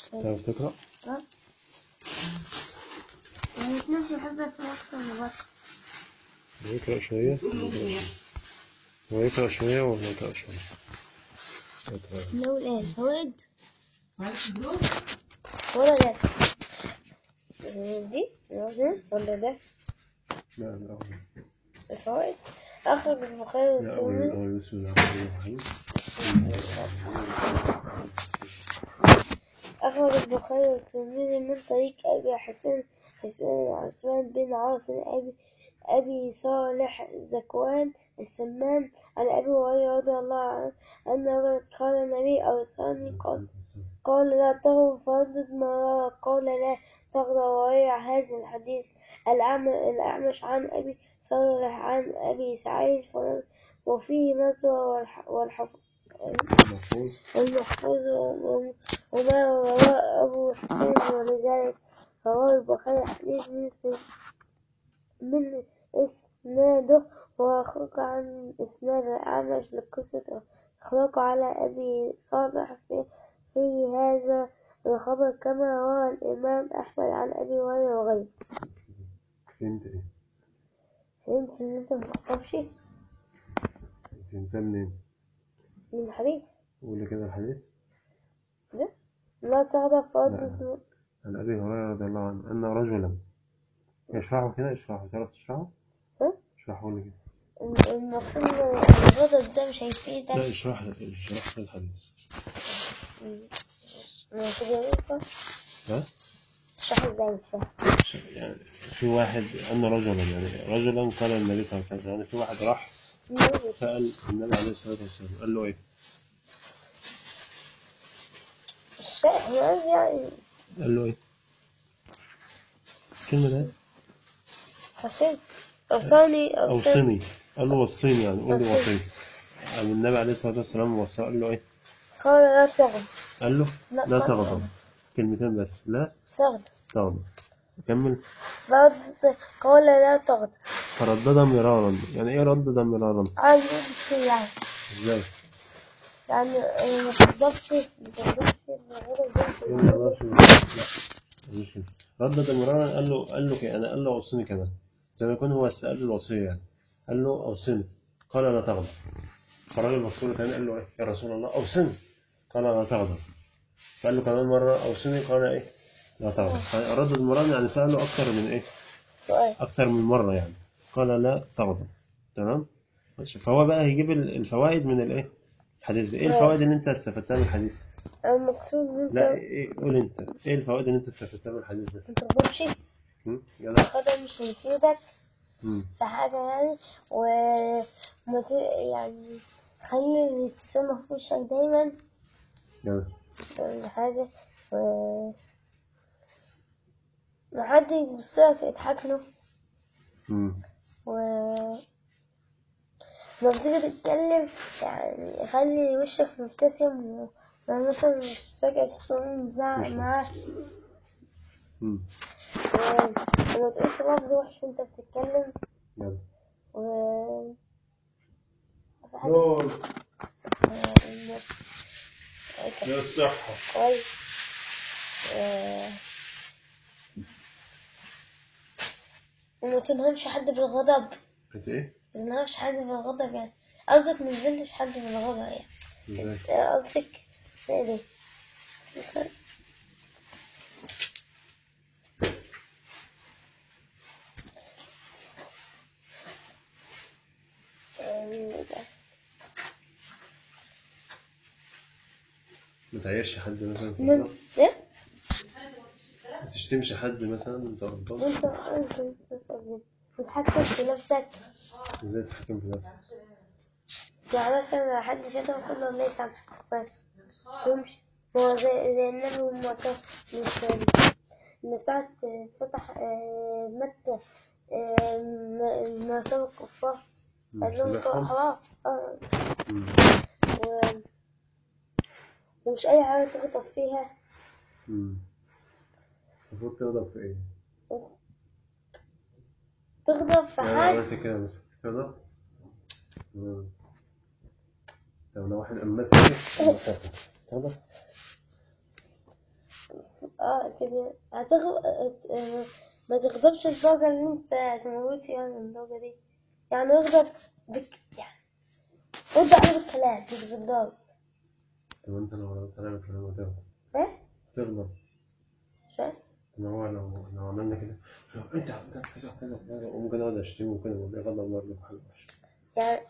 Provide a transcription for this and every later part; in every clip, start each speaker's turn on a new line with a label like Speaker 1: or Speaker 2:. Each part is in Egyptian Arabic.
Speaker 1: تعرف تقرأ؟
Speaker 2: ها الاثنين بحب اسمع اكتر من بكر
Speaker 1: يقرأ شوية هو يقرأ شوية ولا يقرأ شوية؟ يقرأ
Speaker 2: نقول ايه الفوائد ولا ده دي ولا ده
Speaker 1: لا الأول
Speaker 2: الفوائد أخرج البخاري
Speaker 1: لا أول
Speaker 2: والترمذي
Speaker 1: الأول بسم الله الرحمن الرحيم
Speaker 2: أخرج البخاري والترمذي من طريق أبي حسين حسين عثمان بن عاصم أبي أبي صالح زكوان السمان عن أبي هريرة رضي الله عنه أن رجل قال النبي أوصاني قال قال لا تغضب فردد مرارا قال لا تغضب وراء هذا الحديث الأعم- الأعمش عن أبي صالح عن أبي سعيد فنظر وفيه نظر والح- والحف
Speaker 1: المفروض
Speaker 2: المحفوظ وم- وما رواه أبو حسين ولذلك رواه البخاري حديث من س- من إسناده وأخرج عن إسناد الأعمش لقصة إخلاقه على أبي صالح في, في هذا الخبر كما روى الإمام أحمد عن أبي هريرة وغيره
Speaker 1: فهمت إيه؟
Speaker 2: فهمت إن أنت متعرفش
Speaker 1: فهمتها منين؟
Speaker 2: من الحديث
Speaker 1: قول لي كده الحديث
Speaker 2: ده لا تغضب فردد
Speaker 1: عن أبي هريرة رضي الله عنه أن رجلا يشرحه كده اشرحه تعرف تشرحه؟
Speaker 2: ها؟
Speaker 1: اشرحه لي كده
Speaker 2: المقصود إن الغضب ده مش هيفيدك
Speaker 1: لا اشرح لي اشرح لي الحديث
Speaker 2: المفروض يعرفها
Speaker 1: ها؟
Speaker 2: اشرح ازاي مش فاهم
Speaker 1: يعني في واحد أن رجلا يعني رجلا قال النبي صلى الله عليه وسلم يعني في واحد راح سأل النبي عليه الصلاة والسلام قال له إيه؟
Speaker 2: الشيء يعني
Speaker 1: قال له إيه؟ الكلمة ده
Speaker 2: حسين أوصاني أوصاني
Speaker 1: أوصني قال له وصيني يعني قول لي
Speaker 2: وصيني.
Speaker 1: وصيني قام النبي عليه الصلاة والسلام وصى قال له إيه؟
Speaker 2: قال لا تغضب
Speaker 1: قال له
Speaker 2: لا
Speaker 1: لا
Speaker 2: تغضب.
Speaker 1: تغضب كلمتين بس لا
Speaker 2: تغضب
Speaker 1: تغضب كمل
Speaker 2: لا ت- قال لا تغضب
Speaker 1: فردد مرارا يعني ايه ردد مرارا
Speaker 2: عايز يقول يعني
Speaker 1: ازاي
Speaker 2: يعني آه، ما تغضبش ما تغضبش الغضب ده مش
Speaker 1: يوم ما نقدرش لا مش كده. ردد مرارا قال له قال له كده انا قال له اوصني كمان زي ما يكون هو سأل له الوصية يعني قال له اوصني قال لا تغضب فالراجل بص له تاني قال له ايه يا رسول الله اوصني قال لا تغضب قال له كمان مرة اوصني قال ايه لا تغضب ردد مرارا يعني سأله اكتر من ايه
Speaker 2: سؤال
Speaker 1: أكثر من مرة يعني قال لا تغضب تمام ماشي فهو بقى هيجيب ال- الفوائد من الايه الحديث ده ايه الفوائد اللي انت استفدتها من الحديث
Speaker 2: المقصود ان
Speaker 1: لا
Speaker 2: انت
Speaker 1: ايه قول انت ايه الفوائد اللي انت استفدتها من الحديث ده
Speaker 2: ما تغضبش
Speaker 1: هم؟ يلا
Speaker 2: الغضب مش هيفيدك
Speaker 1: هم.
Speaker 2: في حاجة يعني و ما ت- يعني خلي الابتسامة في وشك دايما
Speaker 1: يلا
Speaker 2: ولا حاجة و ما حد يبصلك اضحك له
Speaker 1: هم.
Speaker 2: و لما تيجي تتكلم يعني خلي وشك مبتسم و يعني مثلا مش فاكر تكون مزعق
Speaker 1: مش-
Speaker 2: معاه
Speaker 1: هم.
Speaker 2: ولما تقولش لفظ وحش وانت بتتكلم
Speaker 1: يلا
Speaker 2: و في حاجة
Speaker 1: دول
Speaker 2: آه، إن-
Speaker 1: يا الصحة
Speaker 2: كويس آه، وما تنهمش حد بالغضب
Speaker 1: كنت ايه
Speaker 2: ما تنهمش حد بالغضب يعني قصدك ما تذلش حد بالغضب يعني
Speaker 1: ازاي
Speaker 2: آه، قصدك ايه ده استسلام. آه، ده.
Speaker 1: ما تعيرش حد مثلا في
Speaker 2: من
Speaker 1: الغضب
Speaker 2: ايه
Speaker 1: ما تشتمش حد مثلا انت غضبان
Speaker 2: وانت انت انت تتحكم في نفسك
Speaker 1: ازاي تتحكم في نفسك
Speaker 2: يعني مثلا لو حد شتم كل الله يسامحك بس يمشي هو زي زي النبي وما كان مش إن ساعة فتح آه، مكة آه، ما- ما سوى الكفار قال لهم
Speaker 1: سامحهم؟
Speaker 2: خلاص آه،
Speaker 1: هم.
Speaker 2: و- ومش أي حاجة تغضب فيها
Speaker 1: هم. المفروض تغضب في ايه
Speaker 2: تغضب في
Speaker 1: يعني
Speaker 2: حاجة
Speaker 1: عملت كده مثلا تغضب هم. طب لو واحد أمات ايه تغضب تغضب
Speaker 2: اه كده هتغ... ات- آه، ما تغضبش الدرجة اللي انت تموت فيها من الدرجة دي يعني اغضب بك يعني رد عليه بالكلام مش بالضرب
Speaker 1: طب انت لو ردت عليا بالكلام هتغضب
Speaker 2: ايه؟
Speaker 1: تغضب
Speaker 2: مش فاهم؟
Speaker 1: ان هو لو لو عملنا كده لو انت عملت كذا وكذا وكذا وممكن اقعد اشتمه وكده وده غضب برضه حاجه وحشه
Speaker 2: يعني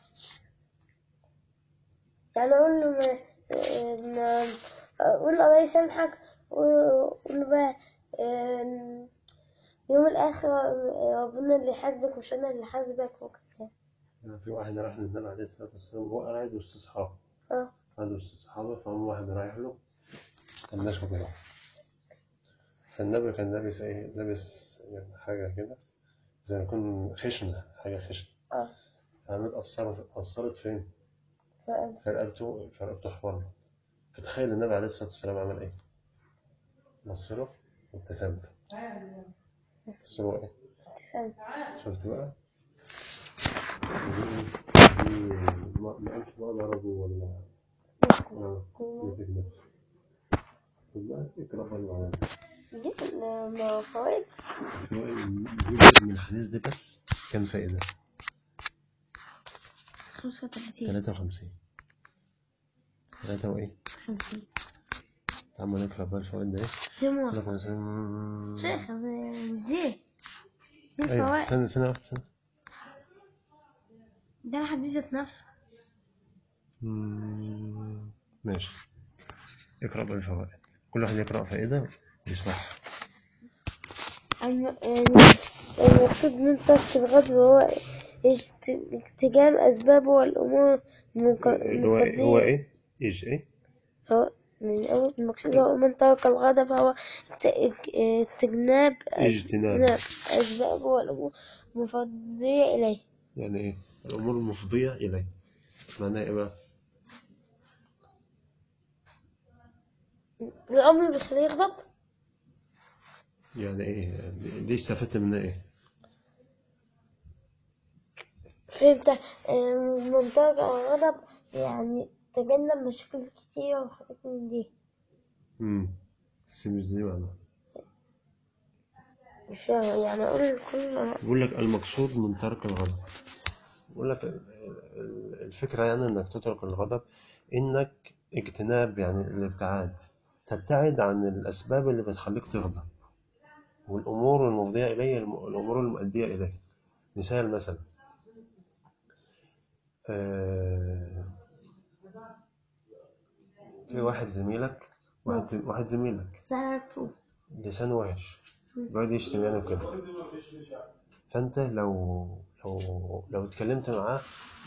Speaker 2: يعني اقول له ما ما اقول له الله يسامحك واقول له بقى آم، يوم الاخر ربنا اللي يحاسبك مش انا اللي حاسبك وكده
Speaker 1: يعني في واحد راح للنبي عليه الصلاه والسلام وهو قاعد وسط اصحابه
Speaker 2: اه
Speaker 1: قاعد وسط اصحابه فقام واحد رايح له كان ناشفه كده فالنبي كان لابس ايه لابس يعني حاجه كده زي ما يكون خشنه حاجه خشنه
Speaker 2: اه
Speaker 1: قامت أثرت أثرت فين؟
Speaker 2: فاهم.
Speaker 1: في رقبته في رقبته حمار فتخيل النبي عليه الصلاة والسلام عمل إيه؟ بص له وابتسم له بص له إيه؟
Speaker 2: ابتسام
Speaker 1: شفت بقى؟ دي دي ما ما قالش بقى ضربه ولا ولا مسك نفسه طب بقى اقرا بقى اللي بعدها.
Speaker 2: دي ال- فوائد
Speaker 1: هو إيه؟ دي جزء من الحديث ده بس كام فائدة؟
Speaker 2: 35
Speaker 1: 53 ثلاثة وإيه؟
Speaker 2: 50
Speaker 1: تعال نقرا بقى الفوائد ده إيه؟
Speaker 2: دي موصل
Speaker 1: 53
Speaker 2: شيخ دي- مش دي دي
Speaker 1: أيوه
Speaker 2: فوائد
Speaker 1: سنة سنة واحدة سنة
Speaker 2: ده الحديث ذات نفسه
Speaker 1: مم، ماشي اقرأ بقى الفوائد كل واحد يقرأ فائدة ويشرحها
Speaker 2: الم- المقص- المقصود من ترك الغضب هو اجت- اجتناب أسبابه والأمور المنق-
Speaker 1: هو هو
Speaker 2: المقضية
Speaker 1: إيه؟ إيش إيه؟
Speaker 2: هو من أول المقصود هو من ترك الغضب هو اجت- اج- اجتناب
Speaker 1: اجتناب.
Speaker 2: اجتناب أسبابه والأمور المفضية إليه
Speaker 1: يعني إيه؟ الأمور المفضية إليه معناها إيه بقى؟
Speaker 2: الأمر اللي بيخليه يغضب
Speaker 1: يعني إيه؟ دي- دي استفدت منها إيه؟
Speaker 2: فهمت آه، من ترك الغضب يعني تجنب مشاكل كتير وحاجات من دي
Speaker 1: امم بس مش دي معناها
Speaker 2: مش فاهم يعني أقول كل
Speaker 1: بيقول لك المقصود من ترك الغضب بيقول لك ال- ال- الفكرة يعني إنك تترك الغضب إنك اجتناب يعني الابتعاد تبتعد عن الأسباب اللي بتخليك تغضب والأمور المفضية إليه الم- الأمور المؤدية إليه مثال مثلا آه، في واحد زميلك واحد زم- واحد زميلك
Speaker 2: زعلته
Speaker 1: لسانه وحش بيقعد يشتم يعني وكده فأنت لو لو لو اتكلمت معاه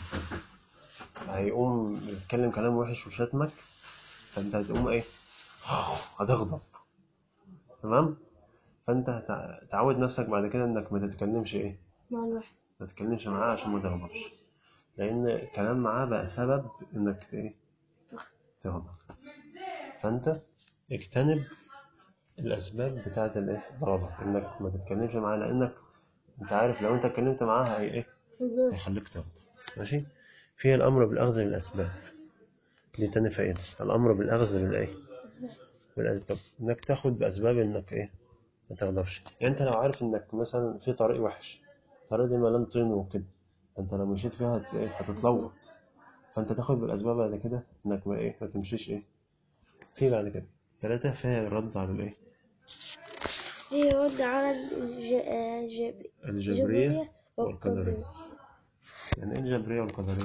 Speaker 1: هيقوم يتكلم كلام وحش وشتمك فأنت هتقوم إيه هتغضب تمام فأنت هتع- تعود نفسك بعد كده إنك ما تتكلمش إيه
Speaker 2: مع الواحد
Speaker 1: ما تتكلمش معاه عشان ما تغضبش لأن الكلام معاه بقى سبب إنك ت- إيه تغضب فأنت اجتنب الأسباب بتاعة الإيه الغضب إنك ما تتكلمش معاه لأنك أنت عارف لو أنت اتكلمت معاه هي إيه هيخليك تغضب ماشي في الأمر بالأخذ بالأسباب دي تاني فائدة الأمر بالأخذ بالإيه بالأسباب إنك تاخد بأسباب إنك إيه ما تغضبش يعني أنت لو عارف إنك مثلا في طريق وحش الطريق دي مليان طين وكده أنت لو مشيت فيها هت- إيه هتتلوط فأنت تاخد بالأسباب بعد كده إنك ما إيه ما تمشيش إيه في بعد كده ثلاثة فيها الرد على الإيه
Speaker 2: هي رد على الج... آه، جب...
Speaker 1: الجبرية والقدرية
Speaker 2: والقدرية
Speaker 1: يعني إيه الجبرية والقدرية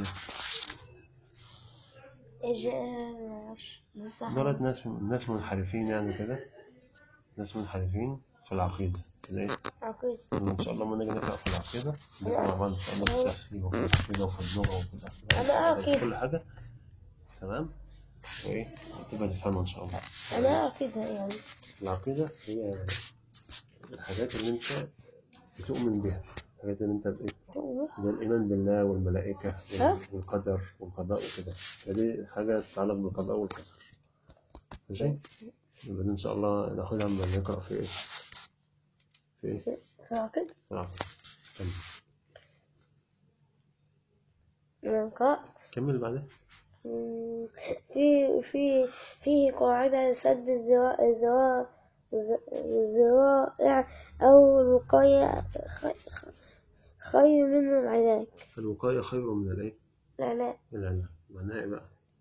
Speaker 2: الج... آه، معرفش ده صح
Speaker 1: دولت ناس ناس منحرفين يعني كده ناس منحرفين في العقيدة الإيه
Speaker 2: عقيد
Speaker 1: إن شاء الله لما نيجي نقرأ في العقيدة نقرأ مع بعض إن شاء الله في التفسير وفي العقيدة وفي اللغة وفي الأخلاق
Speaker 2: أنا
Speaker 1: وفي
Speaker 2: أكيد.
Speaker 1: كل حاجة تمام وإيه تبقى تفهمها إن شاء الله
Speaker 2: أنا أكيد يعني
Speaker 1: العقيدة هي الحاجات اللي أنت بتؤمن بها الحاجات اللي أنت بإيه
Speaker 2: تقول
Speaker 1: زي الإيمان بالله والملائكة وال-
Speaker 2: ها؟
Speaker 1: والقدر والقضاء وكده فدي حاجة تتعلق بالقضاء والقدر ماشي يبقى دي إن شاء الله ناخدها لما نقرأ في إيه في إيه
Speaker 2: في عقيد
Speaker 1: في العقيدة كمل
Speaker 2: من قرأت
Speaker 1: كمل بعدين
Speaker 2: مم، في في فيه قاعدة سد الزوا- الزوا- ز- الزرائع أو الوقاية خ- خ- خير من العلاج
Speaker 1: الوقاية خير من الإيه؟
Speaker 2: العلاج
Speaker 1: من العلاج معناها إيه بقى؟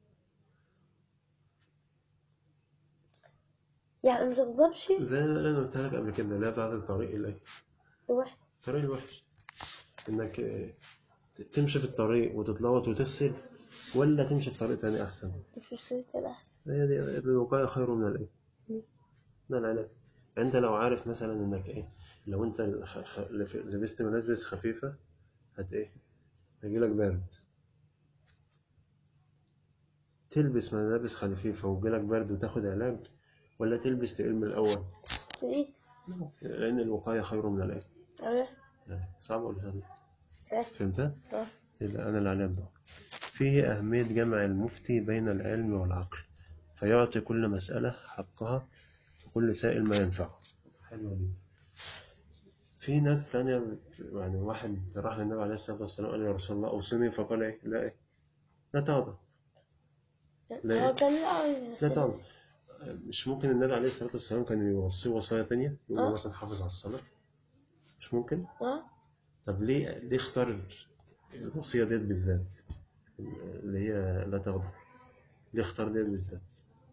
Speaker 2: يعني متغضبش
Speaker 1: زي اللي أنا قلتها لك قبل كده اللي هي بتاعت الطريق الإيه؟
Speaker 2: الواحد
Speaker 1: الطريق الوحش إنك آه، ت- تمشي في الطريق وتتلوط وتغسل ولا تمشي في طريق تاني أحسن
Speaker 2: مش اشتريت الأحسن
Speaker 1: هي دي الوقاية خير من الإيه؟
Speaker 2: مم.
Speaker 1: من العلاج أنت لو عارف مثلا إنك إيه لو أنت خ- خ- لبست ملابس خفيفة هت إيه؟ هيجيلك برد تلبس ملابس خفيفة ويجيلك برد وتاخد علاج ولا تلبس تقل من الأول
Speaker 2: اشتريت
Speaker 1: لأن الوقاية خير من الإيه؟
Speaker 2: على
Speaker 1: يعني صعب ولا سهل؟
Speaker 2: سهل
Speaker 1: فهمتها؟
Speaker 2: آه.
Speaker 1: يبقى أنا اللي عليها الدور فيه أهمية جمع المفتي بين العلم والعقل فيعطي كل مسألة حقها وكل سائل ما ينفعه حلوة دي في ناس تانية بت- يعني واحد راح للنبي عليه الصلاة والسلام قال يا رسول الله أوصني فقال إيه لا إيه لا تغضب لا.
Speaker 2: هو كان عاوز
Speaker 1: لا تغضب مش ممكن النبي عليه الصلاة والسلام كان يوصيه وصايا تانية يقول له
Speaker 2: آه.
Speaker 1: مثلا حافظ على الصلاة مش ممكن
Speaker 2: اه
Speaker 1: طب ليه ليه اختار الوصية ديت بالذات اللي هي لا تغضب ليه اختار ديت بالذات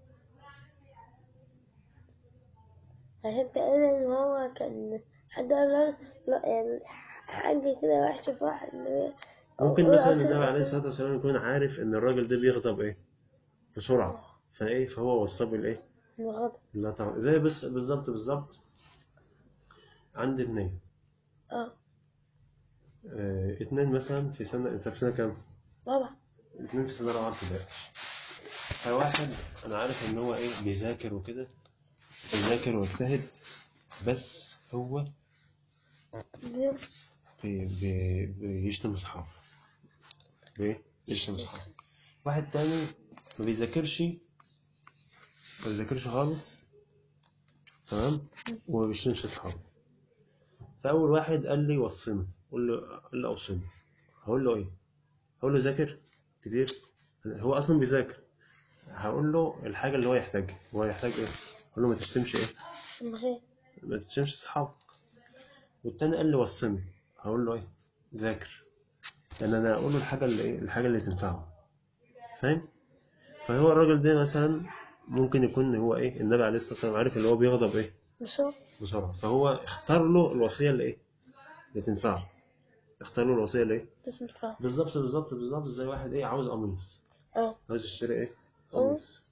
Speaker 2: عشان تقريبا ان هو كان حد قال له لا يعني حاجة كده وحشة في واحد
Speaker 1: ممكن
Speaker 2: هو
Speaker 1: مثلا
Speaker 2: أصلاً-
Speaker 1: النبي عليه
Speaker 2: أصلاً-
Speaker 1: الصلاة والسلام يكون عارف إن الراجل ده بيغضب إيه بسرعة فإيه فهو وصاه بالإيه
Speaker 2: الغضب
Speaker 1: لا تغضب زي بس بالظبط بالظبط عند اتنين
Speaker 2: اه
Speaker 1: اه اتنين مثلا في سنة أنت في سنة كام؟
Speaker 2: طبعا
Speaker 1: اتنين في سنة رابعة ابتدائي فواحد أنا عارف إن هو إيه بيذاكر وكده بيذاكر ويجتهد بس هو
Speaker 2: بي-
Speaker 1: بي بي بيشتم أصحابه بإيه؟ بيشتم أصحابه واحد تاني ما بيذاكرش ما بيذاكرش خالص تمام وما بيشتمش أصحابه فأول واحد قال لي وصني قول له قال له أوصني هقول له إيه؟ هقول له ذاكر كتير هو أصلا بيذاكر هقول له الحاجة اللي هو يحتاجها هو يحتاج إيه؟ هقول له ما تشتمش إيه؟
Speaker 2: من غير
Speaker 1: ما تشتمش أصحابك والتاني قال لي وصني هقول له إيه؟ ذاكر لأن أنا أقول له الحاجة اللي إيه؟ الحاجة اللي تنفعه فاهم؟ فهو الراجل ده مثلا ممكن يكون هو إيه؟ النبي عليه الصلاة والسلام عارف اللي هو بيغضب إيه؟
Speaker 2: مش هو
Speaker 1: بسرعة فهو اختار له الوصية اللي إيه؟ اللي تنفعه اختار له الوصية اللي إيه؟
Speaker 2: بس مش فاهم
Speaker 1: بالظبط بالظبط بالظبط زي واحد إيه عاوز قميص
Speaker 2: اه
Speaker 1: عاوز يشتري إيه؟
Speaker 2: اه.
Speaker 1: قميص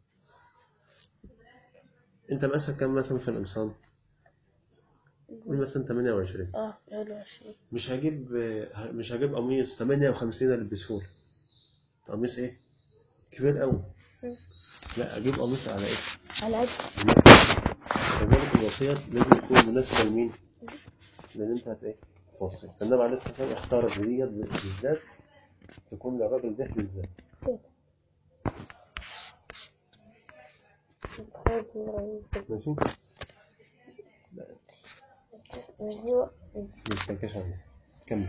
Speaker 1: أنت مقاسك كام مثلا في القمصان؟ قول مثلا 28
Speaker 2: اه حلو عشرين
Speaker 1: مش هجيب مش هجيب قميص 58 البسه لك قميص ايه كبير قوي
Speaker 2: مم.
Speaker 1: لا اجيب قميص على ايه
Speaker 2: على قد
Speaker 1: كذلك الوصية لازم تكون مناسبة لمين لان انت هت ايه توصي فالنبي عليه الصلاة والسلام اختار ديت بالذات تكون للراجل ده بالذات ماشي
Speaker 2: مش دي وقت
Speaker 1: مش تنكش عليه كمل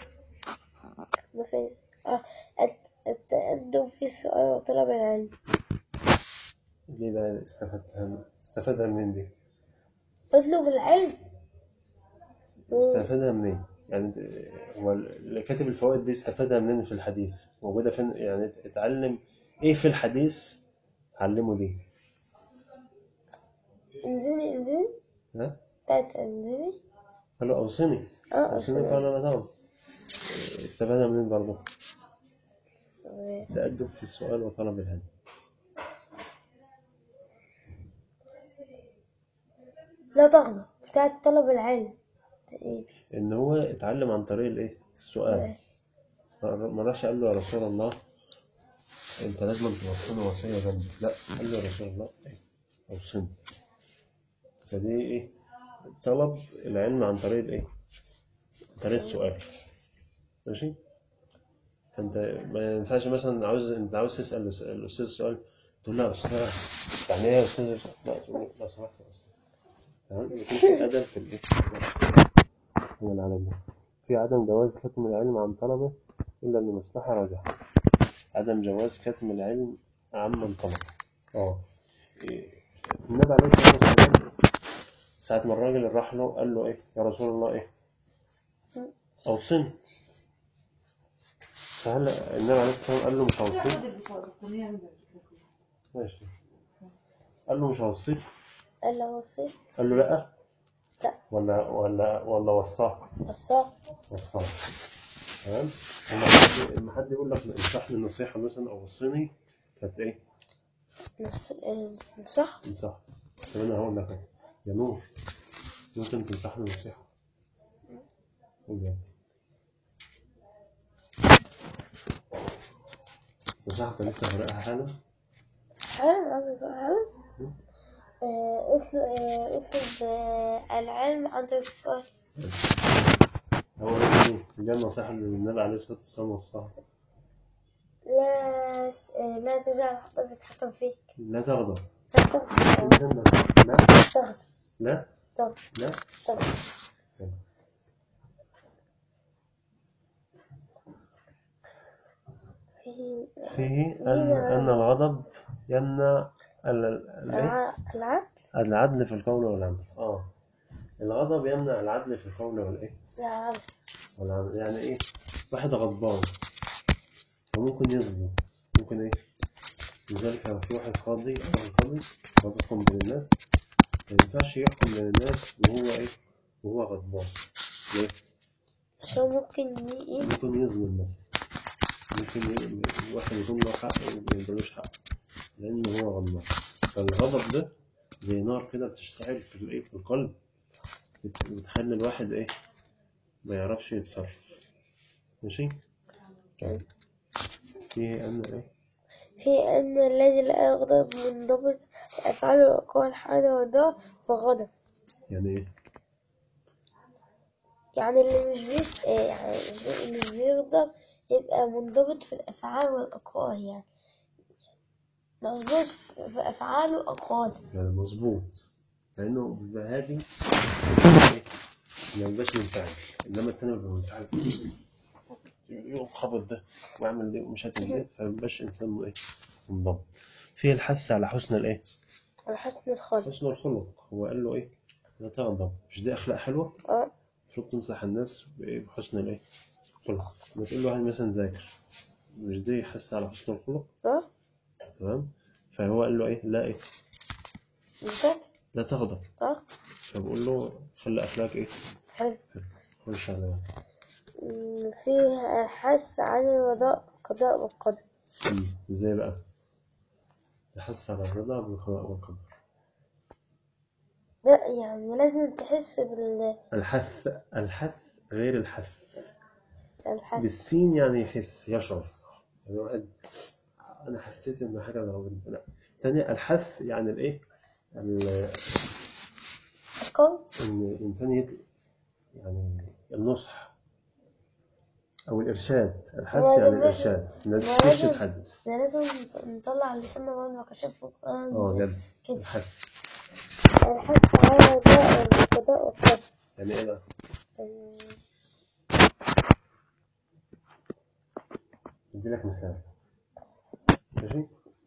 Speaker 2: مثلا اه الت- التأدب في السؤال وطلب العلم
Speaker 1: ليه بقى استفدتها استفادها منين دي
Speaker 2: اطلب العلم
Speaker 1: استفادها منين يعني انت- هو اللي كاتب الفوائد دي استفادها منين في الحديث موجودة فين يعني اتعلم ايه في الحديث علمه دي
Speaker 2: انزلي انزلي
Speaker 1: ها
Speaker 2: بتاعت انزلي
Speaker 1: قال له اوصني
Speaker 2: اه
Speaker 1: اوصني قال
Speaker 2: أصل-
Speaker 1: انا طبعا استفادها منين برضه
Speaker 2: آه،
Speaker 1: تأدب في السؤال وطلب العلم
Speaker 2: لا تغضب بتاعت طلب العلم تقريبا
Speaker 1: ان هو اتعلم عن طريق الايه السؤال ما راحش قال له يا رسول الله انت لازم توصلني وصيه جنبي لا قال له يا رسول الله ايه اوصني فدي ايه طلب العلم عن طريق الايه عن طريق السؤال ماشي فانت ما ينفعش مثلا عاوز انت عاوز تسال الأس- الاستاذ سؤال تقول له يا استاذ يعني ايه يا استاذ لا تقول له لو سمحت يا استاذ تمام يكون في ادب في الايه من العالم ده في عدم جواز كتم العلم عن طلبه الا لمصلحه راجحه عدم جواز كتم العلم عمن طلب اه إيه، النبي عليه الصلاه والسلام ساعة ما الراجل اللي راح له قال له إيه يا رسول الله إيه أوصني فهل النبي عليه الصلاة والسلام قال له مش هوصيك ماشي قال له مش هوصيك
Speaker 2: قال له وصي
Speaker 1: قال له لأ
Speaker 2: لا
Speaker 1: ولا ولا ولا وصاه
Speaker 2: وصاه
Speaker 1: وصاه تمام لما حد لما حد يقول لك انصحني نصيحة مثلا أو وصيني كانت إيه
Speaker 2: نص آه، صح
Speaker 1: انصح طب أنا هقول لك أهو. يا نور ممكن تنصحني نصيحة قول يا نصيحة كان لسه هقرأها حالا
Speaker 2: حلو قصدك حلو آه، اسم آه، اسم آه، العلم عن طريق السؤال
Speaker 1: هو إيه دي النصيحة اللي النبي عليه الصلاة والسلام وصاها
Speaker 2: لا آه، لا تجعل حقك يتحكم فيك
Speaker 1: لا تغضب
Speaker 2: لا تغضب
Speaker 1: لا
Speaker 2: تغضب
Speaker 1: لا
Speaker 2: تغضب
Speaker 1: لا
Speaker 2: تغضب في
Speaker 1: فيه أن أن الغضب يمنع ال- ال- الإيه؟
Speaker 2: الع- العدل
Speaker 1: العدل في القول والعمل اه الغضب يمنع العدل في القول والايه
Speaker 2: العدل
Speaker 1: والعمل يعني ايه واحد غضبان وممكن يظلم ممكن ايه لذلك لو في واحد قاضي او القاضي هو بيحكم بين الناس ما ينفعش يحكم بين الناس وهو ايه وهو غضبان ليه
Speaker 2: عشان ممكن ي- ي-
Speaker 1: ممكن يظلم مثلا ممكن ي- واحد يكون له حق وما يدلوش حق لأنه هو غضبان فالغضب ده زي نار كده بتشتعل في الايه في القلب بت- بتخلي الواحد ايه ما يعرفش يتصرف ماشي في أن ايه
Speaker 2: في أن الذي لا يغضب منضبط أفعاله وأقوال حاله وده وغضب
Speaker 1: يعني ايه
Speaker 2: يعني اللي مش بيت آه، يعني اللي مش بيغضب يبقى منضبط في الأفعال والأقوال يعني مظبوط في في أفعاله وأقواله
Speaker 1: يعني مظبوط لأنه بيبقى هادي ايه ما يبقاش منفعل إنما التاني بيبقى منفعل يقوم خبط ده ويعمل دي ومش هتنجد فما يبقاش إنسان ايه منضبط فيه الحث على حسن الايه
Speaker 2: على حسن الخلق
Speaker 1: حسن الخلق هو قال له ايه لا تغضب مش دي أخلاق حلوة
Speaker 2: اه
Speaker 1: المفروض تنصح الناس بإيه؟ بحسن الايه الخلق لما تقول له واحد مثلا ذاكر مش دي يحث على حسن الخلق
Speaker 2: اه
Speaker 1: تمام فهو قال له ايه لا ايه
Speaker 2: انت
Speaker 1: لا تغضب
Speaker 2: اه
Speaker 1: فبقول له خلي اخلاقك ايه
Speaker 2: حلو
Speaker 1: خش على
Speaker 2: مم، فيه الحث عن الرضاء قضاء والقدر
Speaker 1: أمم، ازاي بقى يحس على الرضا بالقضاء والقدر
Speaker 2: لا يعني لازم تحس بال
Speaker 1: الحث الحث غير الحث
Speaker 2: الحث
Speaker 1: بالسين يعني يحس يشعر يعني واحد انا حسيت ان حاجه ضربتني لا تاني الحث يعني الايه ال-
Speaker 2: القول
Speaker 1: ان الانسان يت- يعني النصح او الارشاد الحث
Speaker 2: هو
Speaker 1: يعني
Speaker 2: ده
Speaker 1: الارشاد ما
Speaker 2: هو
Speaker 1: تشتمش
Speaker 2: لازم-
Speaker 1: حد
Speaker 2: ده لازم نطلع لساننا بعد ما كشف القرآن
Speaker 1: اه جد
Speaker 2: كده.
Speaker 1: الحث
Speaker 2: الحث على الرضاء والقضاء والقدر
Speaker 1: يعني ايه بقى
Speaker 2: مم،
Speaker 1: ادي لك مثال ماشي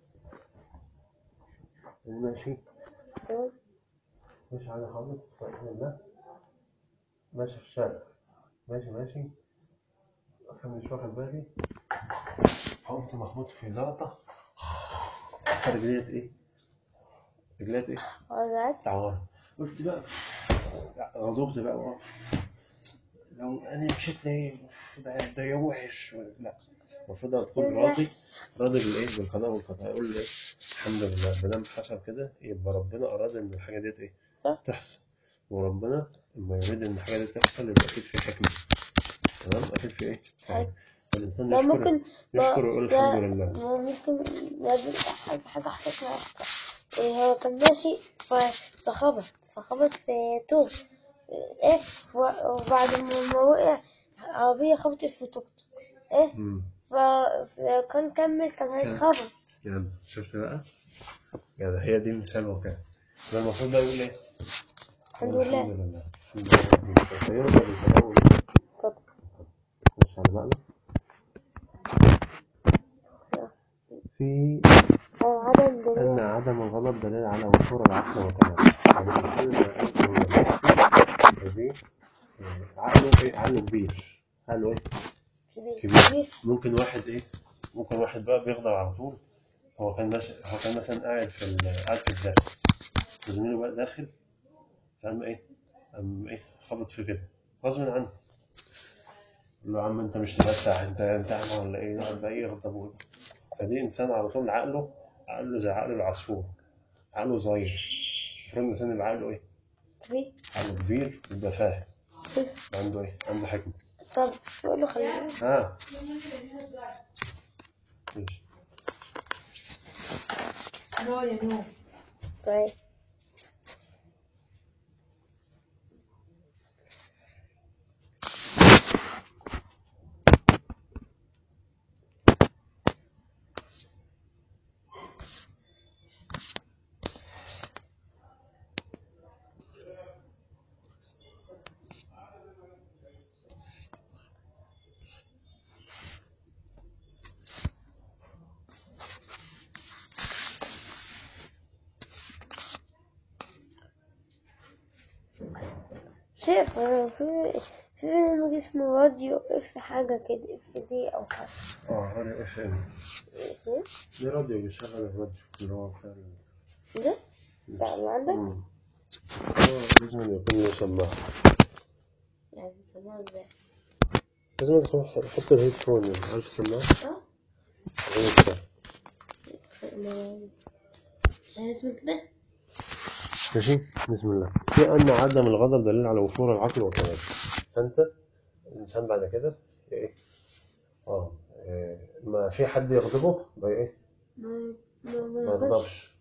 Speaker 1: ماشي
Speaker 2: تمام.
Speaker 1: ماشي على خالص بإذن الله ماشي في الشارع ماشي ماشي أنا مش واخد بالي قمت مخبوط في زلطة رجليت إيه؟ رجليت إيه؟
Speaker 2: وقعت
Speaker 1: تعور قلت بقى غضبت بقى وقف. لو أنا مشيت ليه ده ده يوم وحش لا المفروض أكون راضي
Speaker 2: بالعكس.
Speaker 1: راضي بالايه بالقضاء والقدر اقول ايه الحمد لله ما دام حصل كده يبقى ربنا اراد ان الحاجه ديت ايه
Speaker 2: صح.
Speaker 1: تحصل وربنا لما يريد ان الحاجه دي تحصل يبقى اكيد في حكمه تمام اكيد في ايه
Speaker 2: حلو.
Speaker 1: فالانسان
Speaker 2: ما
Speaker 1: يشكر
Speaker 2: ممكن
Speaker 1: يشكر ويقول الحمد
Speaker 2: ما-
Speaker 1: لله
Speaker 2: ما ممكن لازم حاجة حاجة حصلت معاه إيه هو كان ماشي ف- فخبط فخبط في توب ايه و- وبعد ما ما وقع عربية خبطت في توك توك ايه
Speaker 1: امم
Speaker 2: ف- فكان كمل كان هيتخبط
Speaker 1: يعني شفت بقى يعني هي دي مثال وكان ده المفروض بقى يقول ايه
Speaker 2: الحمد
Speaker 1: يقول
Speaker 2: لله
Speaker 1: الحمد لله الحمد لله فيرضى بالقضاء والقدر
Speaker 2: طب
Speaker 1: مش على معنى في
Speaker 2: عدم
Speaker 1: أن
Speaker 2: دليل
Speaker 1: عدم الغضب دليل على وفور العقل وكماله يعني الإنسان لما يكون دي عقله إيه عقله كبير عقله إيه
Speaker 2: كبير
Speaker 1: كبير ممكن واحد إيه ممكن واحد بقى بيغضب على طول هو كان ماشي هو كان مثلا قاعد في ال- قاعد في الدرس وزميله بقى داخل فقام إيه قام إيه خبط فيه كده غصب عنه قال له يا عم انت مش تفتح انت انت اعمى ولا ايه يقعد بقى يغضب ويقول. فدي انسان على طول عقله عقله زي عقل العصفور عقله صغير المفروض الانسان يبقى عقله ايه؟
Speaker 2: كبير
Speaker 1: عقله كبير يبقى فاهم عنده ايه؟ عنده حكمة
Speaker 2: طب بقول له خلينا
Speaker 1: اه ماشي
Speaker 3: نو يا نو
Speaker 2: طيب شايف أنا في في برنامج اسمه راديو اف حاجة كده اف دي او حاجة
Speaker 1: اه راديو اف ام
Speaker 2: اسمه
Speaker 1: ده راديو بيشغل الراديو اللي هو بتاع ال-
Speaker 2: ده بتاع اللي عندك
Speaker 1: مم. هو لازم يكون له سماعة
Speaker 2: يعني بيسموها ازاي
Speaker 1: لازم تكون حط الهيدفون عارف السماعة؟
Speaker 2: اه
Speaker 1: هو بتاع.
Speaker 2: يعني اسمه كده
Speaker 1: ماشي بسم الله في أن عدم الغضب دليل على وفور العقل وكماله فأنت الإنسان بعد كده إيه آه إيه، ما في حد يغضبه ما إيه
Speaker 2: ما ما
Speaker 1: ما
Speaker 2: ما يغضبش
Speaker 1: يغضبش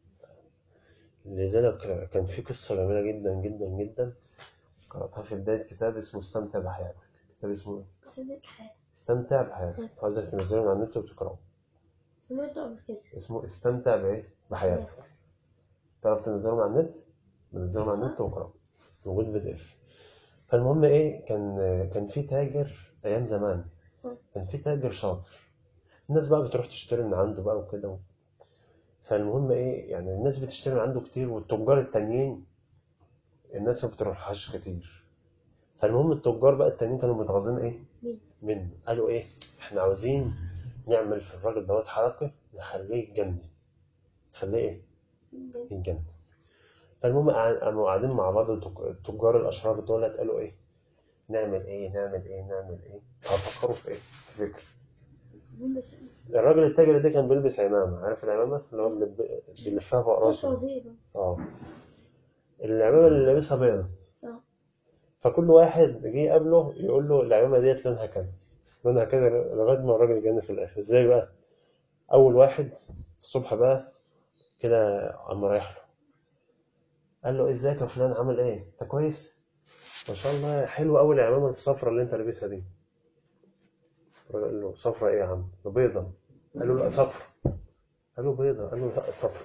Speaker 1: لذلك كان في قصة جميلة جدا جدا جدا قرأتها في بداية كتاب اسمه استمتع بحياتك كتاب اسمه إيه؟
Speaker 2: سمعت حاجة
Speaker 1: استمتع بحياتك عايزك تنزله من على النت وتقرأه
Speaker 2: سمعته قبل كده
Speaker 1: اسمه استمتع بإيه بحياتك تعرف تنزله من على النت بنزله من على النت وقرأه موجود بي دي اف فالمهم ايه كان كان في تاجر ايام زمان كان في تاجر شاطر الناس بقى بتروح تشتري من عنده بقى وكده فالمهم ايه يعني الناس بتشتري من عنده كتير والتجار التانيين الناس ما بتروحهاش كتير فالمهم التجار بقى التانيين كانوا متغاظين ايه
Speaker 2: مين؟
Speaker 1: منه قالوا ايه احنا عاوزين نعمل في الراجل دوت حركة نخليه يتجنن نخليه ايه يتجنن فالمهم قاعد- قاموا قاعدين مع بعض التج- التجار الاشرار دولت قالوا ايه نعمل ايه نعمل ايه نعمل ايه ففكروا في ايه في فكر
Speaker 2: بس
Speaker 1: الراجل التاجر ده كان بيلبس عمامة عارف العمامة اللي هو بيلب- بيلفها فوق راسه
Speaker 2: صديقة
Speaker 1: اه العمامة اللي لابسها بيضة
Speaker 2: اه
Speaker 1: فكل واحد جه يقابله يقول له العمامة ديت لونها كذا لونها كذا لغاية ما الراجل يجنن في الآخر ازاي بقى أول واحد الصبح بقى كده قام رايح له قال له ازيك يا فلان عامل ايه انت كويس ما شاء الله حلوة أوي العمامة الصفرا اللي انت لابسها دي الراجل قال له صفرا ايه يا عم ده بيضة قال له لا صفرا قال له بيضة قال له لا صفرا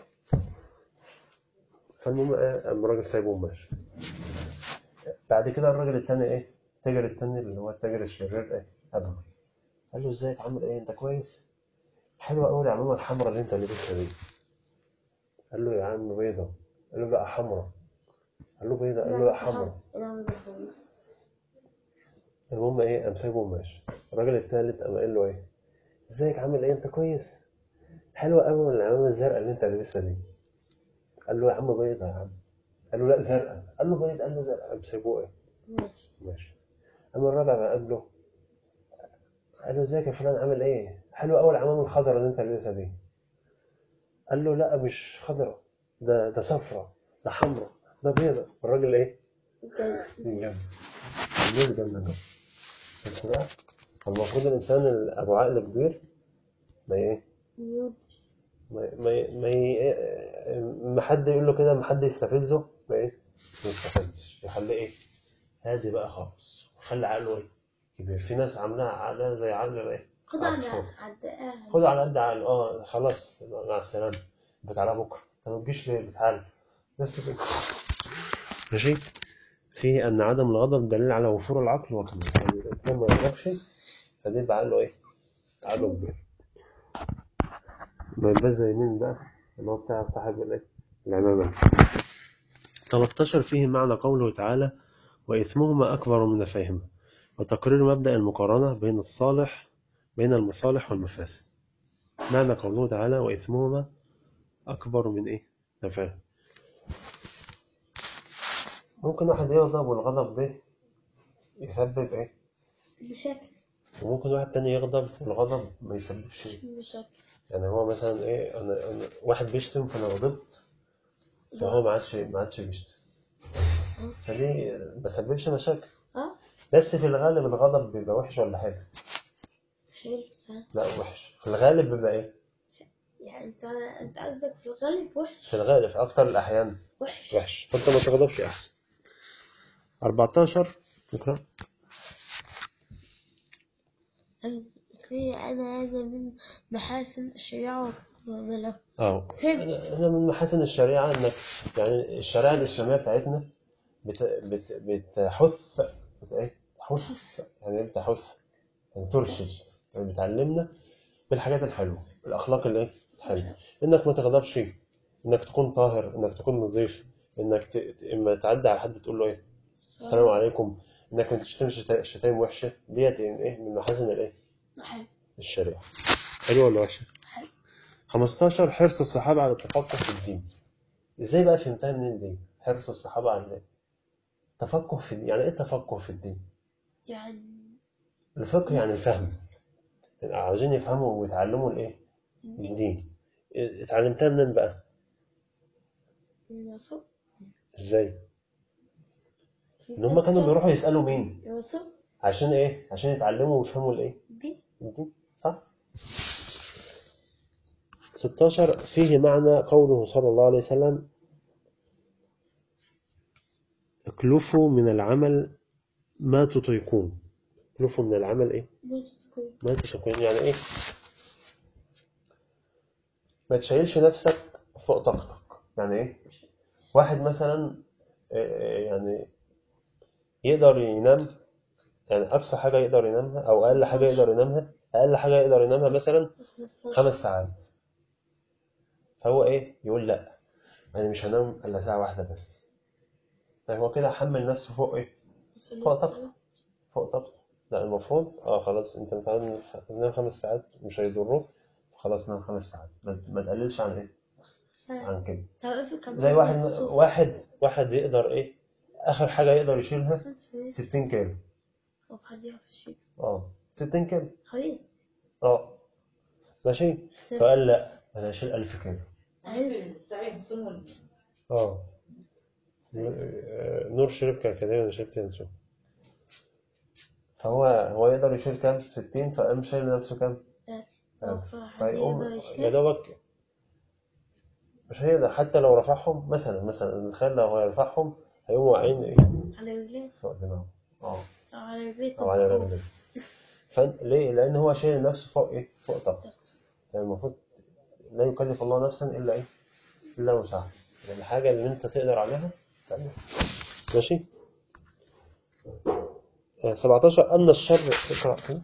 Speaker 1: فالمهم ايه قام الراجل سايبه وماشي بعد كده الراجل التاني ايه التاجر التاني اللي هو التاجر الشرير ايه قابله قال له ازيك عامل ايه انت كويس حلوة قوي العمامة الحمراء اللي انت لابسها دي قال له يا عم بيضة قال له لا حمراء قال له بيضة قال له لا حمراء
Speaker 2: انا عاوز افهم
Speaker 1: المهم ايه قام سايبه وماشي الراجل التالت قام قال له ايه ازيك عامل ايه انت كويس حلوة قوي العمامة الزرقاء اللي انت لابسها دي قال له يا عم بيضة يا عم قال له لا زرقاء قال له بيض قال له زرقاء قام سايبوه ايه
Speaker 2: ماشي
Speaker 1: ماشي اما الرابع بقى قابله قال له ازيك يا فلان عامل ايه حلوة قوي العمامة الخضراء اللي انت لابسها دي قال له لا مش خضراء ده ده صفراء ده حمراء ده بيضة الراجل ايه جنب ليه جنب ده بس بقى المفروض الانسان اللي ابو عقل كبير ما ايه
Speaker 2: ميوت
Speaker 1: ما ما ما, ي- ما حد يقول له كده ما حد يستفزه ما ايه ما يستفزش يخليه ايه هادي بقى خالص خلي عقله ايه كبير في ناس عاملاها عقلها زي عقل ايه
Speaker 2: خد
Speaker 1: عصفور.
Speaker 2: على عدقها
Speaker 1: خد على قد عقله اه خلاص مع السلامة بتعالى بكرة انت ما تجيش ليه بتعالى بس كده ماشي في أن عدم الغضب دليل على وفور العقل وكماله يعني الإنسان ما يغضبش فدي بعقله إيه؟ عقله كبير ما يبقى زي مين بقى؟ اللي هو بتاع صاحب الايه العمامة 13 فيه معنى قوله تعالى وإثمهما أكبر من نفعهما وتقرير مبدأ المقارنة بين الصالح بين المصالح والمفاسد معنى قوله تعالى وإثمهما أكبر من إيه نفعهما ممكن واحد يغضب والغضب ده يسبب إيه
Speaker 2: بشكل
Speaker 1: وممكن واحد تاني يغضب والغضب ما يسببش شيء
Speaker 2: بشكل
Speaker 1: يعني هو مثلا ايه انا, أنا واحد بيشتم فانا غضبت فهو ما عادش ما عادش بيشتم فدي ما سببش مشاكل
Speaker 2: اه
Speaker 1: بس في الغالب الغضب بيبقى وحش ولا حلو
Speaker 2: حلو صح
Speaker 1: لا وحش في الغالب بيبقى ايه
Speaker 2: يعني انت انت قصدك في الغالب وحش
Speaker 1: في الغالب في اكتر الاحيان
Speaker 2: وحش
Speaker 1: وحش فانت ما تغضبش احسن 14 اقرا
Speaker 2: في أنا هذا من محاسن الشريعة وفضلها
Speaker 1: اه
Speaker 2: فهمت.
Speaker 1: انا أنا من محاسن الشريعه انك يعني الشريعه الاسلاميه بتاعتنا بت بت بتحث بت ايه تحث يعني ايه بتحث يعني ترشد يعني بتعلمنا بالحاجات الحلوه الاخلاق الايه الحلوه انك ما تغضبش انك تكون طاهر انك تكون نظيف انك ت... ت- اما تعدي على حد تقول له ايه السلام عليكم انك ما تشتمش شتا- شتايم وحشه ديت يعني ايه من محاسن الايه
Speaker 2: حلو
Speaker 1: الشريعه حلوه ولا وحشه
Speaker 2: حلو
Speaker 1: 15 حرص الصحابة على التفقه في الدين ازاي بقى فهمتها منين دي حرص الصحابة على ايه تفقه في الدين يعني ايه تفقه في الدين
Speaker 2: يعني
Speaker 1: الفقه يعني الفهم يعني عاوزين يفهموا ويتعلموا الايه الدين اتعلمتها منين بقى
Speaker 2: يوسف
Speaker 1: ازاي ان هم كانوا بيروحوا يسألوا مين
Speaker 2: يوسف
Speaker 1: عشان ايه عشان يتعلموا ويفهموا الايه
Speaker 2: دي
Speaker 1: الدين صح 16 فيه معنى قوله صلى الله عليه وسلم اكلفوا من العمل ما تطيقون اكلفوا من العمل ايه
Speaker 2: ما تتكلم
Speaker 1: ما تطيقون يعني ايه ما تشيلش نفسك فوق طاقتك يعني ايه واحد مثلا آه، يعني يقدر ينام يعني اقصى حاجه يقدر ينامها او اقل حاجه يقدر ينامها اقل حاجه يقدر ينامها مثلا خمس ساعات فهو ايه يقول لا انا مش هنام الا ساعه واحده بس يعني هو كده حمل نفسه فوق ايه فوق طاقته فوق طاقته لا المفروض اه خلاص انت متعود تنام خمس ساعات مش هيضروك خلاص نام خمس ساعات ما ما تقللش عن ايه عن كده
Speaker 2: تعرفي كمان
Speaker 1: زي واحد
Speaker 2: الصبح.
Speaker 1: واحد واحد يقدر ايه اخر حاجه يقدر يشيلها
Speaker 2: خمس سنين
Speaker 1: 60 كيلو
Speaker 2: أو حد يعرف الشيء
Speaker 1: اه 60 كيلو
Speaker 2: حبيبي
Speaker 1: اه ماشي فقال لا انا هشيل 1000 كيلو اه نور شرب كان كده انا شربت ينسو فهو هو يقدر يشيل كام 60 فقام شايل نفسه كام فيقوم يا دوبك مش هيقدر حتى لو رفعهم مثلا مثلا نتخيل لو هو يرفعهم هيقوموا واقعين ايه
Speaker 2: على رجليه
Speaker 1: فوق دماغه اه
Speaker 2: أو على رجليه
Speaker 1: او على
Speaker 2: طبعاً.
Speaker 1: رجله فانت ليه لان هو شايل نفسه فوق ايه فوق طاقته يعني المفروض لا يكلف الله نفسا الا ايه الا وسعها يعني الحاجه اللي انت تقدر عليها تعملها ماشي آه، 17 ان الشر اقرا كده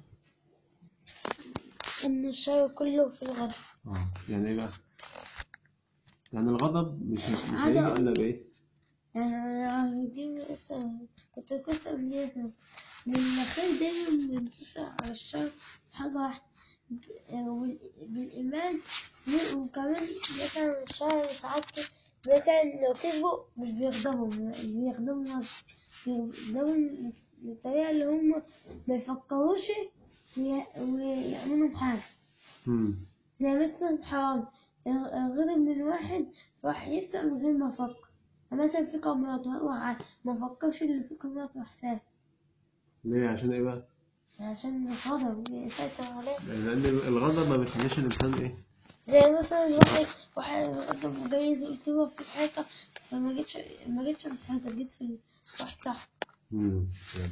Speaker 2: إن الشر كله في الغضب
Speaker 1: يعني ايه بقى يعني الغضب مش مش
Speaker 2: هيجي إلا
Speaker 1: بايه
Speaker 2: يعني أنا دي لسه كنت قصة من دي اسمها إن الخير دايما بينتصر على الشر في حاجة واحدة ب- وال- بالإيمان و- وكمان مثلا الشر ساعات كده مثلا لو كذبوا مش بيغضبوا بيغضبوا نفس بيغضبوا بالطريقة اللي هم ما يفكروش وي- ويعملوا بحاجة
Speaker 1: امم
Speaker 2: زي مثلا حرام غضب من واحد راح يسرق من غير ما يفكر مثلا في كاميرات هو ع- ما فكرش اللي في كاميرات راح سارق
Speaker 1: ليه عشان ايه بقى
Speaker 2: عشان الغضب يسيطر عليه
Speaker 1: لان الغضب ما بيخليش الانسان ايه
Speaker 2: زي مثلا واحد واحد غضب وجايز قلت له في الحيطة فما جيتش ما جيتش في الحيطة جيت في واحد صاحبي
Speaker 1: امم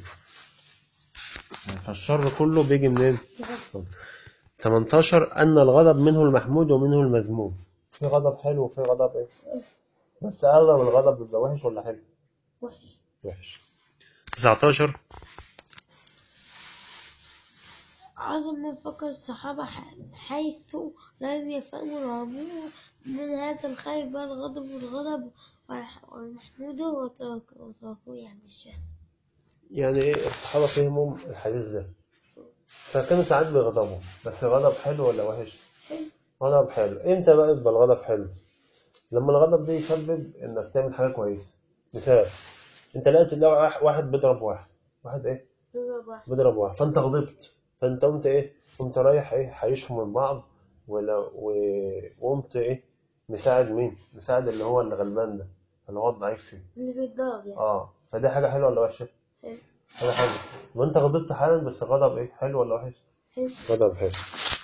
Speaker 1: فالشر كله بيجي منين 18 ان الغضب منه المحمود ومنه المذموم في غضب حلو وفي غضب ايه بس اغلب الغضب بيبقى وحش ولا حلو
Speaker 2: وحش
Speaker 1: وحش 19
Speaker 2: عظم من فقر الصحابة ح- حيث لم يفهموا العبور من هذا الخير بل غضبوا الغضب والح- والمحمود وترك- وتركوه يعني الشهم
Speaker 1: يعني ايه الصحابة فهموا الحديث ده فكانوا ساعات بيغضبوا بس غضب حلو ولا وحش؟
Speaker 2: حلو
Speaker 1: غضب حلو امتى بقى يبقى الغضب حلو؟ لما الغضب ده يسبب انك تعمل حاجة كويسة مثال انت لقيت لو واحد- واحد بيضرب واحد واحد ايه؟
Speaker 2: ضرب واحد.
Speaker 1: بيضرب واحد فانت غضبت فانت قمت ايه؟ قمت رايح ايه؟ حيشهم من بعض ولا و- وقمت ايه؟ مساعد مين؟ مساعد اللي هو اللي غلبان ده اللي هو الضعيف فيه
Speaker 2: اللي بيتضرب يعني
Speaker 1: اه فدي حاجة حلوة ولا وحشة؟
Speaker 2: حلو
Speaker 1: حاجة حلوة وانت غضبت حالا بس غضب ايه؟ حلو ولا وحش؟
Speaker 2: حلو
Speaker 1: غضب حلو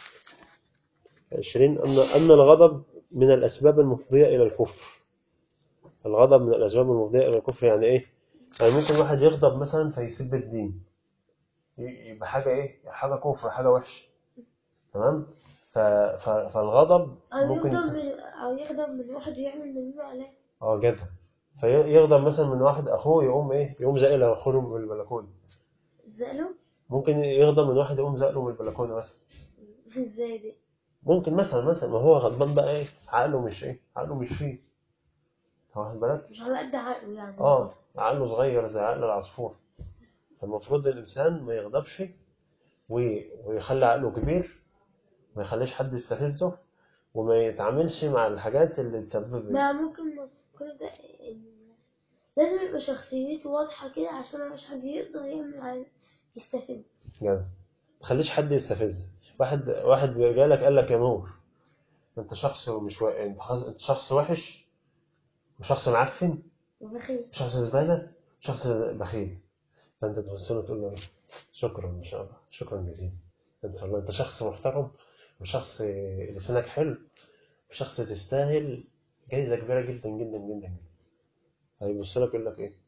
Speaker 1: عشرين أن أن الغضب من الأسباب المفضية إلى الكفر الغضب من الأسباب المفضية إلى الكفر يعني إيه؟ يعني ممكن واحد يغضب مثلا فيسب الدين ي- يبقى حاجة إيه؟ حاجة كفر حاجة وحشة تمام؟ ف... ف... فالغضب
Speaker 2: أو
Speaker 1: ممكن
Speaker 2: يغضب
Speaker 1: يس-
Speaker 2: من أو يغضب من واحد يعمل نميمة عليه
Speaker 1: اه جدع فيغضب مثلا من واحد أخوه يقوم إيه؟ يقوم زائل أخوه من البلكونة
Speaker 2: زقله
Speaker 1: ممكن يغضب من واحد يقوم زائله من البلكونة مثلا
Speaker 2: ازاي دي
Speaker 1: ممكن مثلا مثلا ما هو غضبان بقى ايه عقله مش ايه عقله مش فيه واخد بالك
Speaker 2: مش على قد عقله يعني
Speaker 1: اه عقله صغير زي عقل العصفور فالمفروض الانسان ما يغضبش وي- ويخلي عقله كبير ما يخليش حد يستفزه وما يتعاملش مع الحاجات اللي تسبب
Speaker 2: ما ممكن ما كل ده لازم يبقى شخصيته واضحة كده عشان مش حد يقدر يعمل على يستفيد
Speaker 1: جدع ما تخليش حد يستفزك واحد واحد جالك قال لك يا نور انت شخص مش و... انت خ- انت شخص وحش وشخص معفن
Speaker 2: وبخيل
Speaker 1: شخص زبالة شخص بخيل فأنت تبص له تقول له إيه؟ شكرا إن شاء الله شكرا جزيلا أنت والله أنت شخص محترم وشخص لسانك حلو وشخص تستاهل جايزة كبيرة جدا جدا جدا جدا هيبص لك يقول لك إيه؟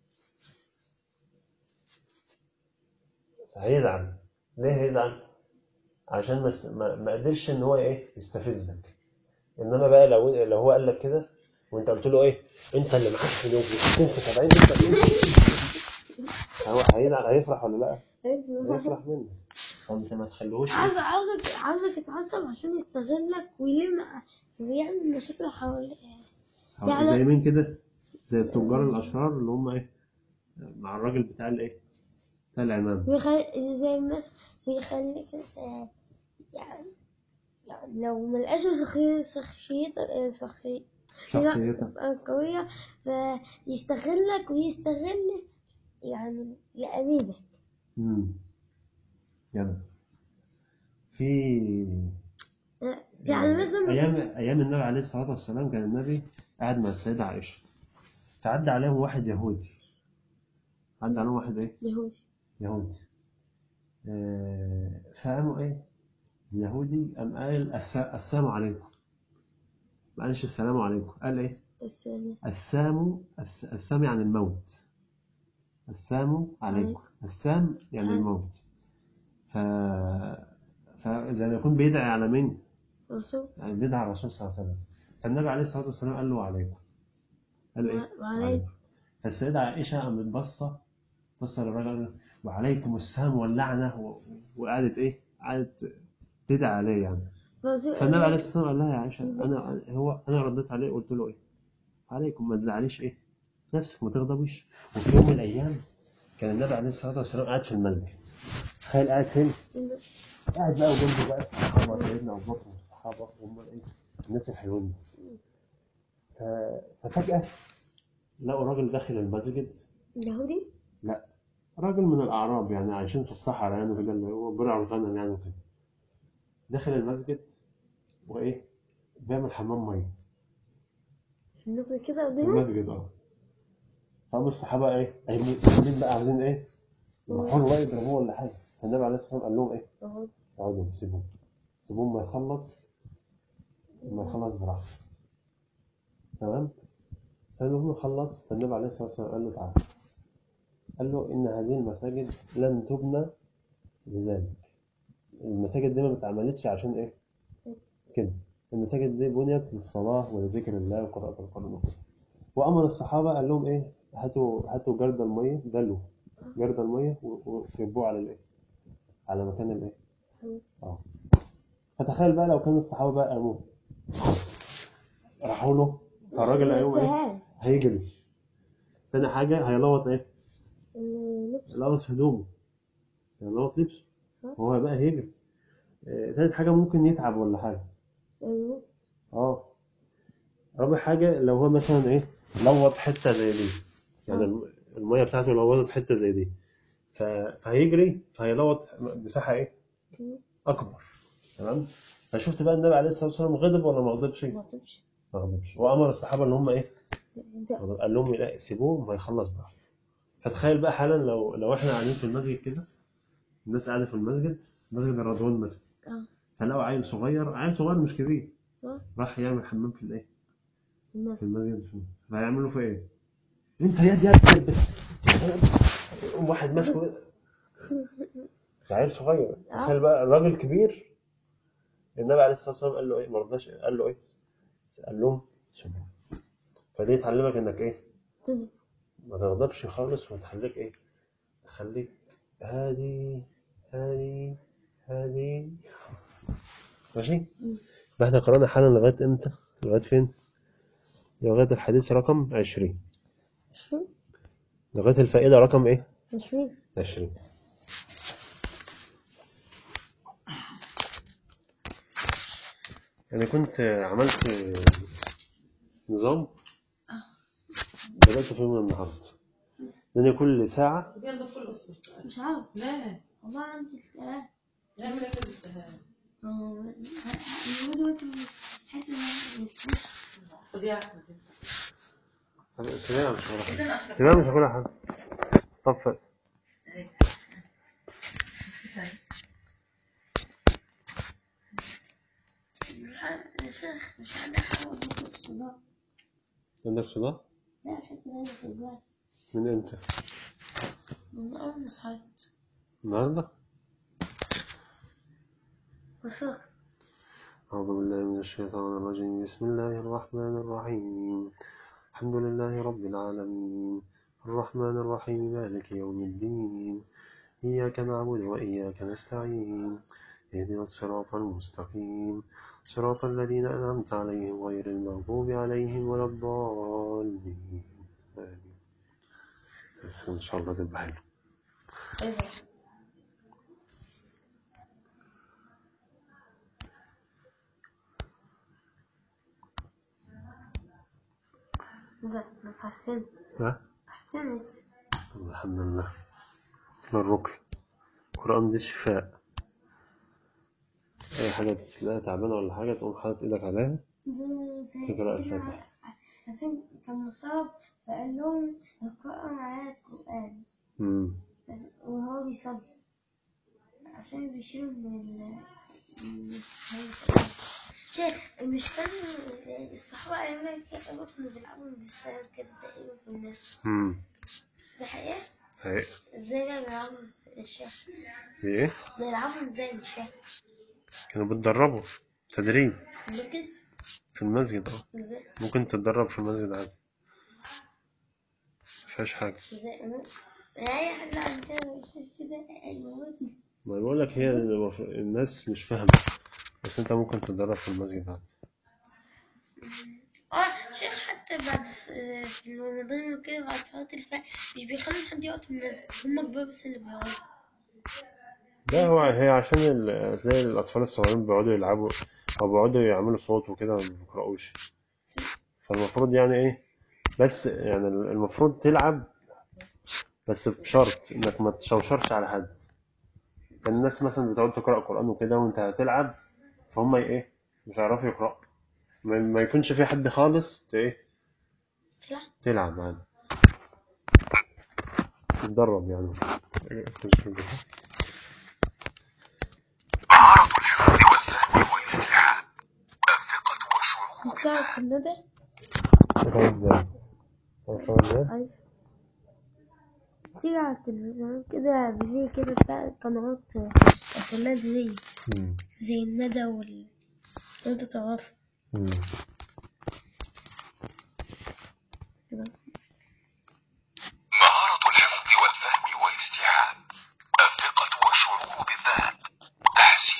Speaker 1: هيزعل ليه هيزعل؟ عشان ما است- ما ما قدرش إن هو إيه يستفزك إنما بقى لو لو هو قال لك كده وأنت قلت له إيه؟ أنت اللي معاك في اليوم 60 في 70 أنت اللي هو هيزعل هيفرح ولا لا؟ هيفرح منك فانت ما تخليهوش
Speaker 2: عاوز عاوزك عاوزك يتعصب عشان يستغلك ويلم ويعمل مشاكل حواليه يعني-
Speaker 1: زي مين كده زي التجار الاشرار اللي هم ايه مع الراجل بتاع الايه بتاع العمام
Speaker 2: ويخلي زي مثلا ويخليك مثلا يعني يعني لو ملقاش شخصية شخصية شخصية
Speaker 1: شخصيتك
Speaker 2: قوية فيستغلك ويستغل يعني لأمينك
Speaker 1: امم جدع في
Speaker 2: يعني مثلا
Speaker 1: ايام ايام النبي عليه الصلاه والسلام كان النبي قاعد مع السيده عائشه فعدى عليهم واحد يهودي عدى عليهم واحد ايه
Speaker 2: يهودي
Speaker 1: يهودي آه، فقاموا ايه اليهودي قام قال الس- السلام عليكم ما قالش السلام عليكم قال ايه
Speaker 2: بس يعني
Speaker 1: السام الس- السام يعني الموت السام عليكم السام يعني
Speaker 2: آه.
Speaker 1: الموت ف فزي ما يكون بيدعي على مين؟
Speaker 2: رسول
Speaker 1: يعني بيدعي على الرسول صلى الله عليه وسلم فالنبي عليه الصلاة والسلام قال له وعليكم قال له ايه؟
Speaker 2: وعليكم.
Speaker 1: فالسيدة عائشة قامت باصة بصة للراجل قال له وعليكم السام واللعنة و... وقعدت ايه؟ قعدت تدعي عليه يعني
Speaker 2: رسول
Speaker 1: فالنبي عليه الصلاة والسلام قال لها يا عائشة أنا هو أنا رديت عليه قلت له إيه؟ عليكم ما تزعليش إيه؟ نفسك ما تغضبيش وفي يوم من الأيام كان النبي عليه الصلاة والسلام قاعد في المسجد تخيل قاعد فين؟ قاعد بقى وجنبه بقى الصحابة سيدنا أبو بكر والصحابة وهم إيه؟ الناس الحلوين دي. ف- ففجأة لقوا راجل داخل المسجد
Speaker 2: يهودي
Speaker 1: لا راجل من الأعراب يعني عايشين في الصحراء يعني وكده اللي هو برع الغنم يعني وكده داخل المسجد وإيه؟ بيعمل حمام مية
Speaker 2: الناس كده
Speaker 1: في
Speaker 2: قدامه
Speaker 1: المسجد اه فقام الصحابة ايه قايمين قايمين بقى عاوزين ايه يروحوا له بقى يضربوه ولا حاجة فالنبي عليه الصلاة والسلام قال لهم ايه
Speaker 2: يهودي.
Speaker 1: اقعدوا سيبوه سيبوه ما يخلص ما يخلص براحته تمام فالمهم خلص فالنبي عليه الصلاة والسلام قال له تعالى قال له إن هذه المساجد لم تبنى لذلك المساجد دي ما اتعملتش عشان ايه كده المساجد دي بنيت للصلاة ولذكر الله وقراءة القرآن وكده وأمر الصحابة قال لهم إيه هاتوا هاتوا جرد المية دلوا جرد المية و- وكبوه على الإيه على مكان الإيه
Speaker 2: مم.
Speaker 1: اه فتخيل بقى لو كان الصحابة بقى قاموا راحوا له فالراجل هيقوم ايه
Speaker 2: السهام
Speaker 1: هيجري تاني حاجة هيلوط ايه
Speaker 2: اللبس
Speaker 1: يلوط في هدومه يلوط لبسه
Speaker 2: ها؟
Speaker 1: هو بقى هيجري آه، تالت حاجة ممكن يتعب ولا حاجة
Speaker 2: الموت
Speaker 1: اه رابع حاجة لو هو مثلا ايه لوط حتة زي دي يعني
Speaker 2: آه.
Speaker 1: الم- المية بتاعته لوطت حتة زي دي ف- فهيجري فهيلوط مساحة ايه
Speaker 2: مم.
Speaker 1: أكبر تمام فشفت بقى النبي عليه الصلاة والسلام غضب ولا ما غضبش؟
Speaker 2: ما تمشي
Speaker 1: ما غضبش وأمر الصحابة إن هم إيه؟
Speaker 2: ده
Speaker 1: غضب. قال لهم لا سيبوه ما يخلص بقى فتخيل بقى حالا لو لو إحنا قاعدين في المسجد كده الناس قاعدة في المسجد مسجد الرضوان مثلا
Speaker 2: اه
Speaker 1: فلقوا عيل صغير عيل صغير مش كبير
Speaker 2: اه
Speaker 1: راح يعمل حمام في الإيه؟ في
Speaker 2: الناس
Speaker 1: المسجد فيعملوا في إيه؟ أنت يا دي يا ابن يقوم واحد ماسكه كده. ده عيل صغير تخيل بقى الراجل كبير النبي عليه الصلاه والسلام قال له ايه ما رضاش قال له ايه قال لهم سيبوه فدي تعلمك انك ايه
Speaker 2: تزب
Speaker 1: ما تغضبش خالص وتخليك ايه تخليك هادي هادي هادي ماشي احنا قرانا حالا لغايه امتى لغايه فين لغايه الحديث رقم 20
Speaker 2: عشرين
Speaker 1: لغايه الفائده رقم ايه
Speaker 2: عشرين
Speaker 1: 20 يعني كنت عملت نظام بدأت فيه من النهاردة لأن كل ساعة
Speaker 3: يلا كل اصبر
Speaker 2: مش عارف
Speaker 3: لا
Speaker 2: والله عندي الكلام
Speaker 3: نعمل ايه بالسهام خد يا احمد
Speaker 1: سريع مش هقول حاجة
Speaker 3: اذا اشرف
Speaker 1: سريع مش هقول حاجة طب ف-
Speaker 2: يا شيخ مش عندي حاجة بطل الصداع
Speaker 1: عندك صداع
Speaker 2: لا الحتة دي في البال
Speaker 1: من امتى؟
Speaker 2: من أول ما صحيت
Speaker 1: النهاردة؟
Speaker 2: وصلت
Speaker 1: أعوذ بالله من الشيطان الرجيم بسم الله الرحمن الرحيم الحمد لله رب العالمين الرحمن الرحيم مالك يوم الدين إياك نعبد وإياك نستعين اهدنا الصراط المستقيم صراط الذين أنعمت عليهم غير المغضوب عليهم ولا الضالين آمين. بس إن شاء الله تبقى حلو
Speaker 2: ايوه لا أنا اتحسنت
Speaker 1: ها؟
Speaker 2: اتحسنت
Speaker 1: طب الحمد لله الركن القرآن دي شفاء أي حاجة تلاقيها تعبانة ولا حاجة تقوم حاطط إيدك عليها تقرأ الفاتحة.
Speaker 2: حسين كان مصاب فقال لهم اقرأوا معايا القرآن
Speaker 1: مم.
Speaker 2: بس- وهو بيصلي عشان بيشيل من من شيخ مش كان الصحابة أيام كده كانوا كانوا بيلعبوا بالسلام كده تقريبا في الناس
Speaker 1: مم.
Speaker 2: ده حقيقة
Speaker 1: هي
Speaker 2: ازاي بقى بيلعبوا الشيخ
Speaker 1: هي إيه؟
Speaker 2: بيلعبوا ازاي مش فاهم
Speaker 1: كانوا بيتدربوا تدريب
Speaker 2: في المسجد
Speaker 1: في المسجد اه
Speaker 2: ازاي
Speaker 1: ممكن تتدرب في المسجد عادي مفيهاش حاجة
Speaker 2: ازاي انا اي حد عندنا بيشوف كده الموت
Speaker 1: ما بقول لك هي المف- الناس مش فاهمة بس انت ممكن تتدرب في المسجد عادي
Speaker 2: اه شيخ حتى بعد الس- في رمضان وكده بعد صلاة الفجر مش بيخلوا حد يقعد في المسجد هما كبار بس اللي بيقعدوا
Speaker 1: لا هو هي عشان ال- تلاقي الأطفال الصغيرين بيقعدوا يلعبوا أو بيقعدوا يعملوا صوت وكده ما بيقرأوش فالمفروض يعني إيه بس يعني المفروض تلعب بس بشرط إنك ما تشوشرش على حد كان الناس مثلا بتقعد تقرأ قرآن وكده وأنت هتلعب فهم إيه مش هيعرفوا يقرأوا ما ما يكونش في حد خالص ت- إيه
Speaker 2: تلعب
Speaker 1: تلعب عادي تتدرب يعني
Speaker 4: مهارة الحفظ والفهم والاستيعاب الثقة والشعور
Speaker 2: بتعرف الندى
Speaker 1: طيب ازاي؟ طيب ازاي؟
Speaker 2: ايوه تيجي على التلفزيون كده بيجي كده بتاع قنوات قناة زي
Speaker 1: مم.
Speaker 2: زي الندى وال انت تعرف
Speaker 1: مم.
Speaker 2: كده
Speaker 4: مهارة الحفظ والفهم والاستيعاب الثقة والشعور بالذات تحسين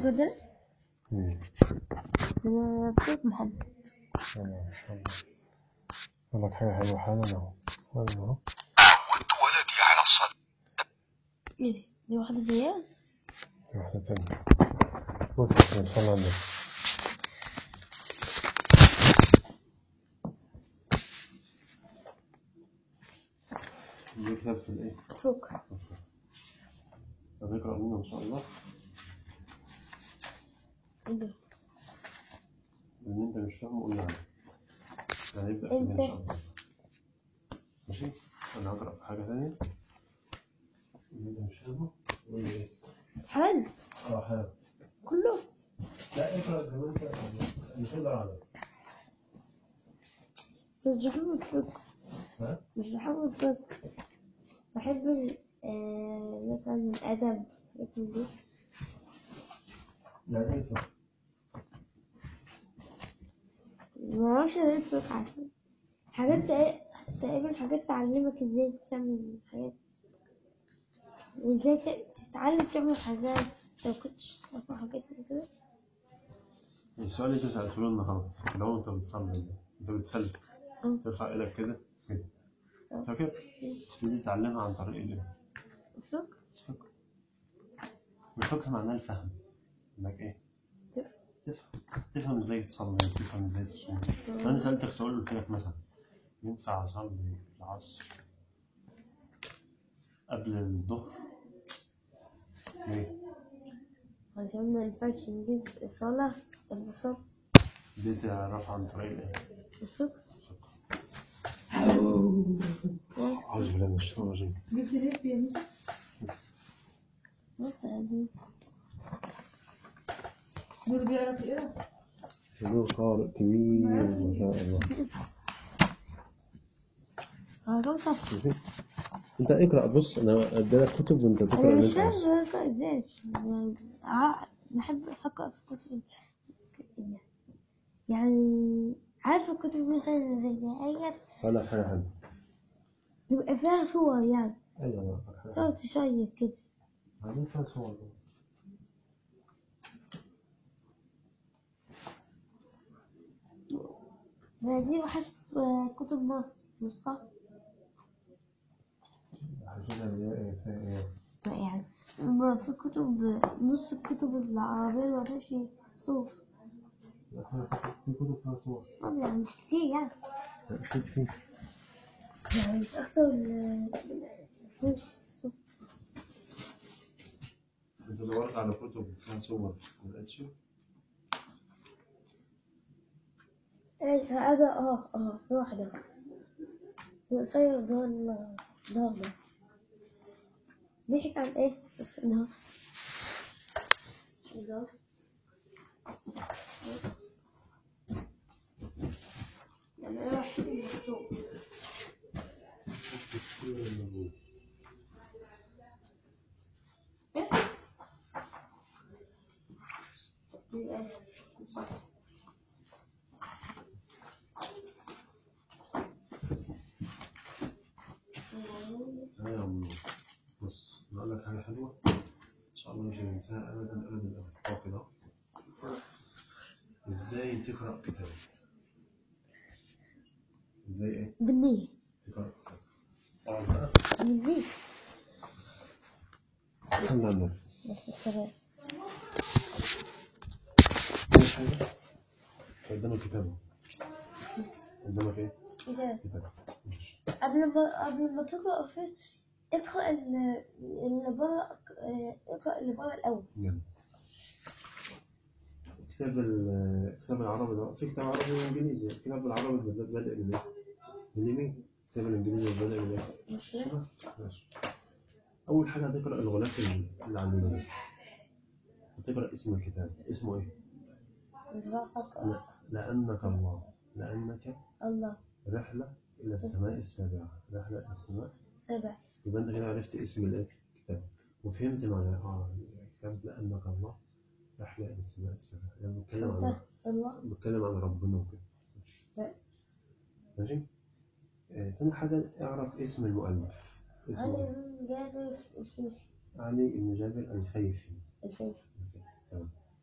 Speaker 2: بدل
Speaker 1: مم.
Speaker 2: مبسوط محمد
Speaker 1: الله ما شاء الله أقول لك حاجة حلوة حالا أهو حالا أهو
Speaker 4: عودت ولدي على الصلاة
Speaker 2: ايه دي دي واحدة زيها
Speaker 1: واحدة تانية ممكن نصلي على النبي دي كتاب في الإيه؟
Speaker 2: فوق
Speaker 1: طب اقرأ منه إن شاء الله
Speaker 2: ايه ده
Speaker 1: اللي أنت مش فاهمه قول لي عليه هنبدأ كده إن شاء الله ماشي أنا هقرأ في حاجة تانية اللي أنت مش فاهمه قول لي إيه؟
Speaker 2: حلو
Speaker 1: أه حلو
Speaker 2: كله
Speaker 1: لا اقرأ زي ما أنت مش هقدر على
Speaker 2: بس بحب الفوق
Speaker 1: ها؟
Speaker 2: مش بحب الفوق بحب ال- آه مثلا الأدب حاجات من دي
Speaker 1: يعني إيه فهم؟
Speaker 2: معرفش انا الفوق عشان حاجات تق- تقريبا حاجات تعلمك ازاي تعمل حاجات ازاي ت- تتعلم تعمل حاجات لو كنتش تعرف حاجات من كده
Speaker 1: السؤال اللي انت سألته لنا غلط لو انت بتصلي انت بتسلم
Speaker 2: اه.
Speaker 1: ترفع ايدك كده كده
Speaker 2: اه.
Speaker 1: فاكر؟ دي تتعلمها عن طريق الايه؟
Speaker 2: الفوق
Speaker 1: الفقه الفقه معناه الفهم انك ايه؟ تفهم تفهم ازاي تصلي تفهم ازاي تصوم انا سألتك سؤال قلت لك مثلا ينفع اصلي العصر قبل الظهر؟ ليه؟
Speaker 2: عشان ما ينفعش نجيب الصلاة قبل الصلاة
Speaker 1: دي تعرفها عن طريق الايه؟
Speaker 2: الفوق
Speaker 1: أعوذ بالله من الشيطان الرجيم
Speaker 3: جبت ليه يا ميس
Speaker 1: بس
Speaker 2: بص دي
Speaker 3: نور بيعرف يقرا
Speaker 1: له قارئ كبير ما شاء الله
Speaker 2: هجيب صف
Speaker 1: ماشي؟ انت اقرا بص انا اديلك كتب وانت تقرا
Speaker 2: أنا
Speaker 1: اللي
Speaker 2: مش
Speaker 1: انت عايزه
Speaker 2: فاهم بقرا ازاي ع- بحب أقرأ في كتب يعني عارفة الكتب مثلا زي آية
Speaker 1: ولا حاجه حلوه
Speaker 2: بيبقى فيها صور يعني
Speaker 1: ايوه
Speaker 2: صور تشيك كده
Speaker 1: عايزين فيها صور
Speaker 2: ما دي وحشت كتب مصر مش صح؟
Speaker 1: عايزين اللي هي ايه فيها ايه
Speaker 2: يعني ما في كتب نص الكتب العربية ما فيهاش صور
Speaker 1: لا، فيها كتب- في كتب فيها صور
Speaker 2: طب يعني مش كتير يعني
Speaker 1: اكيد في
Speaker 2: يعني مش أكتر من مفيش صور
Speaker 1: انت دورت على كتب فيها صور ما لقيتش
Speaker 2: ايه هذا اه اه في واحدة قصير ده ال- ده ده بيحكي عن ايه بس انه شو ده يعني ايه واحد مكتوب ايه ايه صح
Speaker 1: ايوه يا عم. بص نقول لك حاجه حلوه ان شاء الله مش هننساها ابدا ابدا ابدا هو كده أهو. ازاي تقرا كتاب ازاي ايه
Speaker 2: بالنية
Speaker 1: تقرا كتاب اقعد بقى
Speaker 2: بالنية
Speaker 1: صلي على النبي
Speaker 2: بس السلام
Speaker 1: أول حاجة قدامك كتاب أهو. قدامك إيه؟
Speaker 2: إذا
Speaker 1: كتاب ماشي
Speaker 2: قبل ما قبل ما تقرأ فيه اقرأ ال- اللي بره اقرأ اللي بره الأول
Speaker 1: جميل كتاب ال- الكتاب العربي ده في كتاب عربي وإنجليزي الكتاب العربي بدأ بادئ من إيه؟ من اليمين الكتاب الإنجليزي بادئ من إيه؟
Speaker 2: مش كده؟
Speaker 1: ماشي أول حاجة هتقرأ الغلاف اللي على اليمين هتقرأ اسم الكتاب اسمه إيه؟
Speaker 2: مش بقرأ
Speaker 1: لا لأنك الله لأنك
Speaker 2: الله
Speaker 1: رحلة إلى السماء السابعة رحلة إلى السماء
Speaker 2: سبع
Speaker 1: يبقى انت كده عرفت اسم الايه الكتاب وفهمت معناه اه الكتاب لانك الله رحله الى السماء السابعه يعني بتكلم عن
Speaker 2: فهمت الله
Speaker 1: بتكلم عن ربنا وكده
Speaker 2: لا.
Speaker 1: ماشي آه، تاني حاجه اعرف اسم المؤلف اسمه
Speaker 2: علي
Speaker 1: إيه؟
Speaker 2: بن جابر الفيفي
Speaker 1: علي بن جابر الفيفي
Speaker 2: الفيفي
Speaker 1: تمام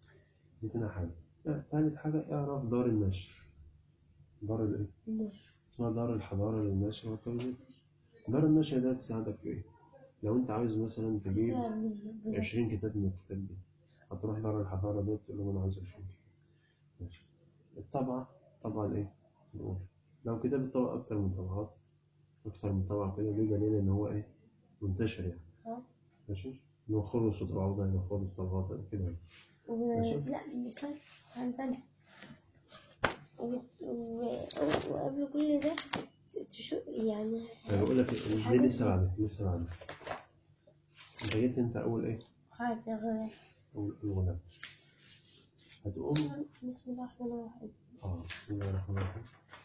Speaker 1: دي تاني حاجة تالت حاجة اعرف دار النشر دار الايه؟
Speaker 2: ماشي
Speaker 1: اسمها دار الحضارة للنشر والتوزيع دار النشر ده تساعدك في ايه؟ لو انت عاوز مثلا تجيب عشرين كتاب من الكتاب دي هتروح دار الحضارة دي تقول لهم انا عاوز عشرين ماشي الطبعة طبعا الايه؟ الأولى لو كتاب الطبعة أكتر من طبعات أكتر من طبعة كده دي دليل إن هو إيه؟ منتشر يعني
Speaker 2: اه.
Speaker 1: ماشي؟ إن هو خلص طبعات هنا خلص طبعات كده يعني.
Speaker 2: و...
Speaker 1: ماشي.
Speaker 2: لا مش عارف حاجة تانية وبت- و- وقبل كل ده ت- تشو يعني
Speaker 1: أنا بقول لك دي
Speaker 2: الحاجات
Speaker 1: لسه
Speaker 2: دي.
Speaker 1: بعدين لسه بعدين أنت جيت أنت أول إيه؟
Speaker 2: حاجة غير
Speaker 1: أول الغلاف هتقوم
Speaker 2: بسم الله الرحمن الرحيم
Speaker 1: آه بسم الله الرحمن الرحيم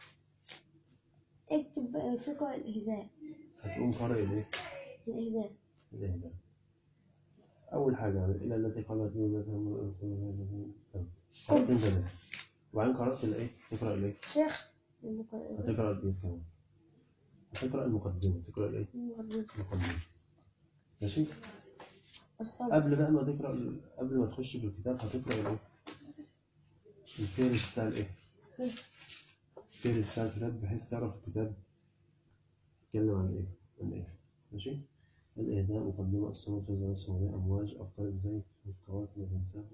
Speaker 2: اكتب بقى تقرأ الإهداء
Speaker 1: هتقوم قارئ الإيه؟
Speaker 2: الإهداء
Speaker 1: الإهداء أول حاجة يعني إلى التي قالت لي مثلا قرأت أنت ده وبعدين قرأت الإيه؟ تقرأ الإيه؟
Speaker 2: شيخ المقرأ
Speaker 1: هتقرأ البيت كمان هتقرأ المقدمة تقرأ الإيه؟ المقدمة ماشي؟
Speaker 2: الصبر
Speaker 1: قبل بقى ما تقرأ ال- قبل ما تخش في الكتاب هتقرأ الإيه؟ الفهرس بتاع الإيه؟ الفهرس بتاع الكتاب بحيث تعرف الكتاب بيتكلم عن إيه؟ عن إيه؟ ماشي؟ الإهداء مقدمة الصمت جزء السماوية أمواج أفكار إزاي الكواكب الإنسان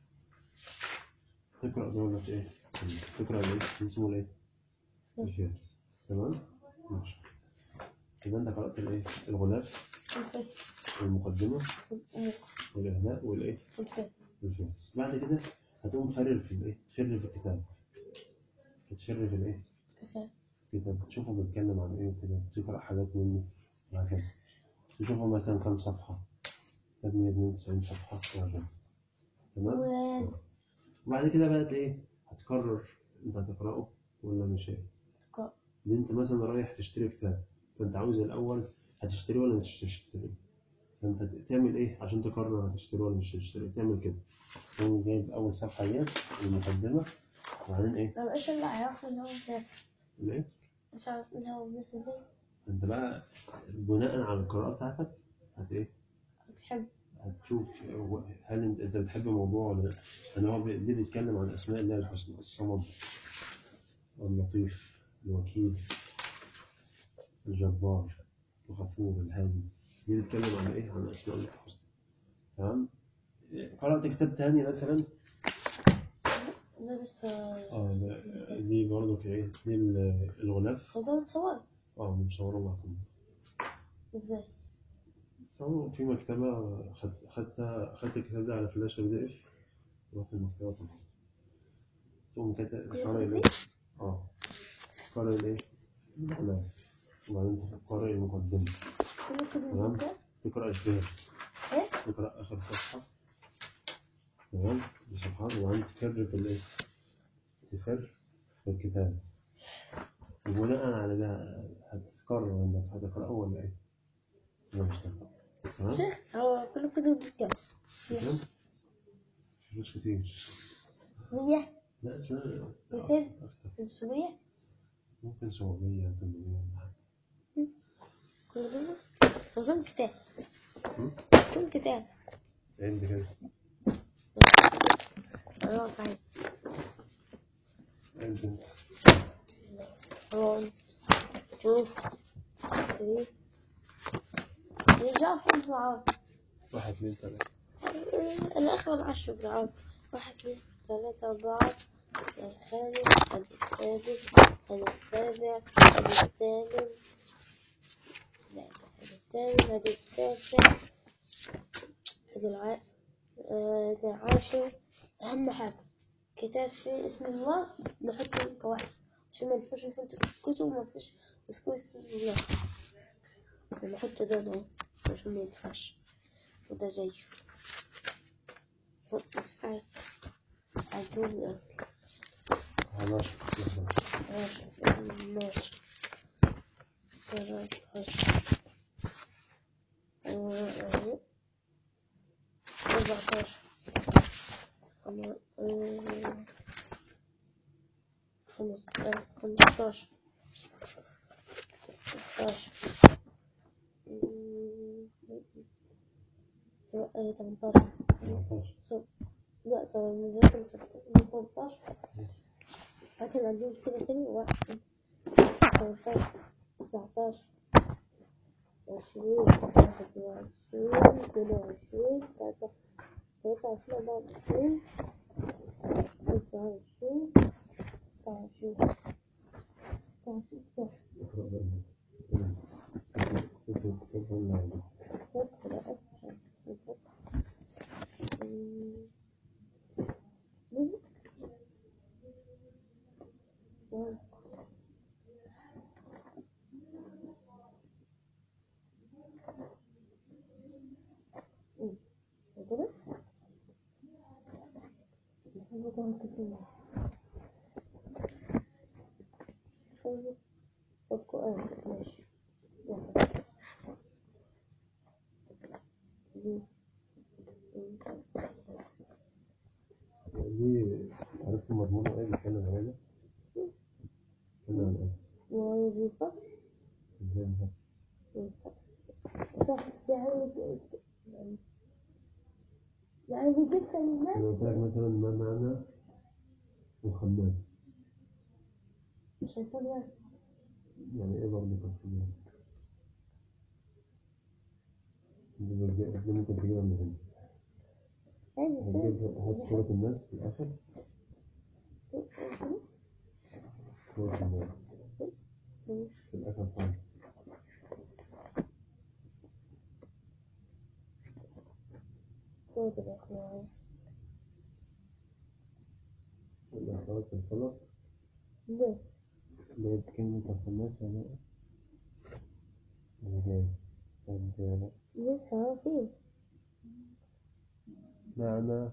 Speaker 1: تقرأ دولة في إيه؟ تقرأ الإيه؟ اسمه الإيه؟ الفهرس تمام؟ ماشي يبقى أنت قرأت الإيه؟ الغلاف
Speaker 2: الفهم
Speaker 1: والمقدمة والإهداء والإيه؟
Speaker 2: الفهم
Speaker 1: والفهرس بعد كده هتقوم تفرر في الإيه؟ تفر في الكتاب تفر في الإيه؟
Speaker 2: كفاية
Speaker 1: كتاب تشوفه بيتكلم عن إيه وكده تقرأ حاجات منه وهكذا تشوفه مثلا كام صفحة كتاب 192 صفحة وهكذا تمام؟
Speaker 2: و
Speaker 1: وبعد كده بقى إيه؟ هتقرر أنت هتقرأه ولا مش إيه؟
Speaker 2: تقرأ.
Speaker 1: إن أنت مثلا رايح تشتري كتاب فأنت عاوز الأول هتشتريه ولا مش هتشتريه؟ فأنت تعمل إيه عشان تقرر هتشتريه ولا مش هتشتريه؟ تعمل كده تقوم جايب أول صفحة ديت المقدمة وبعدين إيه؟
Speaker 2: طب ايش اللي هيعرف ان هو الناس
Speaker 1: الإيه؟
Speaker 2: مش عارف ان هو الناس دي
Speaker 1: أنت بقى بناء على القراءة بتاعتك هت إيه؟
Speaker 2: بتحب
Speaker 1: هتشوف هو- هل انت أنت بتحب الموضوع ولا لا؟ يعني هو بي- دي بيتكلم عن اسماء الله الحسنى الصمد اللطيف الوكيل الجبار الغفور الهادي دي بيتكلم عن ايه؟ عن اسماء الله الحسنى تمام؟ قرأت كتاب تاني مثلا
Speaker 2: ده لسه
Speaker 1: اه ده- دي برضه ايه؟ دي ال- الغلاف
Speaker 2: هو ده صور
Speaker 1: اه مصوره معكم
Speaker 2: ازاي
Speaker 1: صوروا في مكتبة خدت خدت خدت الكتاب ده على فلاشة بي دي اف رحت المكتبة طبعا تقوم كاتب قارئ الايه؟ اه قارئ الايه؟ الغلاف وبعدين تقرأ المقدمة
Speaker 2: كل كده
Speaker 1: تمام.
Speaker 2: ده
Speaker 1: تقرأ الفهرس
Speaker 2: ايه
Speaker 1: تقرأ آخر صفحة تمام بصفحات وبعدين تفر في الإيه؟ تفر في الكتاب وبناء على ده هتقرر إنك هتقرأه ولا إيه؟ ولا مش هتقرأه تمام؟
Speaker 2: شيخ هو كل كده ده كام
Speaker 1: تمام؟ فلوس كتير
Speaker 2: مية
Speaker 1: لا اسمها
Speaker 2: ميتين؟
Speaker 1: أكتر
Speaker 2: خمسمية
Speaker 1: ممكن 700 800 ولا حاجة
Speaker 2: كل ده كم كتاب
Speaker 1: هم؟
Speaker 2: كم كتاب
Speaker 1: عد كده
Speaker 2: اه فاهم
Speaker 1: عد أنت
Speaker 2: one two three نرجع في البعض
Speaker 1: واحد اثنين ثلاثة
Speaker 2: الآخر العشر بالعرض واحد اثنين ثلاثة أربعة الخامس هذا السادس هذا السابع هذا الثامن لا هذا الثامن هذا التاسع هذا الع... آه، هذا العاشر أهم حاجة كتاب فيه اسم الله نحط القواعد عشان ما نفوش نحط كتب ما فيش مسكوا اسم الله نحط ده ده عشان ما ينفعش وده زيه استعد عدول
Speaker 1: 11
Speaker 2: ماشي أربعتاشر خمستاشر ستاشر تمنتاشر
Speaker 1: 14
Speaker 2: لا صار من ذكر ستة من 13 لكن عندهم كده تاني واحد 18 19 عشرين واحد وعشرين اثنين وعشرين تلاتة تلاتة وعشرين أربعة وعشرين خمسة وعشرين ستة وعشرين ستة وعشرين
Speaker 1: اقرأ بقى. شوفوا- شوفوا ال-
Speaker 2: فتح لا أفتح الفتح واو أمم. كده بحب طبعا كتير طيب القرآن ماشي يلا. دي. أمم.
Speaker 1: دي عرفت مضمونه ايه بيتكلم عن ايه؟ بيتكلم عن ايه؟
Speaker 2: وظيفة
Speaker 1: ازاي ده؟
Speaker 2: صح يعني يعني جبت الناس
Speaker 1: انا قلت لك مثلا ما معنى الخناس
Speaker 2: مش هيكون واحد
Speaker 1: يعني ايه برضه الخناس؟ دي برج- دي ممكن تجيبها من هنا
Speaker 2: عادي
Speaker 1: هتجيب هات صورة الناس في الآخر صورة الناس في الآخر خالص
Speaker 2: صوت الإخلاص
Speaker 1: الإخلاص الخلق
Speaker 2: بس
Speaker 1: اللي هي كلمة الخناس يعني ايه؟ ازاي؟ طب
Speaker 2: لسه هو فيه
Speaker 1: معنى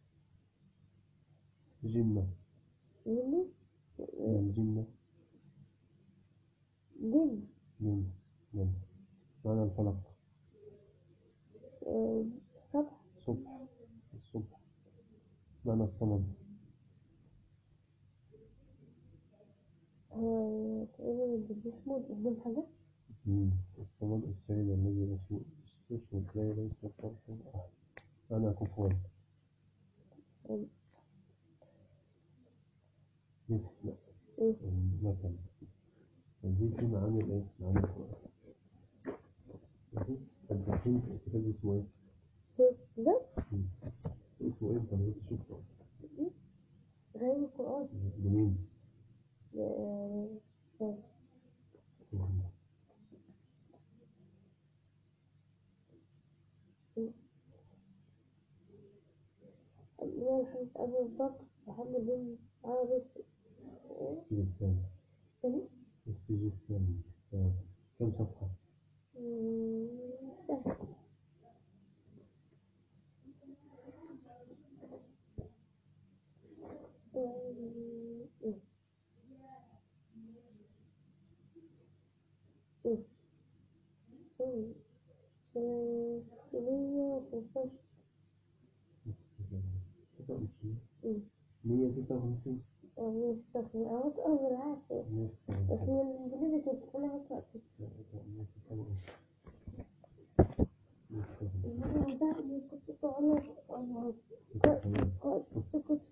Speaker 1: جنة
Speaker 2: مني
Speaker 1: الجنة
Speaker 2: جن
Speaker 1: جنة جنة معنى الفلق
Speaker 2: آه، صبح
Speaker 1: صبح الصبح معنى الصمد
Speaker 2: هو تقريبا اللي اسمه قدام حاجة
Speaker 1: مم. الصمد السيد الذي اسمه اسمه تلاقي ليس فرق أحد أنا كفوا
Speaker 2: آه،
Speaker 1: مثل
Speaker 2: إيه
Speaker 1: مثلا دي في معاني الايه؟ معاني القرآن ماشي؟ التحسين الكتاب اسمه ايه؟
Speaker 2: إيه؟ ده
Speaker 1: مم. اسمه ايه؟ انت ما كنتش شفته اصلا
Speaker 2: غير القرآن
Speaker 1: لمين؟
Speaker 2: آه، بس.
Speaker 1: مم.
Speaker 2: الله يحفظ أبو بكر محمد بن عابس
Speaker 1: السجستاني
Speaker 2: تاني
Speaker 1: السجستاني آه. كم صفحة؟
Speaker 2: مم، سهل مم، مم. مم. مم. ستمية وخمستاشر
Speaker 1: ستة وخمسين
Speaker 2: مم.
Speaker 1: مية ستة وخمسين
Speaker 2: أو مية ستة وخمسين أو أكبر عارفة
Speaker 1: مية ستة
Speaker 2: بس
Speaker 1: وخمسين
Speaker 2: هي الإنجليزي كانت كلها أكبر
Speaker 1: لا، لا، مية ستة وخمسين مية ستة وخمسين
Speaker 2: المرة ده اللي كنت بقول أنا
Speaker 1: ستة وخمسين.
Speaker 2: كنت كنت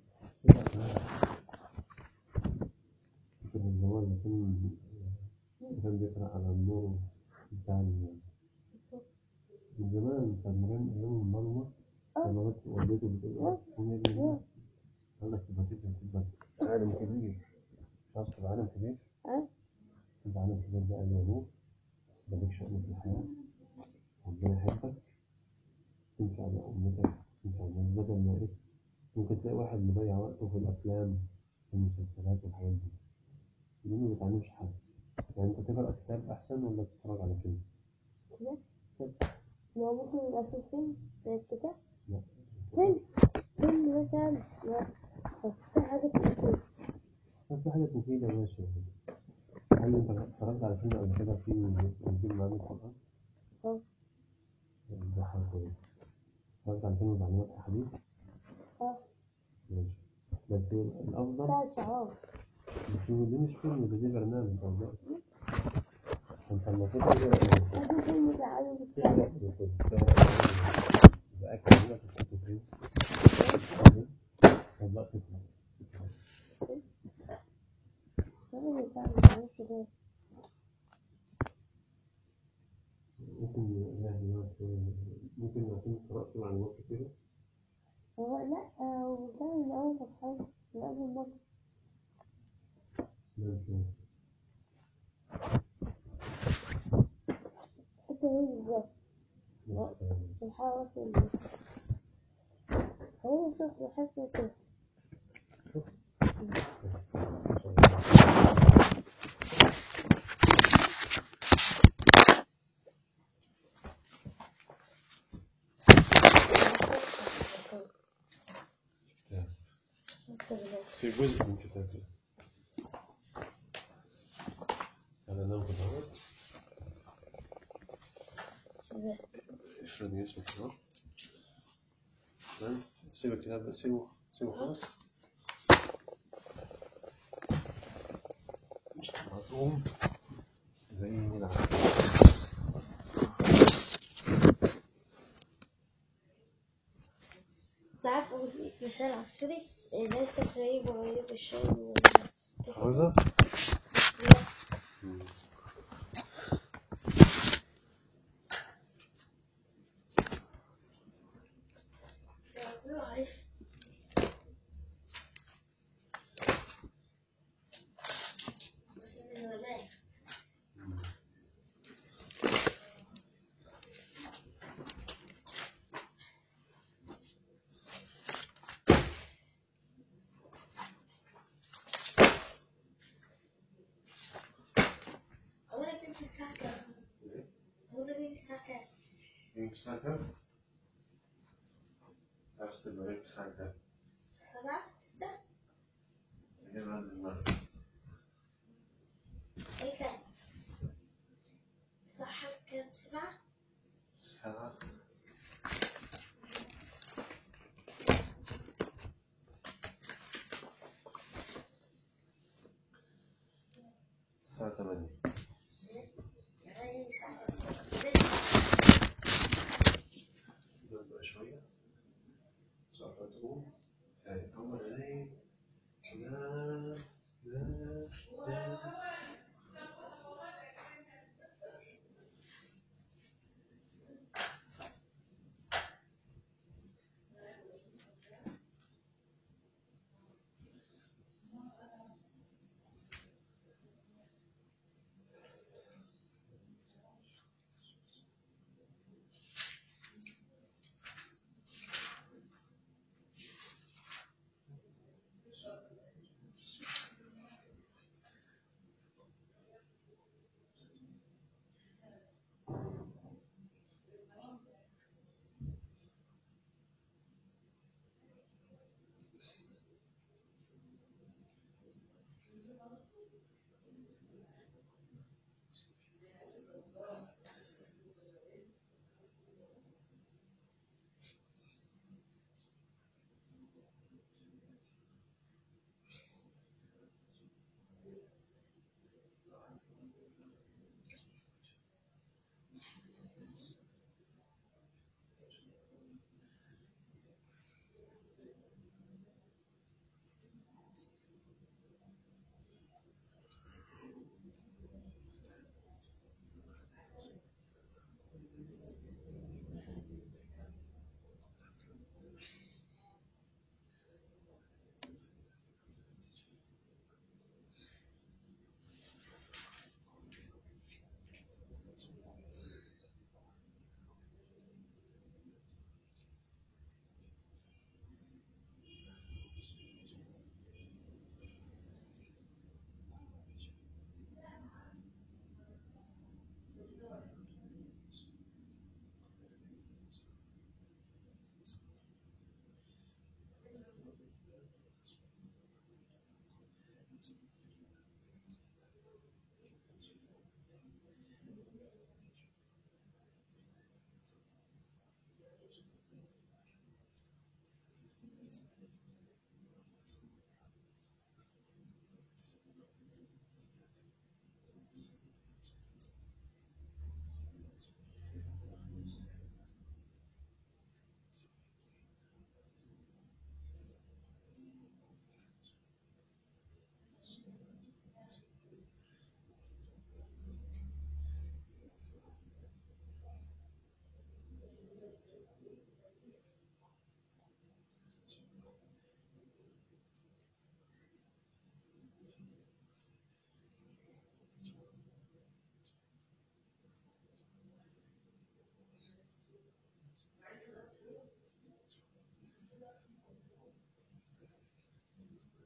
Speaker 1: فكرة اللي هو اللي كان اللي كان بيقرأ على النور بتاع ال- من زمان بتاع مريم أيام المرمى لما بس والدته بتقول له قوم يا ابني نام. قال لك تبقى كده تبقى عالم كبير مش عاوز تبقى عالم كبير
Speaker 2: أه
Speaker 1: تبقى عالم كبير بقى يا نور مالك شأن في الحياة ربنا يحبك تمشي على أمتك تمشي على الناس بدل ما إيه ممكن تلاقي واحد مضيع وقته في الأفلام في المسلسلات والحاجات دي دي ما بتعلمش حاجة يعني أنت تقرأ كتاب أحسن ولا تتفرج على فيلم؟
Speaker 2: كده
Speaker 1: كتاب
Speaker 2: ما ممكن يبقى في فيلم زي الكتاب
Speaker 1: لا
Speaker 2: فيلم فيلم مثلا لا بس في حاجة مفيدة
Speaker 1: كان في حاجات مفيدة ماشي هل أنت اتفرجت على فيلم قبل كده فيه تنزيل معاني القرآن؟
Speaker 2: اه
Speaker 1: ده حاجة كويسة اتفرجت على فيلم معلومات أحاديث؟
Speaker 2: اه
Speaker 1: ماشي بس الأفضل
Speaker 2: بتاع الشعار
Speaker 1: بس دي مش فيلم ده دي برنامج أو ده أنت المفروض تقرأ
Speaker 2: هذا فيلم بيعلم الشعر
Speaker 1: يبقى أكل هنا في الكتب لا تطلع
Speaker 2: أنا اللي فاهم معرفش ليه
Speaker 1: ممكن يعني ممكن يكون قرأت معلومات كتيرة
Speaker 2: هو لا هو ده من أول ما صحيت من أول مرة
Speaker 1: لا مش
Speaker 2: حتى هي بالظبط
Speaker 1: عارف.
Speaker 2: الحارة أصلا هو صفر حاسة صفر
Speaker 1: بس جزء من كتابي أنا نام في الأرض افرض اسمك كده تمام سيب الكتاب سيبه سيبه خلاص مش هتقوم زي العادة
Speaker 2: تعرف أقول مثال عصفوري ليس غريب وغريب الشيء
Speaker 1: حافظها؟
Speaker 2: لا بس من الولاية هو أنا كنت الساعة كام؟ هو أنا كنت الساعة كام؟
Speaker 1: يمكن الساعة كام؟ عاوز تبقى هيك الساعة كام؟
Speaker 2: سبعة ستة
Speaker 1: هي بعد المغرب
Speaker 2: أي كام؟ صح كام سبعة؟
Speaker 1: الساعة الساعة تمانية
Speaker 2: يعني ساعة
Speaker 1: نبقى شوية ساعة تقوم يعني أول نايم لا لا لا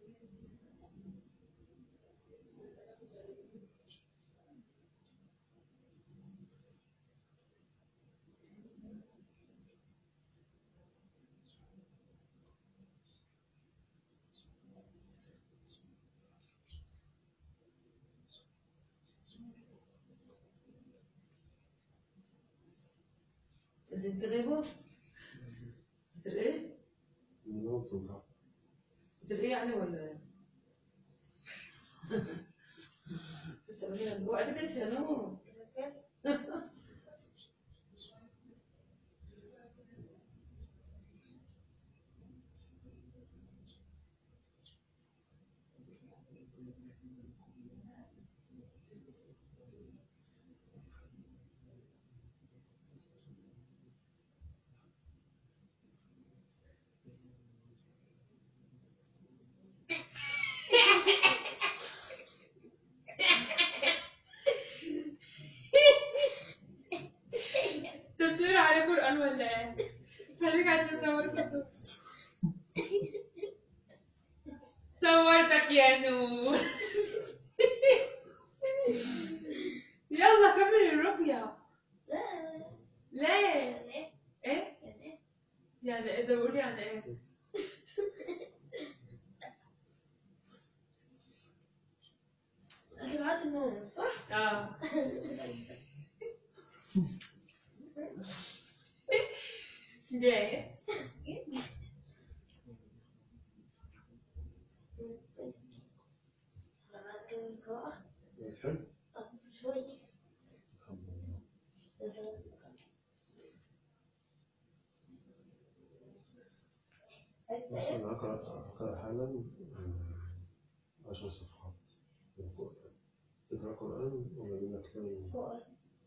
Speaker 3: انت غيبه؟ انت ايه؟
Speaker 1: النوم توجع
Speaker 3: انت ايه يعني ولا بس انا وقت كده سنو انت بتقرا على قران ولا ايه؟ خليك عشان صورتك صورتك يا نور يلا كمل الرقية ليه؟ ايه؟ يعني ايه ده بقول يعني ايه؟
Speaker 2: انت بعد النوم صح؟
Speaker 3: اه ليه؟
Speaker 2: لما كان القراءة
Speaker 1: بتحب؟
Speaker 2: اه شوي
Speaker 1: الحمد لله بس أنا هقرأ هقرأ حالا آه، عشر صفحات من القرآن تقرأ قرآن ولا أجيب لك كتاب
Speaker 2: قراءة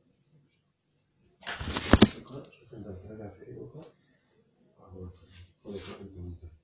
Speaker 1: تقرأ شوف أنت بتراجع في إيه وقرأ أهو خد اقرأ أنت من ده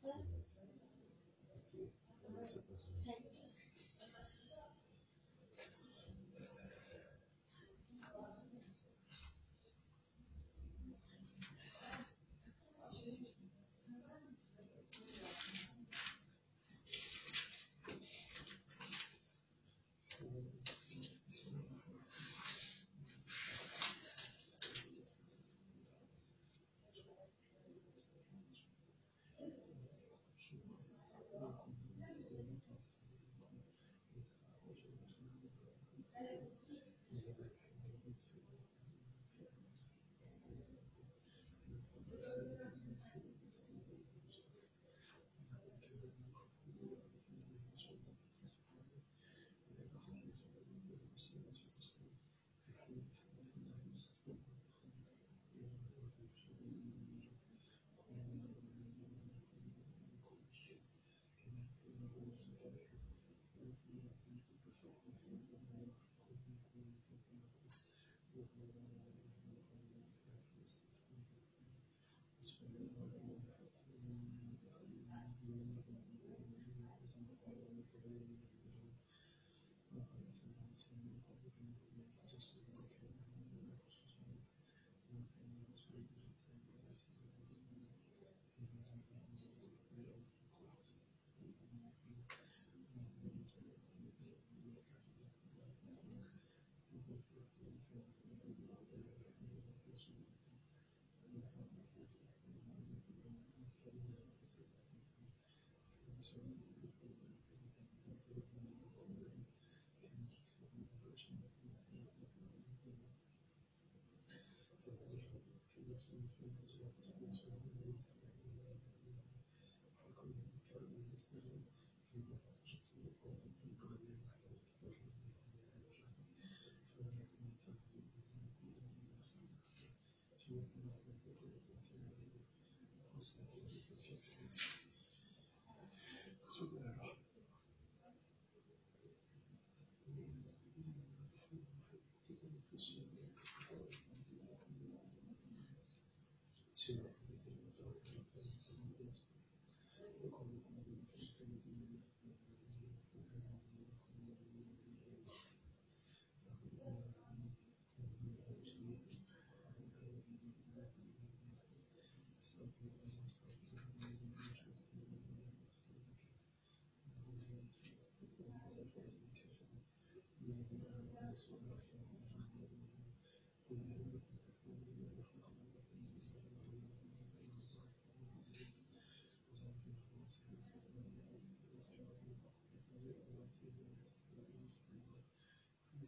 Speaker 1: بسم الله الرحمن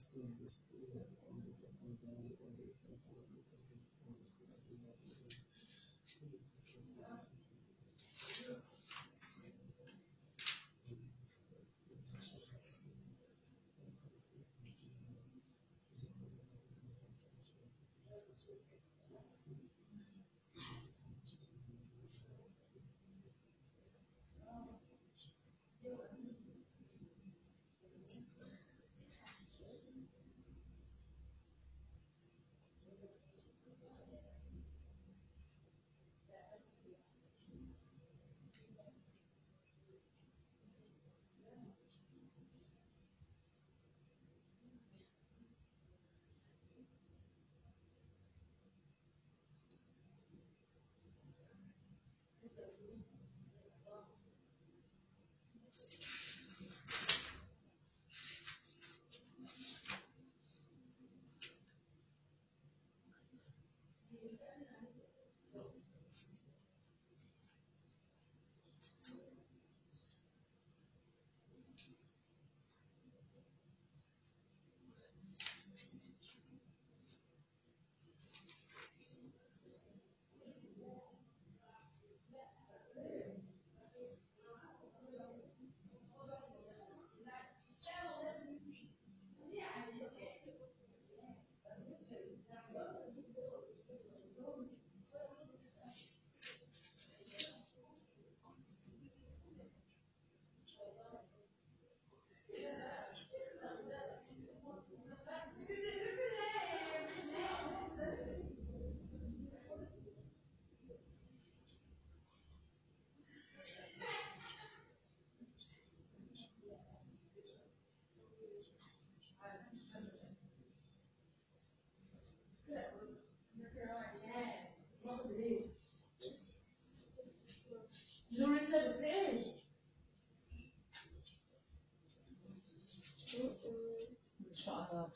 Speaker 5: ان شاء الله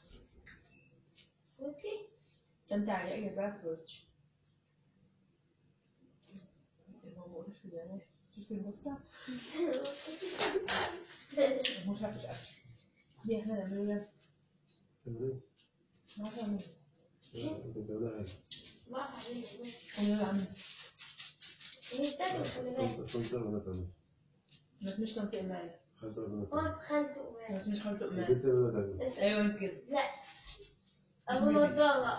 Speaker 2: اوكي
Speaker 5: استمتع على اي بافرج شفت البسطة؟ مش عارفة أكل دي احنا نعمله لها
Speaker 1: تمام
Speaker 5: ما فاهمين
Speaker 1: بتعملها
Speaker 2: ما علينا
Speaker 5: أنا لا عمل
Speaker 2: هي تاكل خلي بالك
Speaker 1: كنت كنت انا تعمل
Speaker 5: بس مش تنطق معي
Speaker 1: خلت انا
Speaker 2: ما
Speaker 1: تعمل
Speaker 2: تخنتوا
Speaker 5: بس مش خلطق معي
Speaker 1: البنت انا تعمل
Speaker 5: أيوة كده
Speaker 2: لا أبو نضارة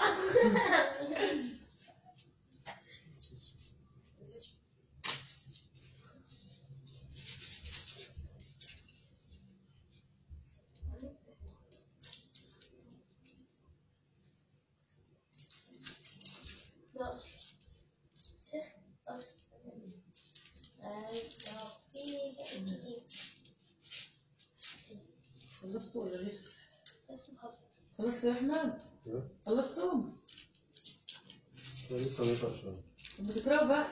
Speaker 2: ده أصل صح أصل أيوة في كتير
Speaker 5: خلصتوا ولا لسه؟
Speaker 2: بس مخلص
Speaker 5: خلصتوا يا أحمد؟
Speaker 1: ها؟
Speaker 5: خلصتوا؟
Speaker 1: أنا لسه ما يقرأش شوية
Speaker 5: طب بتقرأوا بقى؟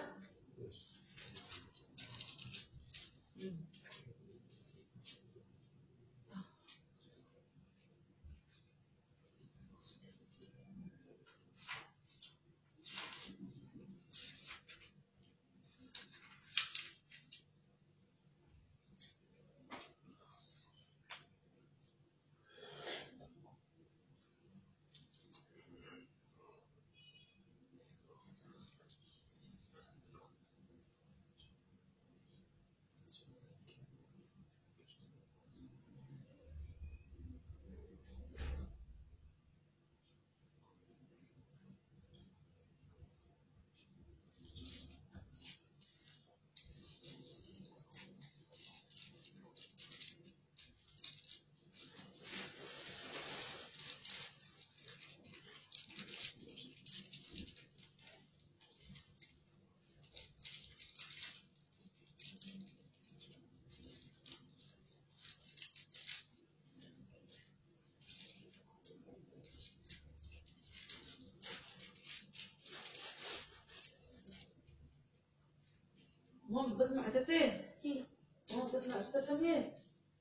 Speaker 5: ماما بسمع تتين
Speaker 2: شي
Speaker 5: ماما بسمع تسمية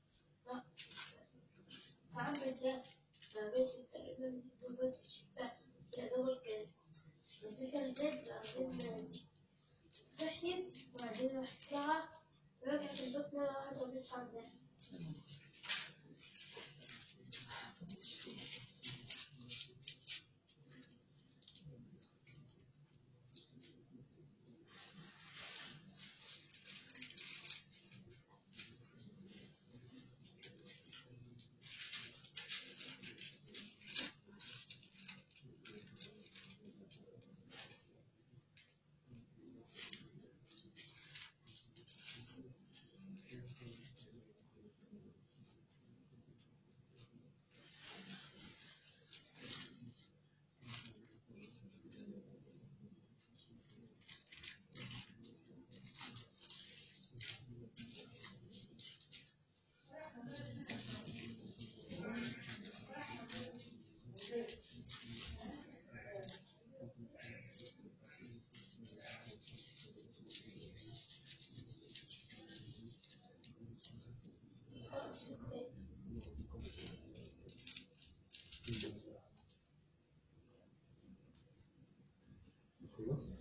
Speaker 2: ساعات بنسى ما بس تقريبا ضربات الشباك يا دوبك نزلت البيت بعدين صحيت وبعدين رحت لها رجعت البيت مرة واحدة بس عندها
Speaker 1: خلاص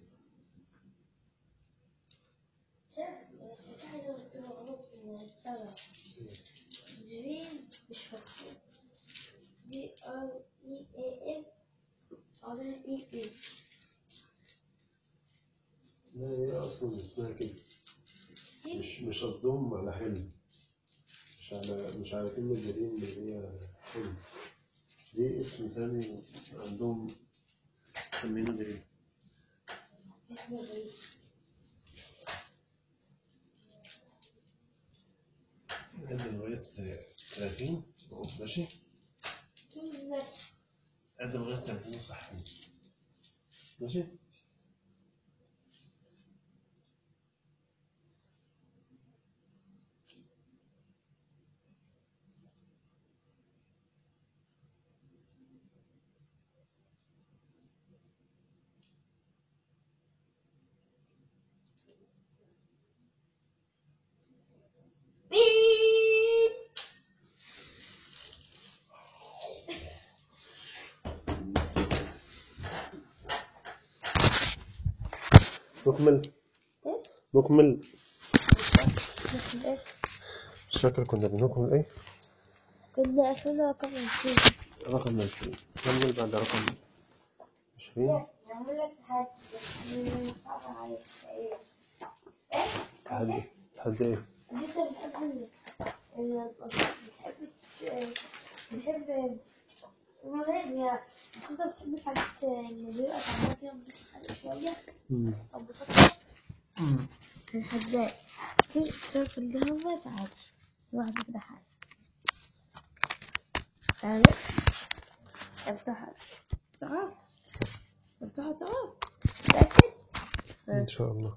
Speaker 2: شايف بس في حاجة بتبقى غلط في المكتبة دريم مش مكتوب دي ار اي اي ام ار اي اي
Speaker 1: لا هي أصلا اسمها كده مش مش قصدهم على حلم مش على مش على كلمة جريم اللي هي حلم دي اسم ثاني عندهم مسمينه جريم
Speaker 2: اسمه غريب
Speaker 1: عد لغاية 30 ماشي
Speaker 2: توز نفس
Speaker 1: عد لغاية 30 صح ماشي
Speaker 2: بيب
Speaker 1: نكمل
Speaker 2: ايه
Speaker 1: نكمل
Speaker 2: بس ايه
Speaker 1: مش فاكر كنا بنكمل ايه
Speaker 2: كنا اخرنا رقم 20
Speaker 1: رقم 20 نكمل بعد رقم 20
Speaker 2: نعمل لك حاجة بس صعبة عليك ايه
Speaker 1: تحدي تحدي ايه
Speaker 2: انت بتحب ال- بتحب تش- بتحب المهم يعني بس انت بتحب الحاجات اللي بيبقى طعمها فيها مضحك شوية
Speaker 1: مم.
Speaker 2: أو بسطة الحداد تعرف القهوة تعال واحد كده حاجة تعال افتحها تعال افتحها تعال متأكد؟
Speaker 1: ان شاء الله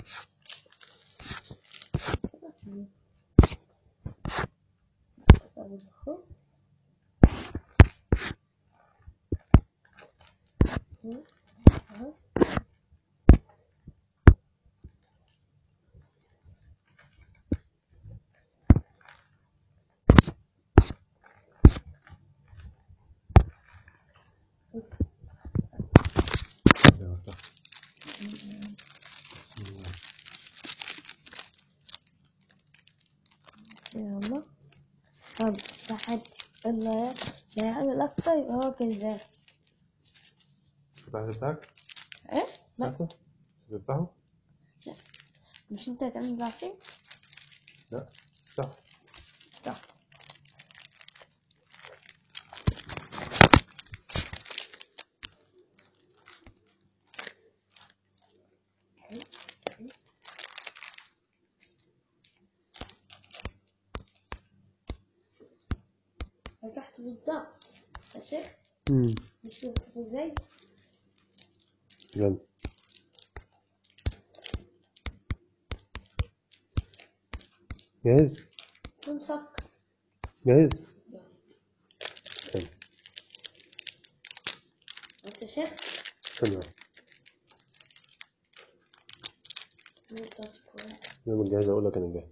Speaker 2: يلا طب تحت اللي لا يعمل أكتر يبقى هو كذاب
Speaker 1: فتحت بتاعك
Speaker 2: إيه؟ لا
Speaker 1: فتحته تفتحه
Speaker 2: مش أنت هتعمل العصير؟
Speaker 1: لا افتحه
Speaker 2: طب فتحته بالظبط يا شيخ
Speaker 1: امم
Speaker 2: بس فتحته ازاي؟
Speaker 1: يلا جاهز
Speaker 2: شو مسكر
Speaker 1: جاهز استنى
Speaker 2: انت يا شيخ
Speaker 1: استنى
Speaker 2: انت تذكر.
Speaker 1: لما جاهز اقول لك انا جاهز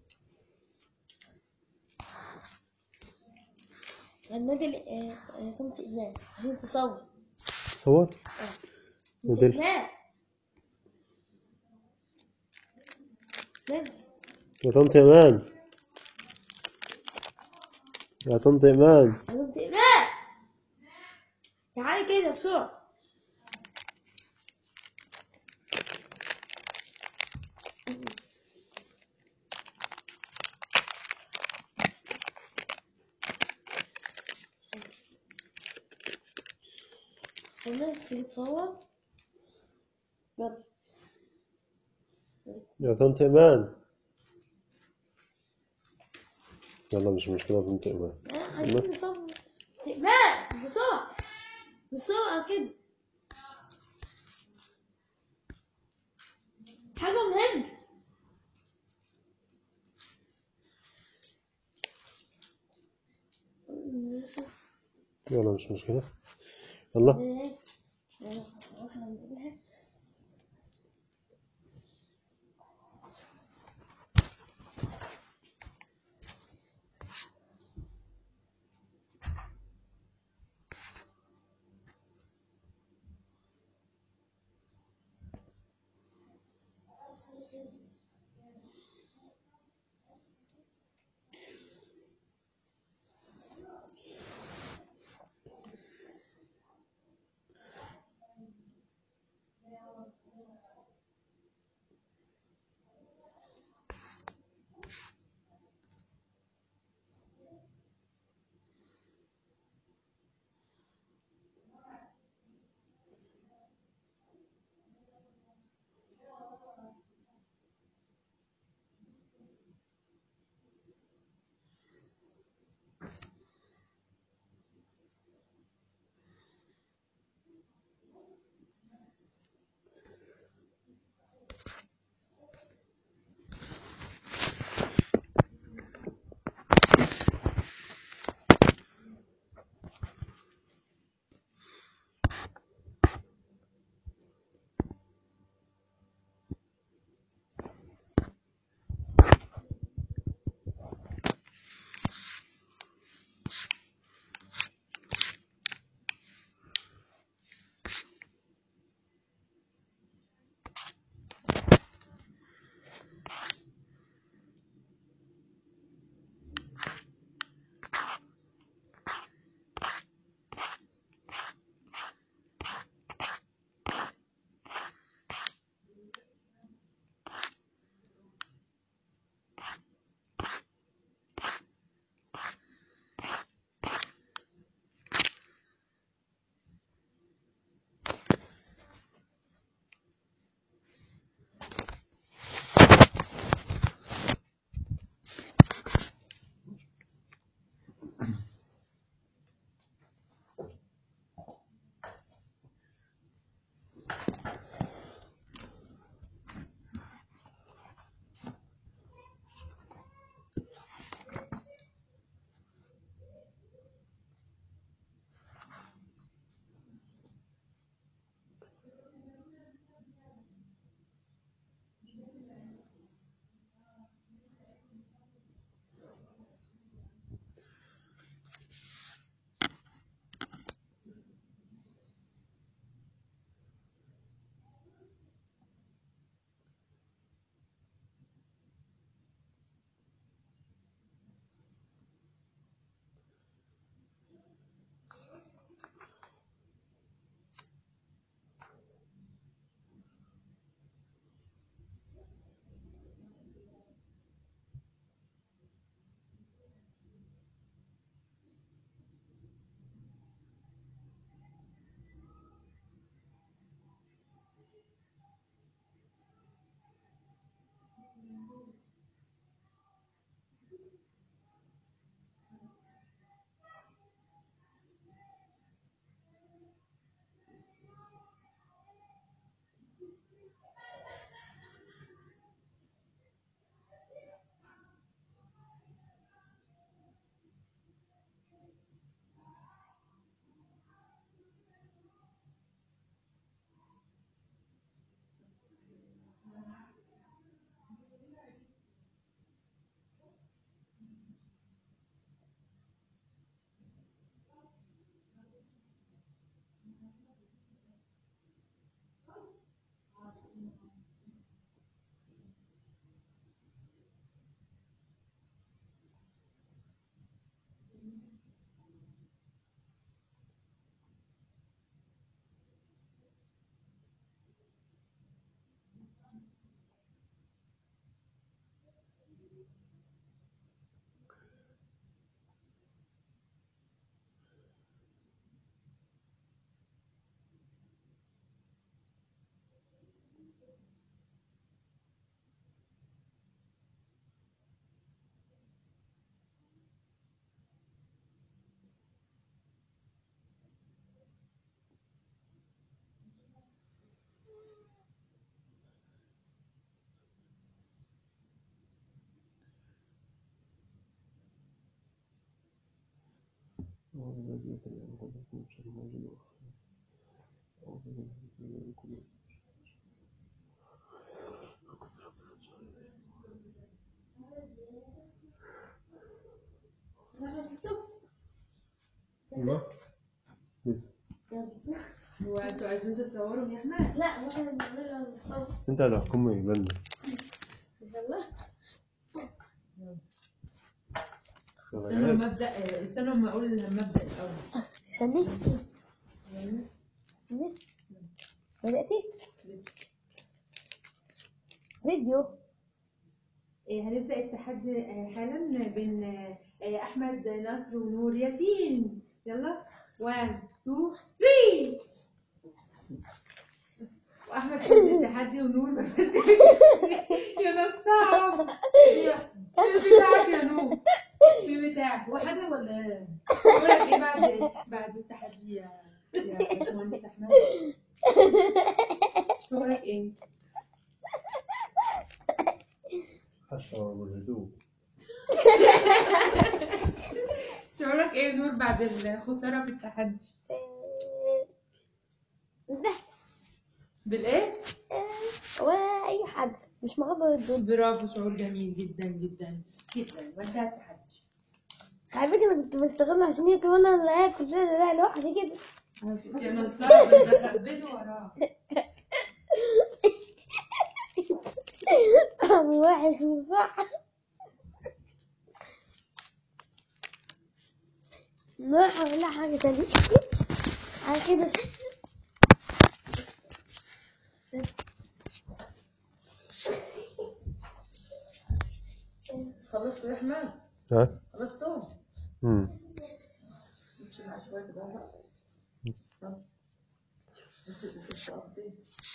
Speaker 2: النادي ال- آه، آه، قمت إيمان عشان تصور
Speaker 1: صور
Speaker 2: قمت
Speaker 1: نزل.
Speaker 2: إيمان نزل
Speaker 1: يا طنط ايمان يا طنط ايمان
Speaker 2: قمت إيمان بسرعة استنى تيجي تصور يلا
Speaker 1: يا طنط إيمان يلا مش مشكلة يا طنط إيمان
Speaker 2: آه، عايزين نصور لا بسرعة بسرعة كده حاجة مهمة يوسف
Speaker 1: يلا مش مشكلة يلا ايوه لسه
Speaker 3: هو انتوا عايزين تصوروا يا احمد؟
Speaker 2: لا ما احنا بنعملها بالصوت
Speaker 1: انت اللي هتحكم يبان
Speaker 2: يلا
Speaker 3: استنوا لما ابدا استنوا لما اقول المبدا الاول
Speaker 2: استني بدأتي فيديو
Speaker 3: إيه، هنبدا التحدي آه، حالا بين آه، آه، احمد نصر ونور ياسين يلا 1 2 3 واحمد فاز التحدي ونور ما فازش. يا نصاب مين بتاعك يا نور مين بتاعك
Speaker 5: وحاجة ولا ايه؟
Speaker 3: بقول لك ايه بعد بعد التحدي يا يا باشمهندس احمد شغلك ايه؟
Speaker 1: حشرة والهدوء
Speaker 3: شعورك ايه يا نور بعد الخساره في التحدي؟
Speaker 2: ضحك
Speaker 3: بالايه؟
Speaker 2: ولا أي حاجة مش مغبر الدود
Speaker 3: برافو شعور جميل جدا جدا جدا وانتهى التحدي
Speaker 2: على فكرة أنا كنت بستغله عشان هي كمان أنا لا آكل لا لا لوحدي كده
Speaker 3: يا نصاب انت خبيته وراه
Speaker 2: طعم وحش مش صح نوح ولا حاجة تانية على كده
Speaker 3: خلصتوا يا احمد
Speaker 1: ها؟
Speaker 3: خلصتوا
Speaker 1: امم
Speaker 3: امشي مع شويه كده بقى بالظبط. بس بس تقضي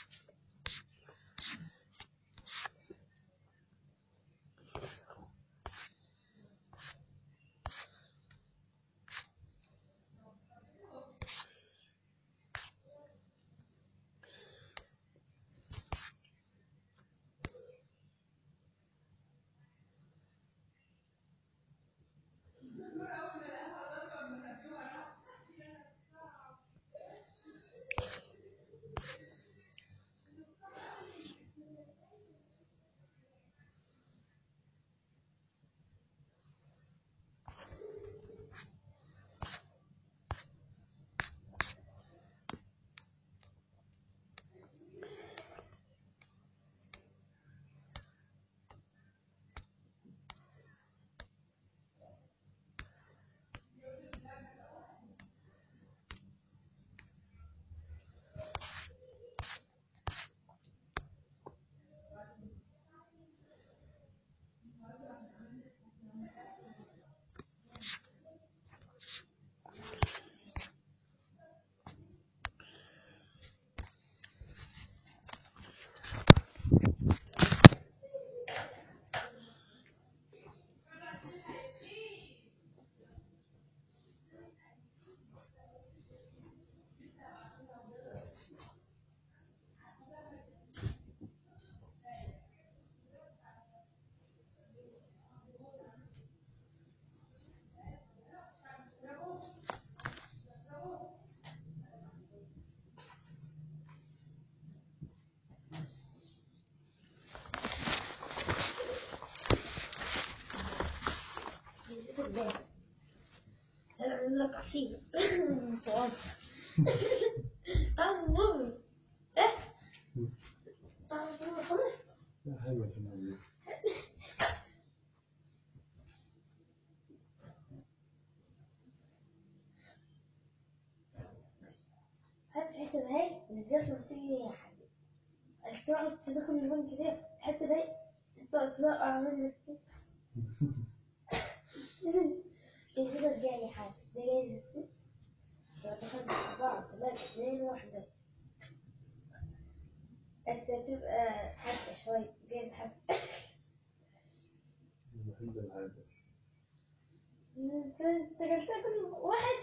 Speaker 2: هنعمل لك عصير طعم مر ايه طعم مر خلاص
Speaker 1: لا حلوة كمان
Speaker 2: عارف الحتة دي بالذات لما تيجي يا حبيبي تقعد تدخل البنك كده الحتة دي تقعد توقع منك يصير جاي حاجة ده جايز يصير لو دخلت أربعة ثلاثة اثنين واحدة بس هتبقى حبة شوي جايز حبة
Speaker 1: بحب العادة
Speaker 2: انت انت قلت كل واحد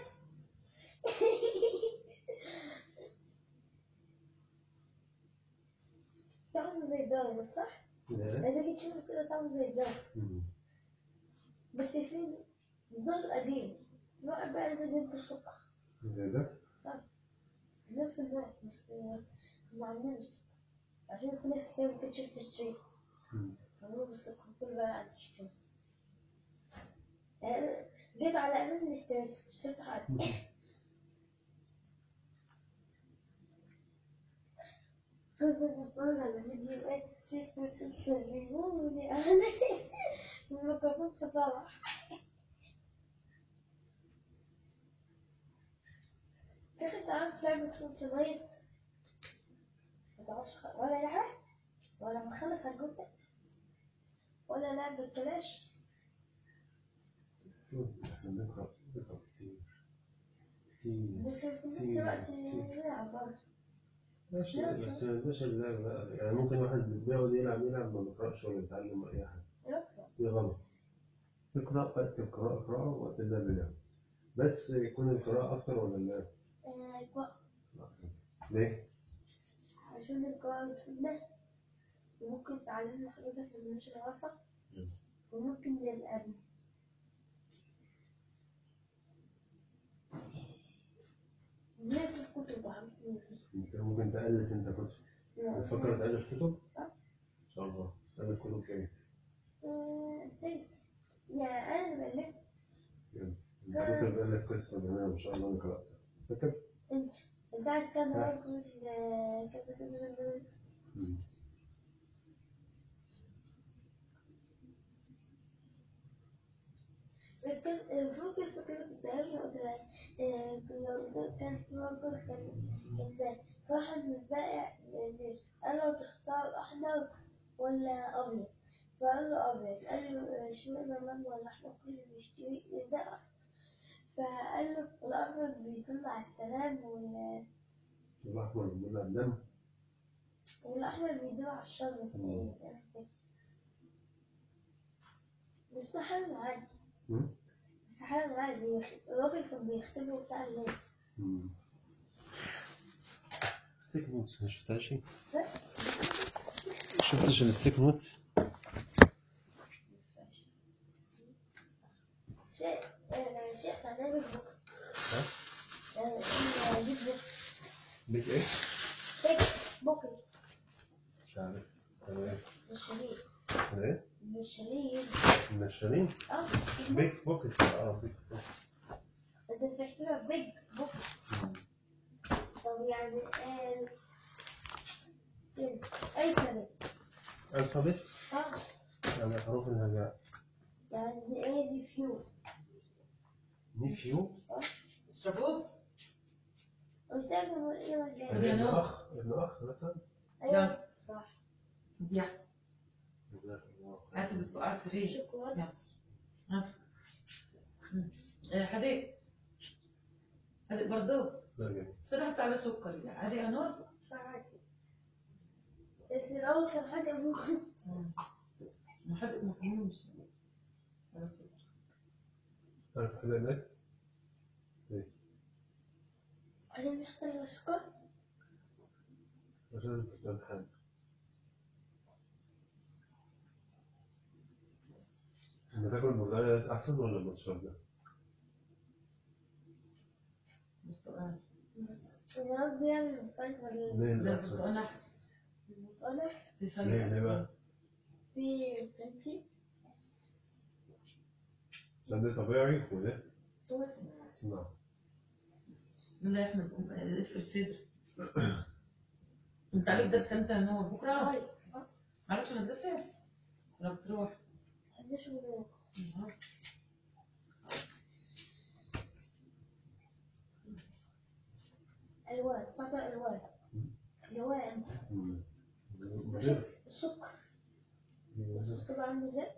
Speaker 2: طعمه زي الدواء صح؟
Speaker 1: لا
Speaker 2: انا جيت تشوفه كده طعمه زي الدواء
Speaker 1: مم.
Speaker 2: بس في ضل قديم بقى بقى زي جنب السكر
Speaker 1: زي ده
Speaker 2: نفس النوع بس آه، ما عندنا بالسكر عشان في ناس كتير ما كانتش بتشتري
Speaker 1: مم.
Speaker 2: عملوا بالسكر كل بقى عندي تشتري يعني جيت على أمل اللي اشتريته اشتريته عادي فضل بتفرج على فيديوهات ست بتصوروني أنا الميكروفون في فرح تاخد تعرف لعبة فورتنايت ما تعرفش خ- ولا لعبة ولا مخلص هتجوبة ولا لعبة كلاش
Speaker 1: احنا بنقرا بنقرا كتير كتير
Speaker 2: بس في نفس
Speaker 1: كتير،
Speaker 2: الوقت
Speaker 1: كتير.
Speaker 2: نلعب برضه
Speaker 1: ماشي بس ما يبقاش اللعب بقى يعني ممكن واحد بيقعد يلعب يلعب ما بيقراش ولا يتعلم اي حاجه
Speaker 2: يلا.
Speaker 1: دي غلط اقرا وقت القراءه قراءه وقت اللعب لعب بس يكون القراءه اكتر ولا اللعب
Speaker 2: آه، بقى
Speaker 1: ليه؟
Speaker 2: عشان القراءة بتفيدنا وممكن تعلمنا حاجات احنا مش نعرفها
Speaker 1: مم.
Speaker 2: وممكن نبقى نقرا الكتب وحاجات من دي.
Speaker 1: انت ممكن تالف انت كتب بتفكر تالف كتب؟
Speaker 2: آه.
Speaker 1: ان شاء الله تالف كتب ايه؟
Speaker 2: آه، استنى. يعني أنا اللي بألف
Speaker 1: انت ممكن تالف قصه جميله ان شاء الله انا قراتها فاكر؟
Speaker 2: أنت ساعة كان
Speaker 1: آه.
Speaker 2: برضه ال- كذا كذا كذا
Speaker 1: مم.
Speaker 2: القصة في قصة كده كنت قايلها قلت لها آه، كنا- كان في موقف كان كان واحد من البائع اللبس قال له تختار أحمر ولا أبيض فقال له أبيض قال له اشمعنى لما الأحمر كله بيشتري ده فقال له الأبيض بيطلع السلام وال-
Speaker 1: الاحمر بيقول الدم
Speaker 2: والأحمر بيدل على الشر
Speaker 1: مم.
Speaker 2: بس حلو عادي
Speaker 1: مم.
Speaker 2: بس حلو عادي الراجل كان بيختبره بتاع اللبس
Speaker 1: مم. ستيك نوتس ما شفتهاش شفتش الستيك نوتس
Speaker 2: شيء آه، شيء هنعمل بكرة
Speaker 1: ها؟
Speaker 2: آه، آه، بيت بوك
Speaker 1: بيت ايه؟
Speaker 2: بيت بوكيت
Speaker 1: مش عارف انا ايه؟
Speaker 2: مشاريع
Speaker 1: أنا ايه؟
Speaker 2: مشاريع
Speaker 1: النشالين
Speaker 2: اه
Speaker 1: بيج بوكيتس اه بيج بوكيتس
Speaker 2: انت بتحسبها بيج بوكيت طب يعني آه، كده اي كلمة
Speaker 1: الفابت
Speaker 2: اه
Speaker 1: يعني حروف الهجاء
Speaker 2: يعني دي ايه دي فيو
Speaker 1: نيفيو
Speaker 3: اشربوه
Speaker 2: قلت لك ايه ولا
Speaker 3: ابن
Speaker 1: ابن
Speaker 3: نور.
Speaker 1: اخ ابن اخ مثلا
Speaker 2: ايوه صح
Speaker 3: يا
Speaker 1: جزاك الله خير.
Speaker 3: حاسب الفقار سرير
Speaker 2: شكرا
Speaker 3: حديق حديق برضو
Speaker 1: لا جميل
Speaker 3: سمعت على سكر يعني حديق يا نور
Speaker 2: عادي بس الأول كان حاجة مخت
Speaker 3: ما حديق مفهومش على سكر
Speaker 1: تعرف حاجة هناك؟
Speaker 2: عشان نختار السكر
Speaker 1: عشان في الامتحان لما تاكل برجرية أحسن ولا المشروب ده؟
Speaker 3: برتقال
Speaker 2: أنا قصدي يعني الفرق ولا
Speaker 1: ليه
Speaker 3: لا
Speaker 1: الأحسن؟
Speaker 3: البرتقال احسن
Speaker 2: أنا أحسن
Speaker 3: في فرق
Speaker 1: ليه ليه بقى؟
Speaker 2: في فانتي
Speaker 1: عشان ده طبيعي وده نعم
Speaker 3: لا يا احمد في الصدر انت عليك درس امتى يا نور بكره
Speaker 2: طيب
Speaker 3: معلكش مدرسه ولا بتروح
Speaker 2: عندنا شغل ألوان طبع ألوان ألوان
Speaker 1: مم. مدرس
Speaker 2: السكر السكر عامل ازاي؟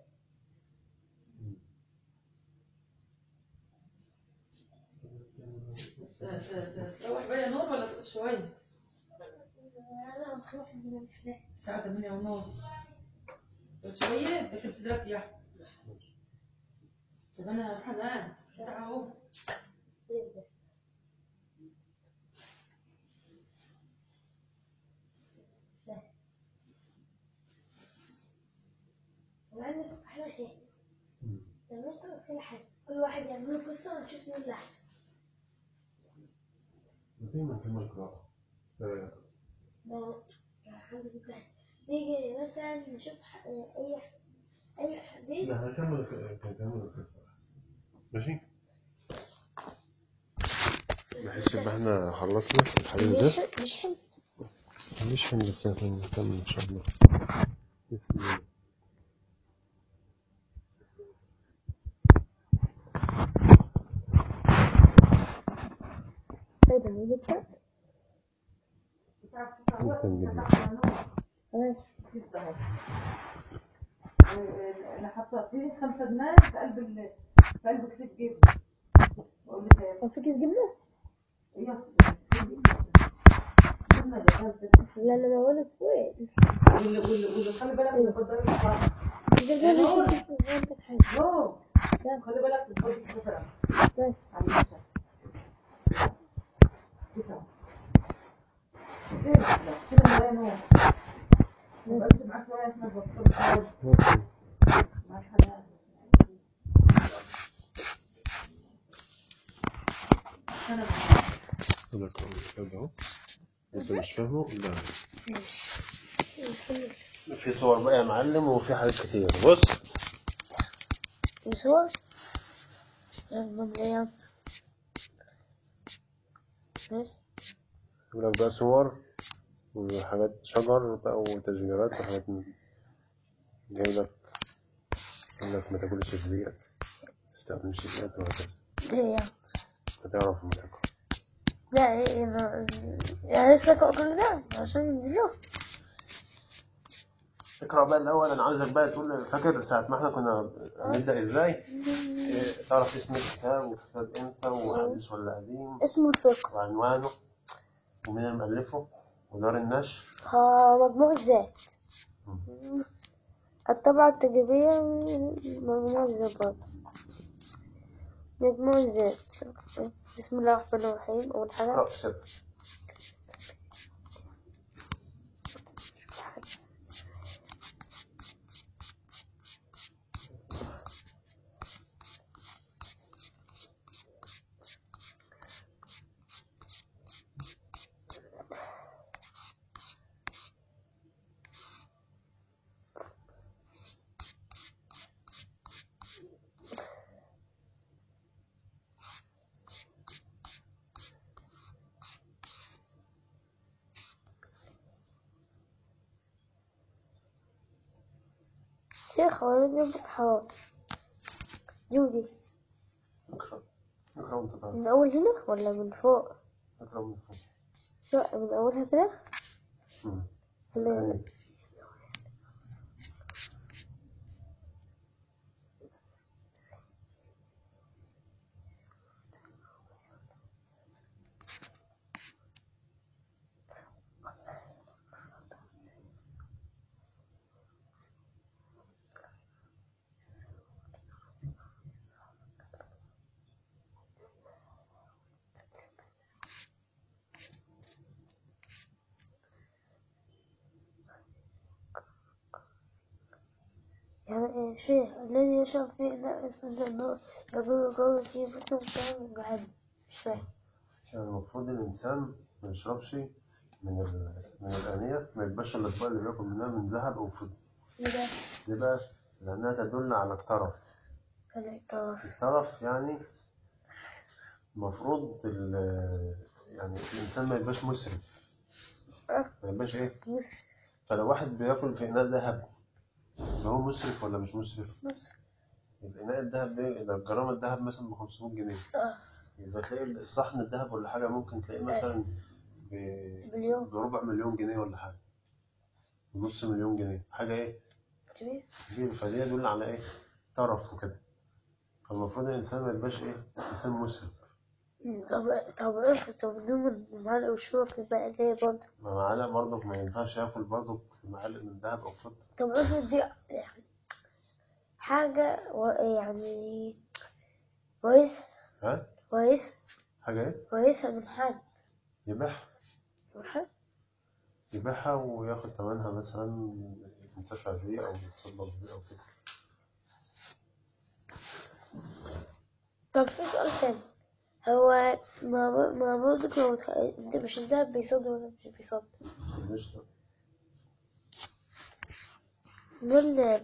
Speaker 3: ت- ت- تروح بقى يا نور ولا تقعد شويه
Speaker 2: أنا بروح من الحلال
Speaker 3: الساعه 8 ونص تقعد شويه اقفل صدرك يا احمد طب انا هروح انام تعال اهو
Speaker 2: وعندك أحلى شيء
Speaker 1: مم.
Speaker 2: لما أنت قلت لي حاجة كل واحد يعمل له قصة ونشوف مين اللي أحسن
Speaker 1: ما نكمل قراءة آه،
Speaker 2: لو الحمد لله نيجي مثلا نشوف ح- أي أي حديث
Speaker 1: لا هنكمل هنكمل القصة أحسن. ماشي بحس إن إحنا خلصنا الحديث ده
Speaker 2: مش مش حلو
Speaker 1: مش فين بس هنكمل إن شاء الله بإذن الله.
Speaker 2: طيب هنبدأ
Speaker 1: نكمل
Speaker 2: خلاص
Speaker 3: انا حاطه فيه خمسة جنيه في قلب ال... في قلب كتير جبنه بقول لك ايه
Speaker 2: هو في كيس جبنة؟
Speaker 3: ايوه جبنه جبنه
Speaker 2: لا أنا بقول فوق
Speaker 3: واللي واللي واللي خلي بالك من البطاريه بتاعتك
Speaker 2: ده
Speaker 3: نور.
Speaker 2: مش عندك حاجة
Speaker 3: يوه
Speaker 2: لا.
Speaker 3: خلي بالك من البطاريه بتاعتك
Speaker 2: بس
Speaker 3: على المشهد كده كده كده يا نور بس معاك شويه احنا البطاريه
Speaker 1: ممكن.
Speaker 3: معاك حاجه انا
Speaker 1: هذا الكلام كده أهو أنت مش فاهمه لا في صور بقى يا معلم وفي حاجات كتير بص
Speaker 2: في صور المبنيات ماشي
Speaker 1: يقول لك بقى صور وحاجات شجر بقى وتشجيرات وحاجات من جاي لك يقول لك ما تاكلش ديت تستخدمش ديت وهكذا
Speaker 2: ديت
Speaker 1: هتعرف لما تاكل
Speaker 2: لا ايه ما يعني لسه كل ده عشان ينزلوا
Speaker 1: اقرا بقى الاول انا عايزك بقى تقول فاكر ساعه ما احنا كنا هنبدا ازاي إيه، تعرف اسم الكتاب وكتاب امتى وحديث ولا قديم
Speaker 2: اسمه الفقه
Speaker 1: وعنوانه ومين اللي مؤلفه ودار النشر
Speaker 2: ها مجموعة ذات الطبعة التجريبية مجموعة ذات برضه مجموعة ذات بسم الله الرحمن الرحيم أول حاجة
Speaker 1: اقرا في سر
Speaker 2: شيخ ولد حرام جودي
Speaker 1: اقرا اقرا وانت تعرف
Speaker 2: من أول هنا ولا من فوق؟
Speaker 1: اقرا من فوق
Speaker 2: لا من أولها كده
Speaker 1: مم.
Speaker 2: ولا
Speaker 1: يعني
Speaker 2: يعني شيخ الذي يشرب في إناء النار يقول قول في بطن كان جهنم مش فاهم
Speaker 1: يعني المفروض الإنسان ما يشربش من ال... من الآنية ما يبقاش الأطباق اللي بياكل منها من ذهب أو فضة
Speaker 2: إيه ده؟
Speaker 1: ليه بقى؟ لأنها تدل على الترف
Speaker 2: الاعتراف
Speaker 1: الترف يعني المفروض ال... يعني الإنسان ما يبقاش مسرف
Speaker 2: أه
Speaker 1: ما يبقاش إيه؟
Speaker 2: مصر
Speaker 1: فلو واحد بياكل في إناء ذهب يبقى هو مسرف ولا مش مسرف؟
Speaker 2: مصر
Speaker 1: يبقى إناء الذهب ده ده جرام الذهب مثلا ب 500 جنيه
Speaker 2: اه
Speaker 1: يبقى تلاقي الصحن الذهب ولا حاجة ممكن تلاقيه مثلا ب-
Speaker 2: مليون
Speaker 1: بربع مليون جنيه ولا حاجة نص مليون جنيه حاجة إيه؟
Speaker 2: كبير
Speaker 1: كبير فدي يدل على إيه؟ ترف وكده فالمفروض الإنسان ما يبقاش إيه؟ إنسان مسرف
Speaker 2: مم، طب طب افرض طب نوم المعلقة والشوك يبقى ليه برضه
Speaker 1: ما معلقة برضك ما ينفعش ياكل برضك معلق من ذهب أو فضة
Speaker 2: طب افرض دي يعني حاجة و... يعني كويسة
Speaker 1: ها؟
Speaker 2: كويسة
Speaker 1: حاجة إيه؟
Speaker 2: كويسة من حد
Speaker 1: يبيعها
Speaker 2: من حد
Speaker 1: يبيعها وياخد ثمنها مثلا ينتفع بيه أو يتصدق بيه أو كده
Speaker 2: طب في سؤال تاني هو ما ما برضك لو تخ... انت مش الدهب بيصد ولا مش بيصد
Speaker 1: ليش لا؟
Speaker 2: قلنا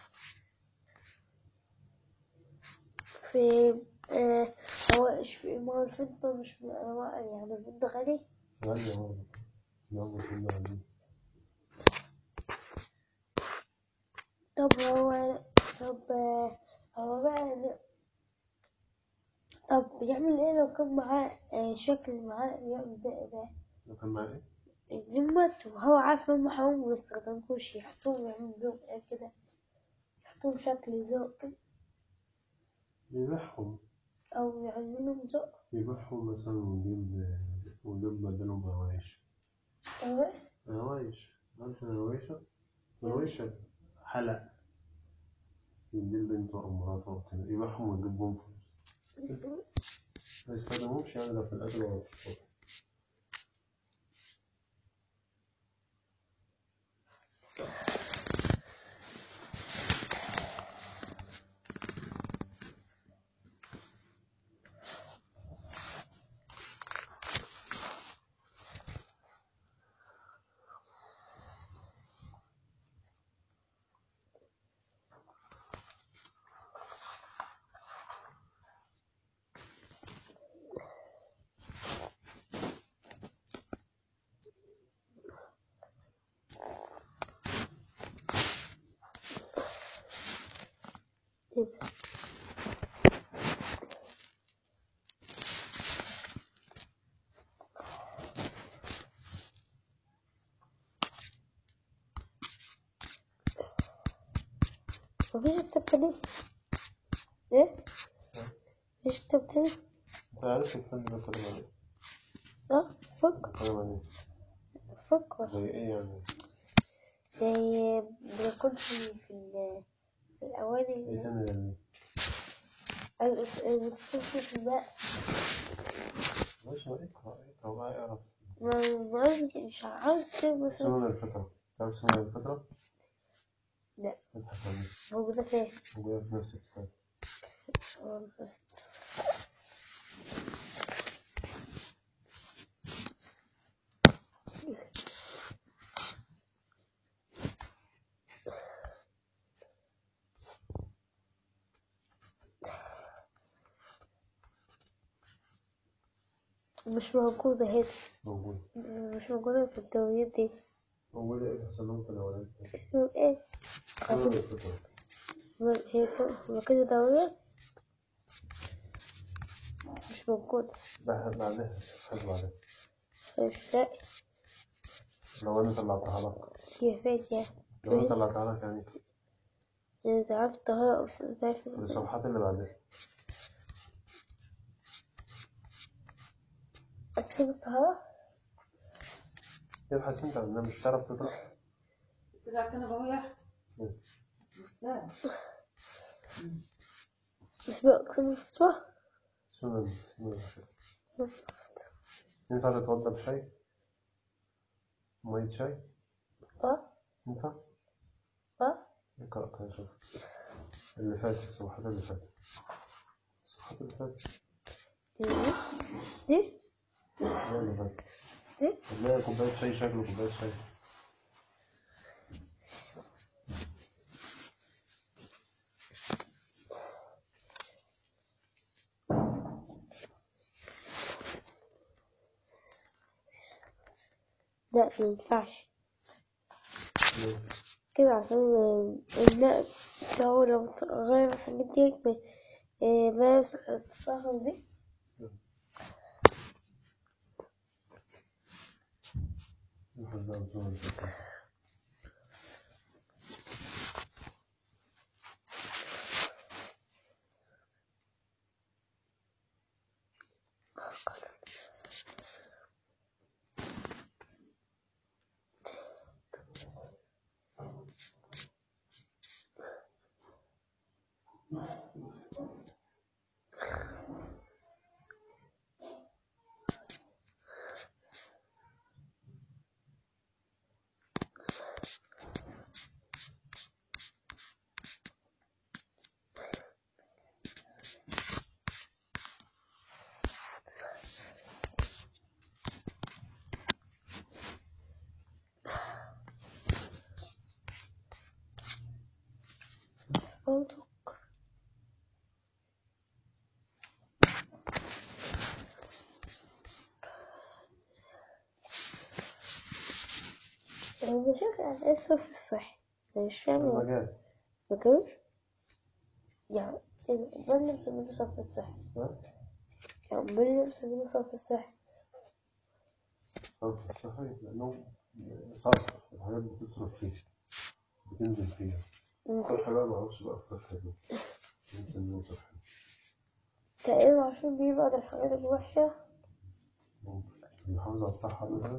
Speaker 2: في آه هو إيش في ما هو الفضة مش من أنواع يعني الفضة غالي
Speaker 1: غالية برضه يلا كله غالية
Speaker 2: طب هو طب آه، هو بقى طب بيعمل ايه لو كان معاه آه، شكل معاه يعمل بقى بقى
Speaker 1: لو كان معاه ايه؟
Speaker 2: الزمت وهو عارف انهم حرام ما يستخدموش يحطوهم يعملوا بيهم ايه كده يحطوهم شكل ذوق كده
Speaker 1: يبيعهم
Speaker 2: او يعملوا لهم ذوق
Speaker 1: يبيعهم مثلا ونجيب ونجيب بدلهم روايش
Speaker 2: ايوه
Speaker 1: روايش عارف الروايشة؟ روايشة حلق يدي لبنته أو مراته أو كده يبيعهم ويجيب بهم فلوس ما يستخدموش يعني لا في الأكل ولا في الشرب
Speaker 2: ايه ده مفيش كتاب تاني ايه مفيش كتاب تاني
Speaker 1: أنت عارف الفيلم ده بيتكلم عن إيه؟
Speaker 2: اه فك
Speaker 1: بيتكلم عن إيه؟
Speaker 2: فك
Speaker 1: زي إيه يعني؟
Speaker 2: زي بيكون في في ال- في
Speaker 1: إيه
Speaker 2: الأواني
Speaker 1: تاني يعني؟
Speaker 2: الصوفي في الماء
Speaker 1: ماشي ما اقرأ اقرأ بقى اعرف
Speaker 2: ما ما قصدي مش عاوز كده بس
Speaker 1: سنن الفطرة تعرف سنن الفطرة؟
Speaker 2: لا
Speaker 1: ابحث عنها
Speaker 2: موجودة فين
Speaker 1: موجودة في نفس الكتاب
Speaker 2: آه، بس مش موجودة هنا
Speaker 1: موجودة
Speaker 2: مش موجودة في الدوريات دي
Speaker 1: موجودة ابحث عنهم في الأولاني
Speaker 2: اسمه ايه؟
Speaker 1: سنن الفطرة
Speaker 2: ما- هي ك- هو كده دورية مش موجودة
Speaker 1: بحث بعدها ابحث بعدها
Speaker 2: مش لاقي
Speaker 1: لو أنا طلعتها لك
Speaker 2: هي فين يعني
Speaker 1: لو أنا طلعتها لك يعني
Speaker 2: يعني إذا عرفت طهارة أو س- تعرف
Speaker 1: في الصفحات اللي بعدها
Speaker 2: أكسب الطهارة
Speaker 1: ابحث أنت عنها مش تعرف تقرأ
Speaker 3: إذا كان بقول
Speaker 1: مم.
Speaker 3: لا
Speaker 2: اسمه أقسم الفتوى
Speaker 1: سنن سنن الفطرة ينفع تتوضى بشاي؟ مية شاي؟
Speaker 2: اه
Speaker 1: ينفع؟
Speaker 2: اه
Speaker 1: اقرأ كده شوف اللي فاتت الصفحات اللي فاتت الصفحات اللي فاتت
Speaker 2: دي دي
Speaker 1: لا اللي فاتت
Speaker 2: دي
Speaker 1: هتلاقي كوباية شاي شكله كوباية شاي
Speaker 2: لا مينفعش
Speaker 1: ليه؟
Speaker 2: كده عشان الماء بتاعه لو غير الحاجات دي ب- آه، لا يصلح للتطهر دي
Speaker 1: ابحث بقى عن سنن الفطرة
Speaker 2: هو شوف يعني ايه الصرف الصحي أنا مش فاهم يعني
Speaker 1: المجال
Speaker 2: مكان يعني إيه بل مسمينه صرف الصحي يعني بل مسمينه صرف الصحي
Speaker 1: الصرف الصحي لأنه صرف الحاجات بتصرف فيها بتنزل فيها الصرف بقى معرفش بقى الصرف ده بنسميه صرف
Speaker 2: تقريبا عشان بيبعد الحاجات الوحشة
Speaker 1: ممكن المحافظة على الصحة مثلا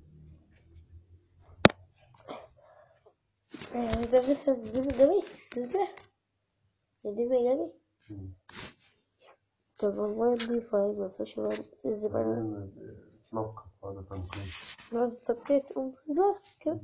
Speaker 2: يعني ده بس دي إيجابي تسبح دي إيجابي
Speaker 1: مم.
Speaker 2: طب والله دي فايد مفيش ولا الزبالة
Speaker 1: بعدين تنقط هذا تنقيط
Speaker 2: بعد التبكيت أم لا كده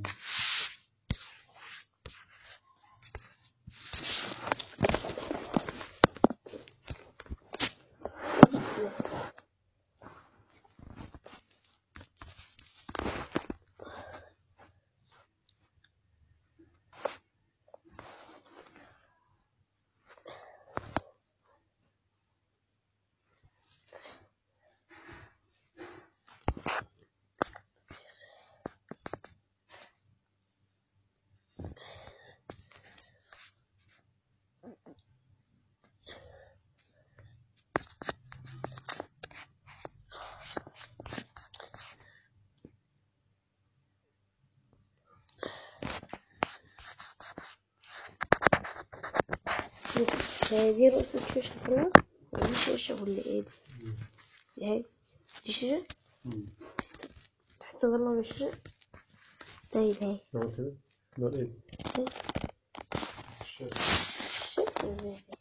Speaker 2: هي دي رؤوس الشاشة كلها ولا دي شاشة ولا ايه دي؟ دي هي دي شاشة
Speaker 1: مم.
Speaker 2: تحت والله مش شاشة ده هي ده هي
Speaker 1: نوع كده نوع ايه؟
Speaker 2: هي.
Speaker 1: الشاشة.
Speaker 2: شاشة ازاي دي؟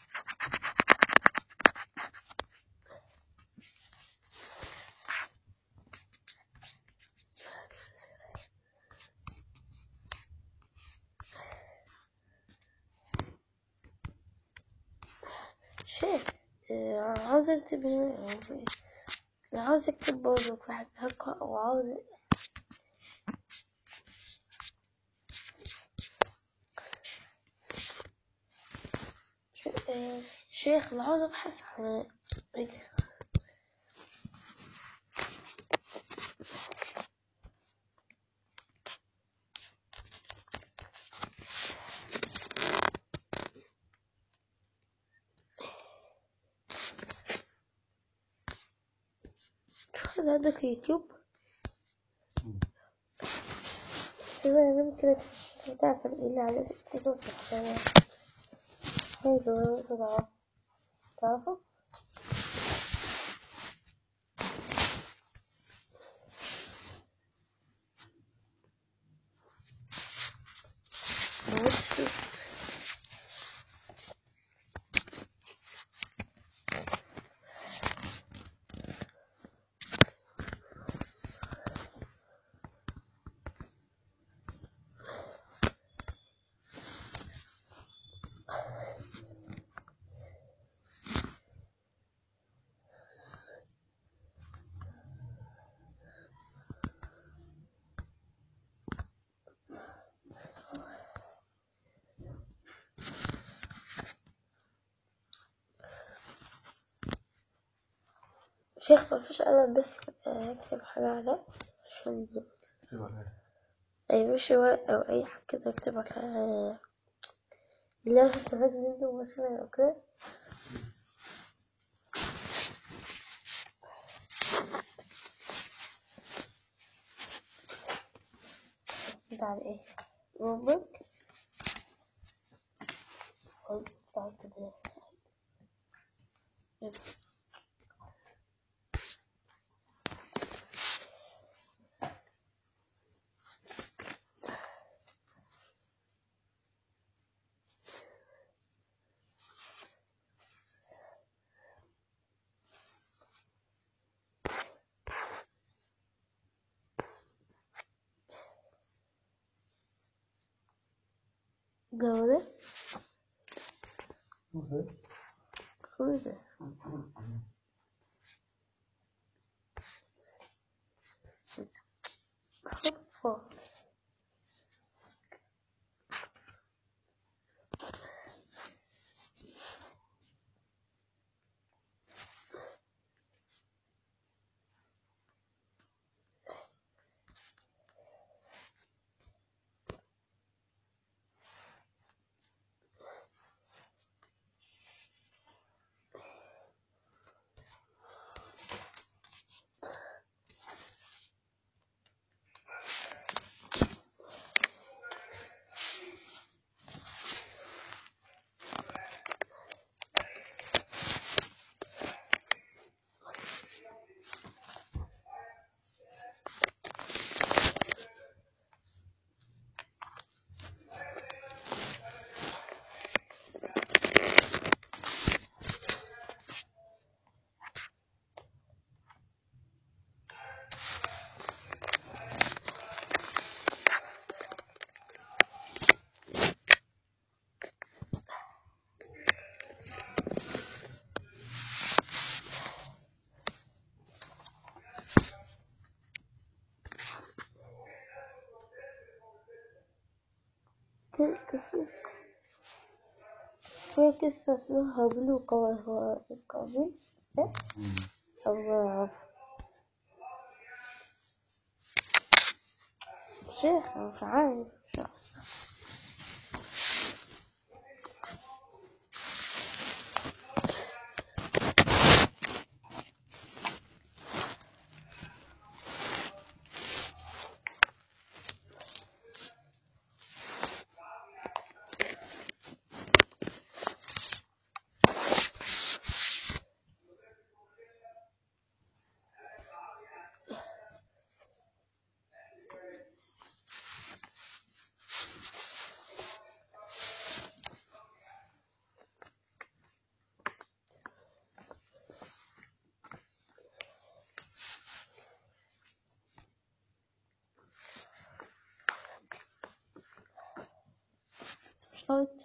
Speaker 2: شيخ آه، عاوز اكتب هنا أنا عاوز اكتب برضه في حاجة هقرأ وعاوز ش- آه، شيخ أنا عاوز ابحث عن إيه ده؟ شوف هل عندك يوتيوب
Speaker 1: مم.
Speaker 2: إذا أنا ممكن تعرف اللي على اسم قصص محتوى حلو تعرف تعرفه موت الصوت شيخ ما فيش قلم بس آه، اكتب حاجة على عشان
Speaker 1: في ولا
Speaker 2: أي مش ورق أو أي حاجة كده اكتب على اللي أنا هستفاد منه مثلا أو كده بعد إيه روبوت قلت بعد كده جودة
Speaker 1: ولا
Speaker 2: جودة خطفة قصة في قصة اسمها هابيل وقابيل ده الله يعرف شيخ مش عارف شخص شوت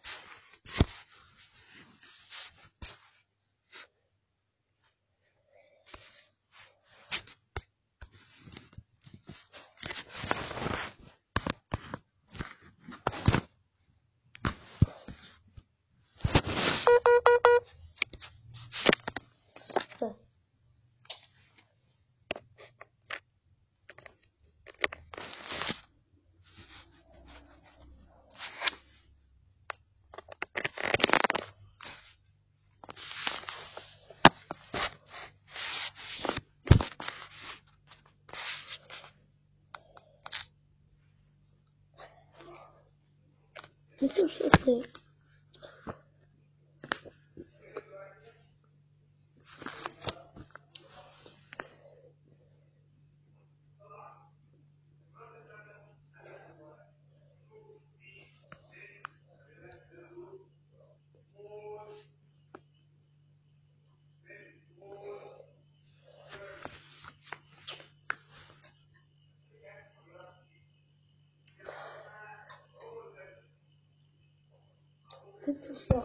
Speaker 2: انتوا شو اسمه انتوا شو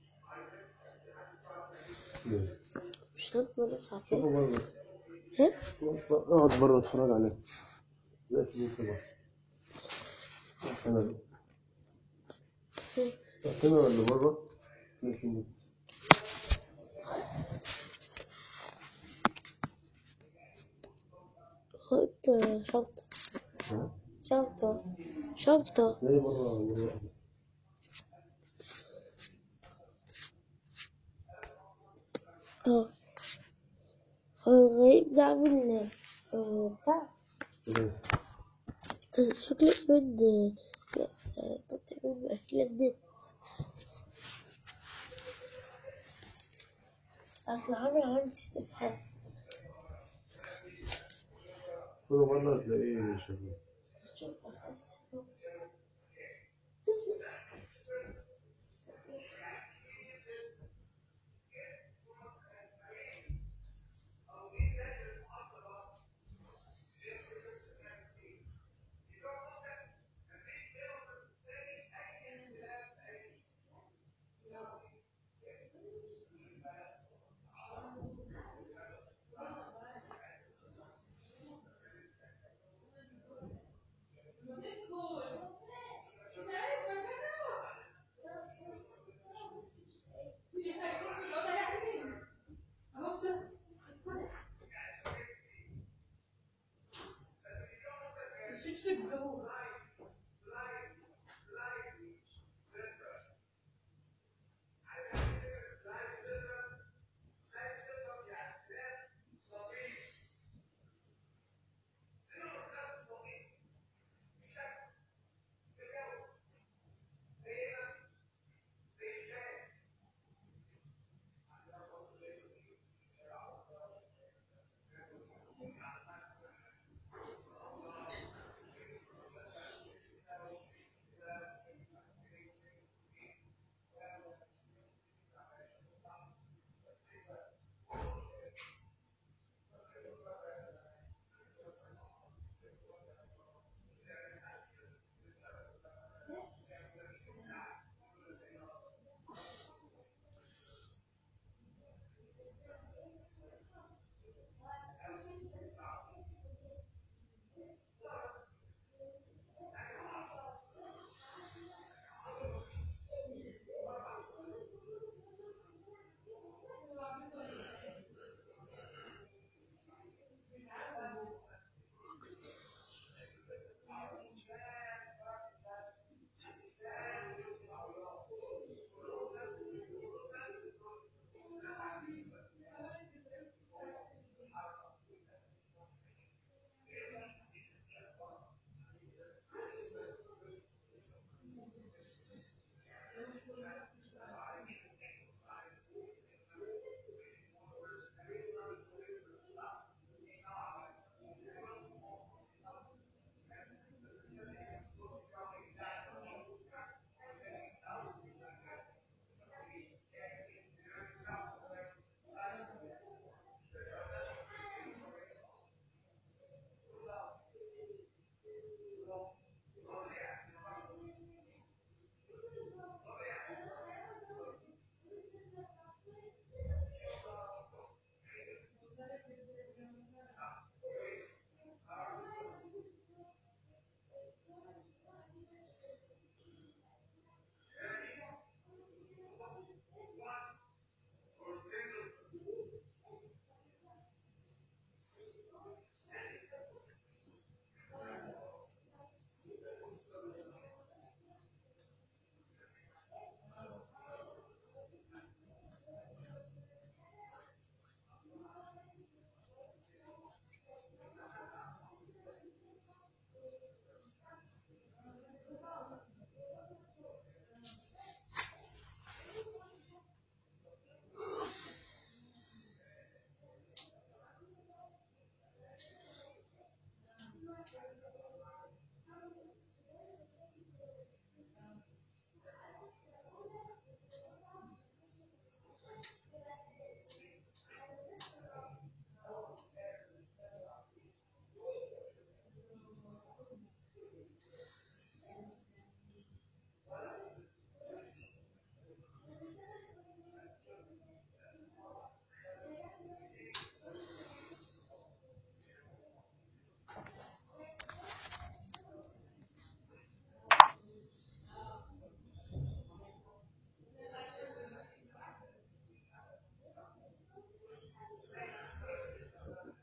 Speaker 2: مش لازم ولا ساعتين
Speaker 1: شوفوا بره
Speaker 2: ايه
Speaker 1: اقعد بره اتفرج عليه لا تجيب طبعا انا هنا ولا بره لكن
Speaker 2: خد شنطة شنطة شنطة
Speaker 1: زي بره بره
Speaker 2: اه هو الغريب ده عامل آه، بتاع
Speaker 1: كده.
Speaker 2: شكل البيض تقريبا بيبقى فيه لدة أصل عامل علامة استفهام
Speaker 1: كله بره هتلاقيه شغال
Speaker 2: شوف أصلا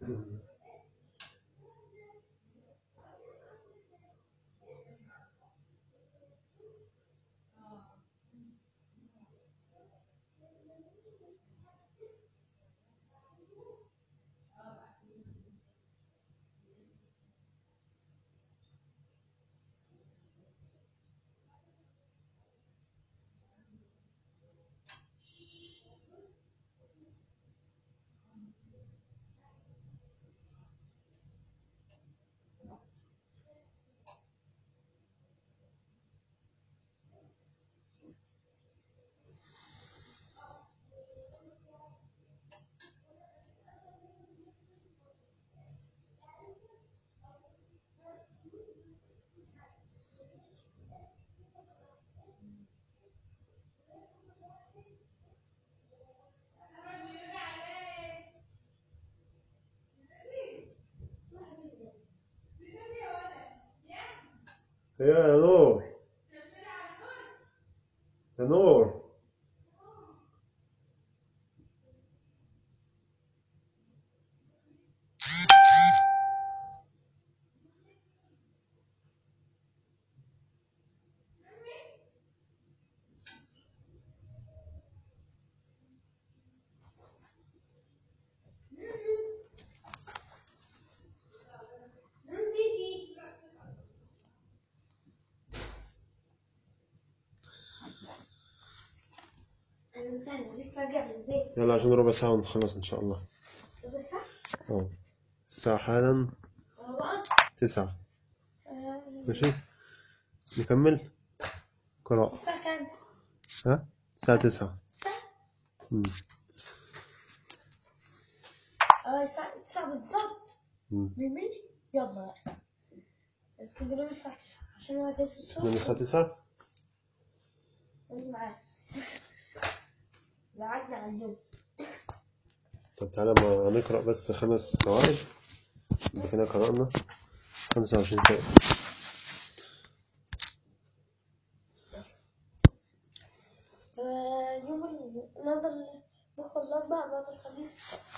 Speaker 1: يا نور يا نور
Speaker 2: لسه راجع من البيت
Speaker 1: يلا عشان ربع ساعة ونخلص إن شاء الله
Speaker 2: بس
Speaker 1: اه الساعة حالا
Speaker 2: بقى
Speaker 1: تسعة ماشي نكمل قراءة
Speaker 2: الساعة كام؟
Speaker 1: ها الساعة تسعة
Speaker 2: الساعة
Speaker 1: مم.
Speaker 2: اه الساعة تسعة بالظبط
Speaker 1: مم.
Speaker 2: بالملي يلا بقى بس تقولوا الساعة تسعة عشان هو جالس
Speaker 1: من
Speaker 2: الصبح
Speaker 1: الساعة تسعة
Speaker 2: وأنا معاك بعدنا عن اليوم
Speaker 1: طب تعالى ما هنقرأ بس خمس قواعد يبقى كده قرأنا خمسة وعشرين فائدة
Speaker 2: آه، يوم ال- نقدر بكرة الأربعاء بعد الخميس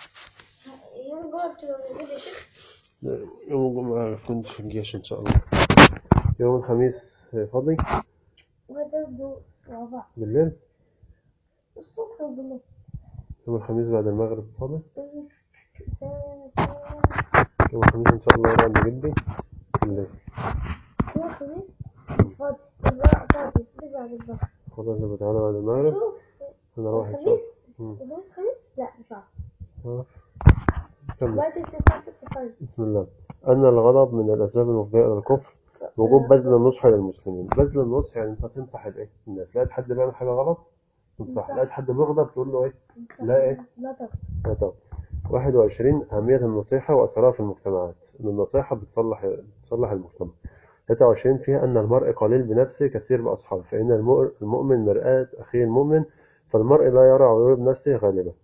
Speaker 2: يوم الجمعة بتبقى موجود يا شيخ
Speaker 1: يوم الجمعة كنت في الجيش إن شاء الله يوم الخميس فاضي
Speaker 2: وهذا بدو مع بعض
Speaker 1: بالليل
Speaker 2: الصبح وبالليل
Speaker 1: يوم الخميس بعد المغرب فاضي
Speaker 2: ساعة- ساعة-
Speaker 1: يوم الخميس إن شاء الله يروح عند جدي بالليل
Speaker 2: يوم الخميس فاضي الأربعاء فاضي اللي بعد الظهر
Speaker 1: خلاص يبقى تعالى بعد المغرب
Speaker 2: شوف
Speaker 1: أنا أروح إن شاء
Speaker 2: الخميس
Speaker 1: الله
Speaker 2: الخميس خميس لا مش عارف
Speaker 1: مم. كمل
Speaker 2: بعد الساعة ستة خميس
Speaker 1: بسم الله أن الغضب من الأسباب المفضية إلى الكفر وجوب بذل النصح للمسلمين بذل النصح يعني أنت تنصح الإيه الناس لقيت حد بيعمل حاجة غلط تنصح لقيت حد بيغضب تقول له إيه لا إيه
Speaker 2: لا طبعا
Speaker 1: لا طبعا 21 أهمية النصيحة وأثرها في المجتمعات إن النصيحة بتصلح بتصلح المجتمع 23 فيها أن المرء قليل بنفسه كثير بأصحابه فإن المؤ- المؤمن مرآة أخيه المؤمن فالمرء لا يرى عيوب نفسه غالبا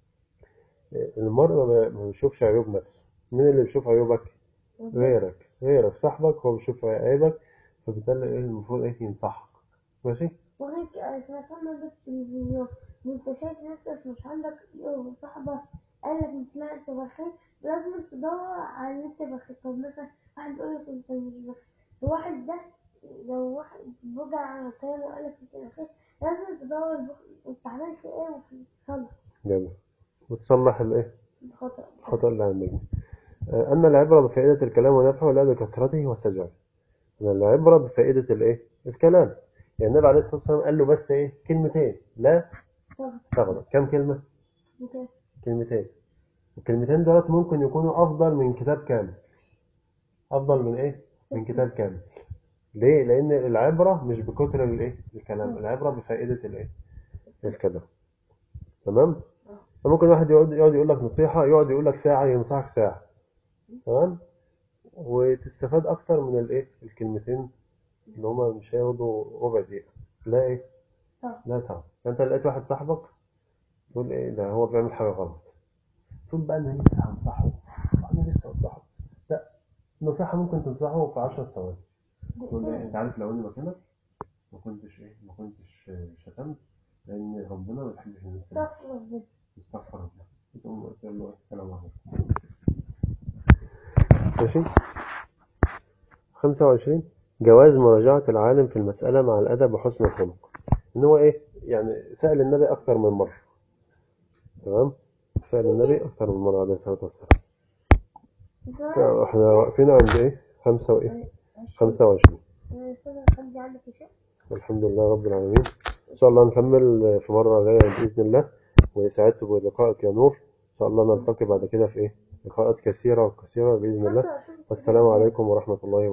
Speaker 1: المرء ما ما بيشوفش عيوب نفسه مين اللي بيشوف عيوبك غيرك غيرك صاحبك هو بيشوف عيبك فبالتالي ايه المفروض ايه ينصحك ماشي
Speaker 2: وهيك سمعت لنا بس وانت شايف نفسك مش عندك صاحبة قال لك انت لا انت بخيل لازم تدور على اللي انت بخيل طب مثلا واحد يقول لك انت مش بخيل الواحد ده لو واحد وجع على كلامه وقال لك انت بخيل لازم تدور البخ- انت عملت ايه وتصلح
Speaker 1: جميل وتصلح الايه
Speaker 2: الخطأ
Speaker 1: الخطأ اللي عندك آه، أن العبرة بفائدة الكلام ونفعه لا بكثرته وسجعه أن العبرة بفائدة الايه الكلام يعني النبي عليه الصلاة والسلام قال له بس ايه كلمتين لا
Speaker 2: طبعا
Speaker 1: تغضب كم كلمة
Speaker 2: انت
Speaker 1: كلمتين الكلمتين دولت ممكن يكونوا أفضل من كتاب كامل أفضل من إيه؟ من كتاب كامل ليه؟ لأن العبرة مش بكتر الإيه؟ الكلام العبرة بفائدة الإيه؟ الكلام تمام؟ فممكن واحد يقعد يقعد يقول لك نصيحة يقعد يقول لك ساعة ينصحك ساعة تمام؟ وتستفاد أكتر من الإيه؟ الكلمتين اللي هما مش هياخدوا ربع دقيقة لا إيه؟
Speaker 2: طبعا.
Speaker 1: لا طبعا فأنت لقيت واحد صاحبك تقول إيه ده هو بيعمل حاجة غلط تقول بقى أنا لسه هنصحه أنا لسه هنصحه لا النصيحة ممكن تنصحه في 10 ثواني تقول إيه أنت عارف لو أنا مكانك ما كنتش إيه ما كنتش شتمت لأن ربنا ما بيحبش الناس اللي
Speaker 2: استغفر ربنا
Speaker 1: تستغفر الله تقوم تقول له السلام عليكم ماشي 25 جواز مراجعة العالم في المسألة مع الأدب وحسن الخلق إن هو إيه يعني سأل النبي أكثر من مرة تمام سأل النبي أكثر من مرة عليه الصلاة والسلام طيب، إحنا واقفين عند إيه خمسة وإيه 25
Speaker 2: عندي عندك شيء
Speaker 1: الحمد لله رب العالمين إن شاء الله نكمل في مرة جاية بإذن الله وسعدت بلقائك يا نور إن شاء الله نلتقي بعد كده في إيه لقاءات كثيرة وكثيرة بإذن الله والسلام عليكم ورحمة الله وبركاته